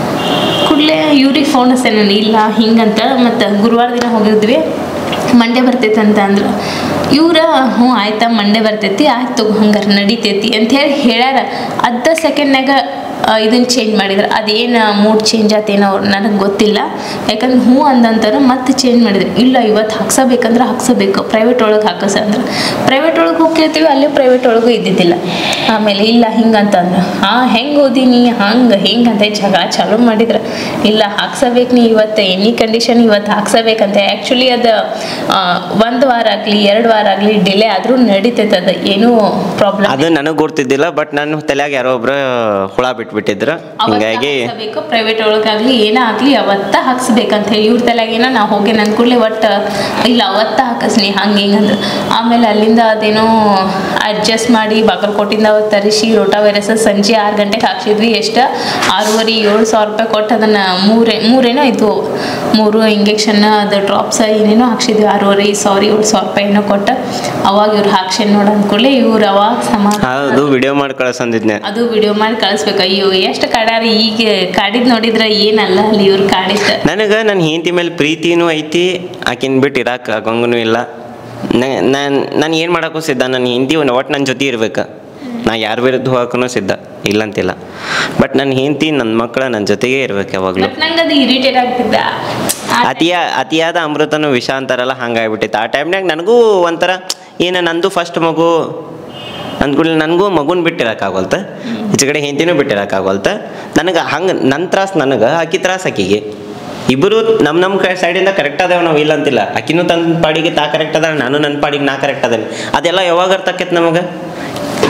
ಕೂಡಲೇ ಇವ್ರಿಗೆ ಫೋನ್ ಹಚ್ಚೆ ನಾನು ಇಲ್ಲ ಹಿಂಗಂತ ಮತ್ತು ಗುರುವಾರ ದಿನ ಹೋಗಿದ್ವಿ ಮಂಡೆ ಬರ್ತೈತೆ ಅಂತ ಅಂದ್ರು ಇವ್ರ ಹ್ಞೂ ಆಯ್ತಾ ಮಂಡೆ ಬರ್ತೈತಿ ಆಯ್ತು ಹಂಗಾರೆ ನಡಿತೈತಿ ಅಂತ ಹೇಳಿ ಹೇಳ್ಯಾರ ಅರ್ಧ ಸೆಕೆಂಡ್ನಾಗ ಇದನ್ನ ಚೇಂಜ್ ಮಾಡಿದ್ರು ಅದೇನು ಮೂಡ್ ಚೇಂಜ್ ಆತೇನೋ ಅವ್ರು ನನಗೆ ಗೊತ್ತಿಲ್ಲ ಯಾಕಂದ್ರೆ ಹ್ಞೂ ಅಂದಂತಾರೆ ಮತ್ತೆ ಚೇಂಜ್ ಮಾಡಿದ್ರು ಇಲ್ಲ ಇವತ್ತು ಹಾಕ್ಸಬೇಕಂದ್ರೆ ಹಾಕ್ಸಬೇಕು ಪ್ರೈವೇಟ್ ಒಳಗೆ ಹಾಕಸ ಅಂದ್ರೆ ಪ್ರೈವೇಟ್ ಒಳಗೆ ಹೋಗಿ ಕೇಳ್ತೀವಿ ಅಲ್ಲಿ ಪ್ರೈವೇಟ್ ಒಳಗೂ ಇದ್ದಿದ್ದಿಲ್ಲ ಆಮೇಲೆ ಇಲ್ಲ ಹಿಂಗಂತ ಅಂದ್ರು ಹಾಂ ಹೆಂಗೆ ಓದಿನಿ ಹಂಗೆ ಹಿಂಗೆ ಅಂತ ಜಗಳ ಚಾಲೂ ಮಾಡಿದ್ರು ಇಲ್ಲ ಹಾಕ್ಸಬೇಕು ನೀ ಇವತ್ತು ಎನಿ ಕಂಡೀಷನ್ ಇವತ್ತು ಹಾಕ್ಸಬೇಕಂತ ಆ್ಯಕ್ಚುಲಿ ಅದು ಒಂದು ವಾರ ಆಗಲಿ ಎರಡು ವಾರ ಆಗಲಿ ಡಿಲೇ ಆದರೂ ನಡೀತೈತೆ ಅದು ಏನೂ ಪ್ರಾಬ್ಲಮ್ ಅದು ನನಗೆ ಗೊತ್ತಿದ್ದಿಲ್ಲ ಬಟ್ ನನ್ನ ತಲೆಯಾಗ ಯಾರೋ ಒಬ್ರು ಹುಳ ಬಿಟ್ಬಿಟ್ಟಿದ್ರು ಹಿಂಗಾಗಿ ಹಾಕ್ಸಬೇಕು ಪ್ರೈವೇಟ್ ಒಳಗಾಗ್ಲಿ ಏನೇ ಆಗ್ಲಿ ಅವತ್ತ ಹಾಕ್ಸ್ಬೇಕಂತ ಹೇಳಿ ಇವ್ರ ತಲೆಗೇನ ನಾವು ಹೋಗಿ ನನ್ನ ಕೂಡಲೇ ಒಟ್ಟು ಇಲ್ಲ ಅವತ್ತ ಹಾಕಸ್ನಿ ಹಂಗೆ ಹಿಂಗೆ ಅಂದ್ರು ಆಮೇಲೆ ಅಲ್ಲಿಂದ ಅದೇನೋ ಅಡ್ಜಸ್ಟ್ ಮಾಡಿ ಬಾಗಲಕೋಟಿಂದ ಅವತ್ತು ತರಿಸಿ ರೋಟಾ ವೈರಸ್ ಸಂಜೆ ಆರು ಗಂಟೆಗೆ ಹಾಕ್ಸಿದ್ವಿ ಎಷ್ಟು ಆರೂವರೆ ಏಳು ಸಾವಿರ ರೂಪಾಯಿ ಕೊಟ್ಟು ಅದನ್ನು ಮೂರೇ ಮೂರೇನೋ ಇದ್ವು ಮೂರು ಇಂಜೆಕ್ಷನ್ ಅದು ಡ್ರಾಪ್ಸ್ ಏನೇನೋ ಹಾಕ್ಸಿದ್ವಿ ಆರೂವರೆ ಸಾವಿರ ಏಳು ಸಾವಿರ ರೂಪಾಯಿ ಏನೋ ಕೊಟ್ಟು ಅವಾಗ ಇವ್ರು ಹಾಕ್ಸಿ ನೋಡ ಅಂದ್ಕೊಳ್ಳಿ ಇವ್ರು ಅವಾಗ ಸಮಾಧಾನ ಅದು ವಿಡಿಯೋ ಮಾಡಿ ಕಳ್ಸಂದಿದ್ನೆ ಅದು ವಿಡಿಯೋ ಮಾಡಿ ಕಳಿಸ್ಬೇಕು ಅಯ್ಯೋ ಎಷ್ಟು ಕಾಡ್ಯಾರ ಈಗ ಕಾಡಿದ್ ನೋಡಿದ್ರ ಏನಲ್ಲ ಅಲ್ಲಿ ಇವ್ರು ಕಾಡಿದ್ದ ನನಗೆ ನನ್ನ ಹೆಂಡತಿ ಮೇಲೆ ಪ್ರೀತಿನೂ ಐತಿ ಆಕಿನ ಬಿಟ್ಟು ಇರಾಕ ಆಗಂಗೂ ಇಲ್ಲ ನಾನು ನಾನು ಏನು ಮಾಡೋಕ್ಕೂ ಸಿದ್ಧ ನನ್ನ ಹೆಂಡತಿ ಒಟ್ಟು ನನ್ನ ಜೊತೆ ಇರ್ಬೇಕು ನಾ ಯಾರ ವಿರುದ್ಧ ಹೋಗಕ್ಕೂ ಸಿದ್ಧ ಇಲ್ಲಂತಿಲ್ಲ ಬಟ್ ನನ್ನ ಹೆಂಡತಿ ನನ್ನ ಮಕ್ಕಳ ನನ್ನ ಜೊತೆಗೇ ಇರ್ಬೇಕು ಯಾವಾಗಲೂ ಬಟ್ ನಂಗೆ ಅದು ಇರಿಟೇಟ್ ಆಗ್ತಿದ್ದ ಆ ಅತಿಯ ಅತಿಯಾದ ಅಮೃತನು ವಿಷ ಅಂತಾರಲ್ಲ ಹಂಗಾಗ್ಬಿಟ್ಟಿತ್ತು ಆ ಟೈಮ್ನಾಗ ನನಗೂ ಒಂಥರ ಏನು ನಂದು ಫಸ್ಟ್ ಮಗು ಅಂದ್ಕೂಡ್ಲೆ ನನಗೂ ಮಗುನ ಬಿಟ್ಟಿರೋಕ್ಕಾಗಲ್ತ ಈಚೆ ಕಡೆ ಹೆಂಡತಿನೂ ಬಿಟ್ಟಿರೋಕ್ಕಾಗಲ್ತ ನನಗೆ ಹಂಗೆ ನನ್ನ ತ್ರಾಸ ನನಗೆ ಆಕಿ ತ್ರಾಸ ಆಕಿಗೆ ಇಬ್ಬರು ನಮ್ಮ ನಮ್ಮ ಕ ಸೈಡಿಂದ ಕರೆಕ್ಟ್ ಅದಾವ ನಾವು ಇಲ್ಲ ಅಂತಿಲ್ಲ ಆಕಿನೂ ತನ್ನ ಪಾಡಿಗೆ ತಾ ಕರೆಕ್ಟ್ ಅದಾಳ ನಾನು ನನ್ನ ಪಾಡಿಗೆ ನಾ ಕರೆಕ್ಟ್ ಅದೇನೆ ಅದೆಲ್ಲ ಯಾವಾಗ ಅರ್ಥ ಆಕೈತೆ ನಮಗೆ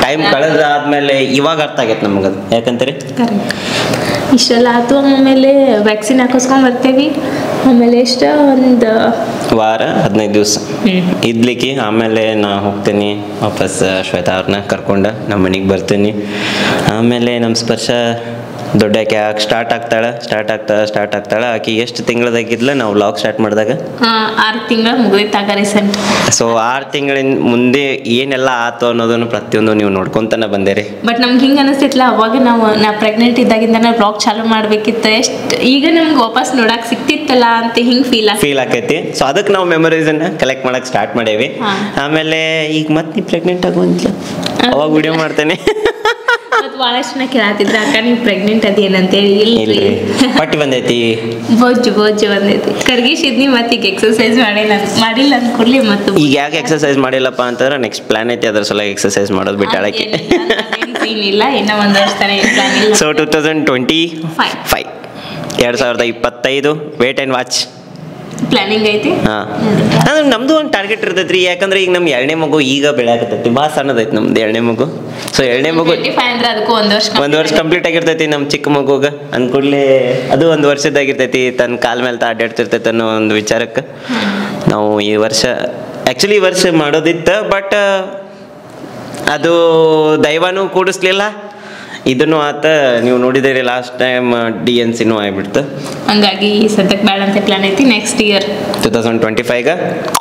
ಟೈಮ್ ಕಳೆದಾದ್ಮೇಲೆ ಇವಾಗ ಅರ್ಥ ಆಗೈತೆ ನಮಗದು ಯಾಕಂತೀರಿ ಕರೆಕ್ಟ್ ಇಷ್ಟೆಲ್ಲ ಆತು ಆಮೇಲೆ ವ್ಯಾಕ್ಸಿನ್ ಹಾಕಿಸ್ಕೊಂಡ್ ಬರ್ತೇವಿ ಆಮೇಲೆ ಎಷ್ಟ ಒಂದು ವಾರ ಹದಿನೈದು ದಿವಸ ಹ್ಮ್. ಇದ್ಲಿಕ್ಕೆ ಆಮೇಲೆ ನಾ ಹೋಗ್ತೀನಿ ವಾಪಸ್ ಶ್ವೇತಾ ಅವ್ರನ್ನ ಕರ್ಕೊಂಡು ನಮ್ಮ ಮನೆಗೆ ಬರ್ತೀನಿ ಆಮೇಲೆ ನಮ್ಮ ಸ್ಪರ್ಶ ದೊಡ್ಡಾಕೆ ಆಗಿ ಸ್ಟಾರ್ಟ್ ಆಗ್ತಾಳೆ ಸ್ಟಾರ್ಟ್ ಆಗ್ತಾಳೆ ಸ್ಟಾರ್ಟ್ ಆಗ್ತಾಳೆ ಆಕಿ ಎಷ್ಟು ತಿಂಗಳದಾಗಿದ್ಲ ನಾವು ಲಾಗ್ ಸ್ಟಾರ್ಟ್ ಮಾಡಿದಾಗ ಆರು ತಿಂಗಳ ಮುಗಿದಿತ್ತಾಗ ರೀಸೆಂಟ್ ಸೊ ಆರು ತಿಂಗಳಿನ ಮುಂದೆ ಏನೆಲ್ಲ ಆತು ಅನ್ನೋದನ್ನು ಪ್ರತಿಯೊಂದು ನೀವು ನೋಡ್ಕೊಂತಾನೆ ಬಂದೇರಿ ಬಟ್ ನಮ್ಗೆ ಹಿಂಗೆ ಅನಿಸ್ತಿತ್ಲ ಅವಾಗ ನಾವು ನಾ ಪ್ರೆಗ್ನೆಂಟ್ ಇದ್ದಾಗಿಂದ ನಾವು ಬ್ಲಾಗ್ ಚಾಲು ಮಾಡ್ಬೇಕಿತ್ತು ಎಷ್ಟು ಈಗ ನಮ್ಗೆ ವಾಪಸ್ ನೋಡಕ್ ಸಿಕ್ತಿತ್ತಲ್ಲ ಅಂತ ಹಿಂಗೆ ಫೀಲ್ ಆಗ್ತಿ ಫೀಲ್ ಆಕೈತಿ ಸೊ ಅದಕ್ಕೆ ನಾವು ಮೆಮೊರೀಸನ್ನ ಕಲೆಕ್ಟ್ ಮಾಡಕ್ ಸ್ಟಾರ್ಟ್ ಮಾಡೇವಿ ಹಾ. ಆಮೇಲೆ ಈಗ ಮತ್ತೆ ನೀ ಪ್ರೆಗ್ನೆಂಟ್ ಆಗುವಂತ ಅವಾಗ ವಿಡಿಯೋ ಮಾಡ್ತೇನೆ ಮತ್ತು ಭಾಳಷ್ಟು ಜನ ಕೇಳತ್ತಿದ್ರ ಅಕ್ಕ ನೀವು ಪ್ರೆಗ್ನೆಂಟ್ ಅದೇನಂತೇಳಿ ಇಲ್ರಿ ಇಲ್ರಿ ಪಟ್ಟಿ ಬಂದೈತಿ ಬೋಜು ಬೋಜು ಬಂದೈತಿ ಕರ್ಗಿಸಿದ್ನಿ ಮತ್ತೆ ಈಗ ಎಕ್ಸರ್ಸೈಸ್ ಮಾಡಿಲ್ಲ ಮಾಡಿಲ್ಲ ಅಂದ್ಕೊಡ್ಲಿ ಮತ್ತು ಈಗ ಯಾಕೆ ಎಕ್ಸರ್ಸೈಸ್ ಮಾಡಿಲ್ಲಪ್ಪ ಅಂತಂದ್ರೆ ನೆಕ್ಸ್ಟ್ ಪ್ಲಾನ್ ಐತಿ ಅದ್ರ ಸಲ ಎಕ್ಸರ್ಸೈಸ್ ಮಾಡೋದು ಬಿಟ್ಟಾಳಕ್ಕೆ ಸೀನ್ ಇಲ್ಲ ಇನ್ನ ಒಂದ್ ವರ್ಷ ತನ ಪ್ಲಾನ್ ಇಲ್ಲ so two thousand twenty Five. Five ಎರಡು ಸಾವಿರದ ಇಪ್ಪತ್ತೈದು ವೇಟ್ ಆ್ಯಂಡ್ ವಾಚ್ ಪ್ಲಾನಿಂಗ್ ಐತಿ ಹಾಂ ಅಂದ್ರೆ ನಮ್ದು ಒಂದು ಟಾರ್ಗೆಟ್ ಇರ್ತೈತ್ರಿ ಯಾಕಂದ್ರೆ ಈಗ ನಮ್ಮ ಎರಡನೇ ಮಗು ಈಗ ಬೆಳೆಯಾಕತ್ತೈತಿ ಭಾಳ ಸಣ್ಣದೈತಿ ನಮ್ದು ಎರಡನೇ ಮಗು ಸೊ ಎರಡನೇ ಮಗು ಟ್ವೆಂಟಿ ಫೈವ್ ಅಂದ್ರೆ ಅದಕ್ಕೂ ಒಂದ್ ವರ್ಷ ಒಂದು ವರ್ಷ ಕಂಪ್ಲೀಟ್ ಆಗಿರ್ತೈತಿ ನಮ್ಮ ಚಿಕ್ಕ ಮಗುಗ ಅಂದ್ಕೂಡ್ಲೆ ಅದು ಒಂದು ವರ್ಷದಾಗಿರ್ತೈತಿ ತನ್ನ ಕಾಲ ಮೇಲೆ ತಾ ಅಡ್ಡಾಡ್ತಿರ್ತೈತೆ ಅನ್ನೋ ಒಂದು ವಿಚಾರಕ್ಕೆ ನಾವು ಈ ವರ್ಷ ಆ್ಯಕ್ಚುಲಿ ಈ ವರ್ಷ ಮಾಡೋದಿತ್ತು ಬಟ್ ಅದು ದೈವನೂ ಕೂಡಿಸ್ಲಿಲ್ಲ ಇದನ್ನು ಆತ ನೀವು ನೋಡಿದಿರಿ ಲಾಸ್ಟ್ ಟೈಮ್ ಡಿ ಎನ್ ಸಿನೂ ಆಗ್ಬಿಡ್ತು ಹಂಗಾಗಿ ಸದ್ಯಕ್ಕೆ ಬೇಡ ಅಂತ ಪ್ಲಾನ್ ಐತಿ next year two thousand twenty ಫೈವ್ಗೆ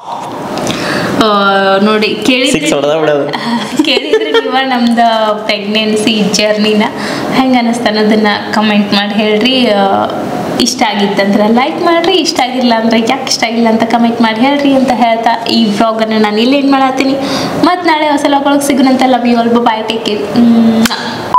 ನೋಡಿ ಕೇಳಿದ್ರಿ ಸಿಕ್ಸ್ ಹೊಡೆದ ಬಿಡೋದು ಕೇಳಿದ್ರಿ ನೀವ ನಮ್ದು ಪ್ರೆಗ್ನೆನ್ಸಿ ಜರ್ನಿನ ಹೆಂಗೆ ಅನ್ನಿಸ್ತ ಅನ್ನೋದನ್ನ ಕಮೆಂಟ್ ಮಾಡಿ ಹೇಳ್ರಿ ಆ, ಇಷ್ಟ ಆಗಿತ್ತಂದ್ರೆ ಲೈಕ್ ಮಾಡ್ರಿ ಇಷ್ಟ ಆಗಿಲ್ಲ ಅಂದ್ರೆ ಯಾಕೆ ಇಷ್ಟ ಆಗಿಲ್ಲ ಅಂತ ಕಮೆಂಟ್ ಮಾಡಿ ಹೇಳ್ರಿ ಅಂತ ಹೇಳ್ತಾ ಈ ವ್ಲಾಗನ್ನು ನಾನು ಇಲ್ಲಿ ಏನು ಮಾಡತ್ತೀನಿ ಮತ್ತು ನಾಳೆ ಹೊಸ ವ್ಲಾಗ್ ಒಳಗೆ ಸಿಗೋಣಂತ love you all bye take care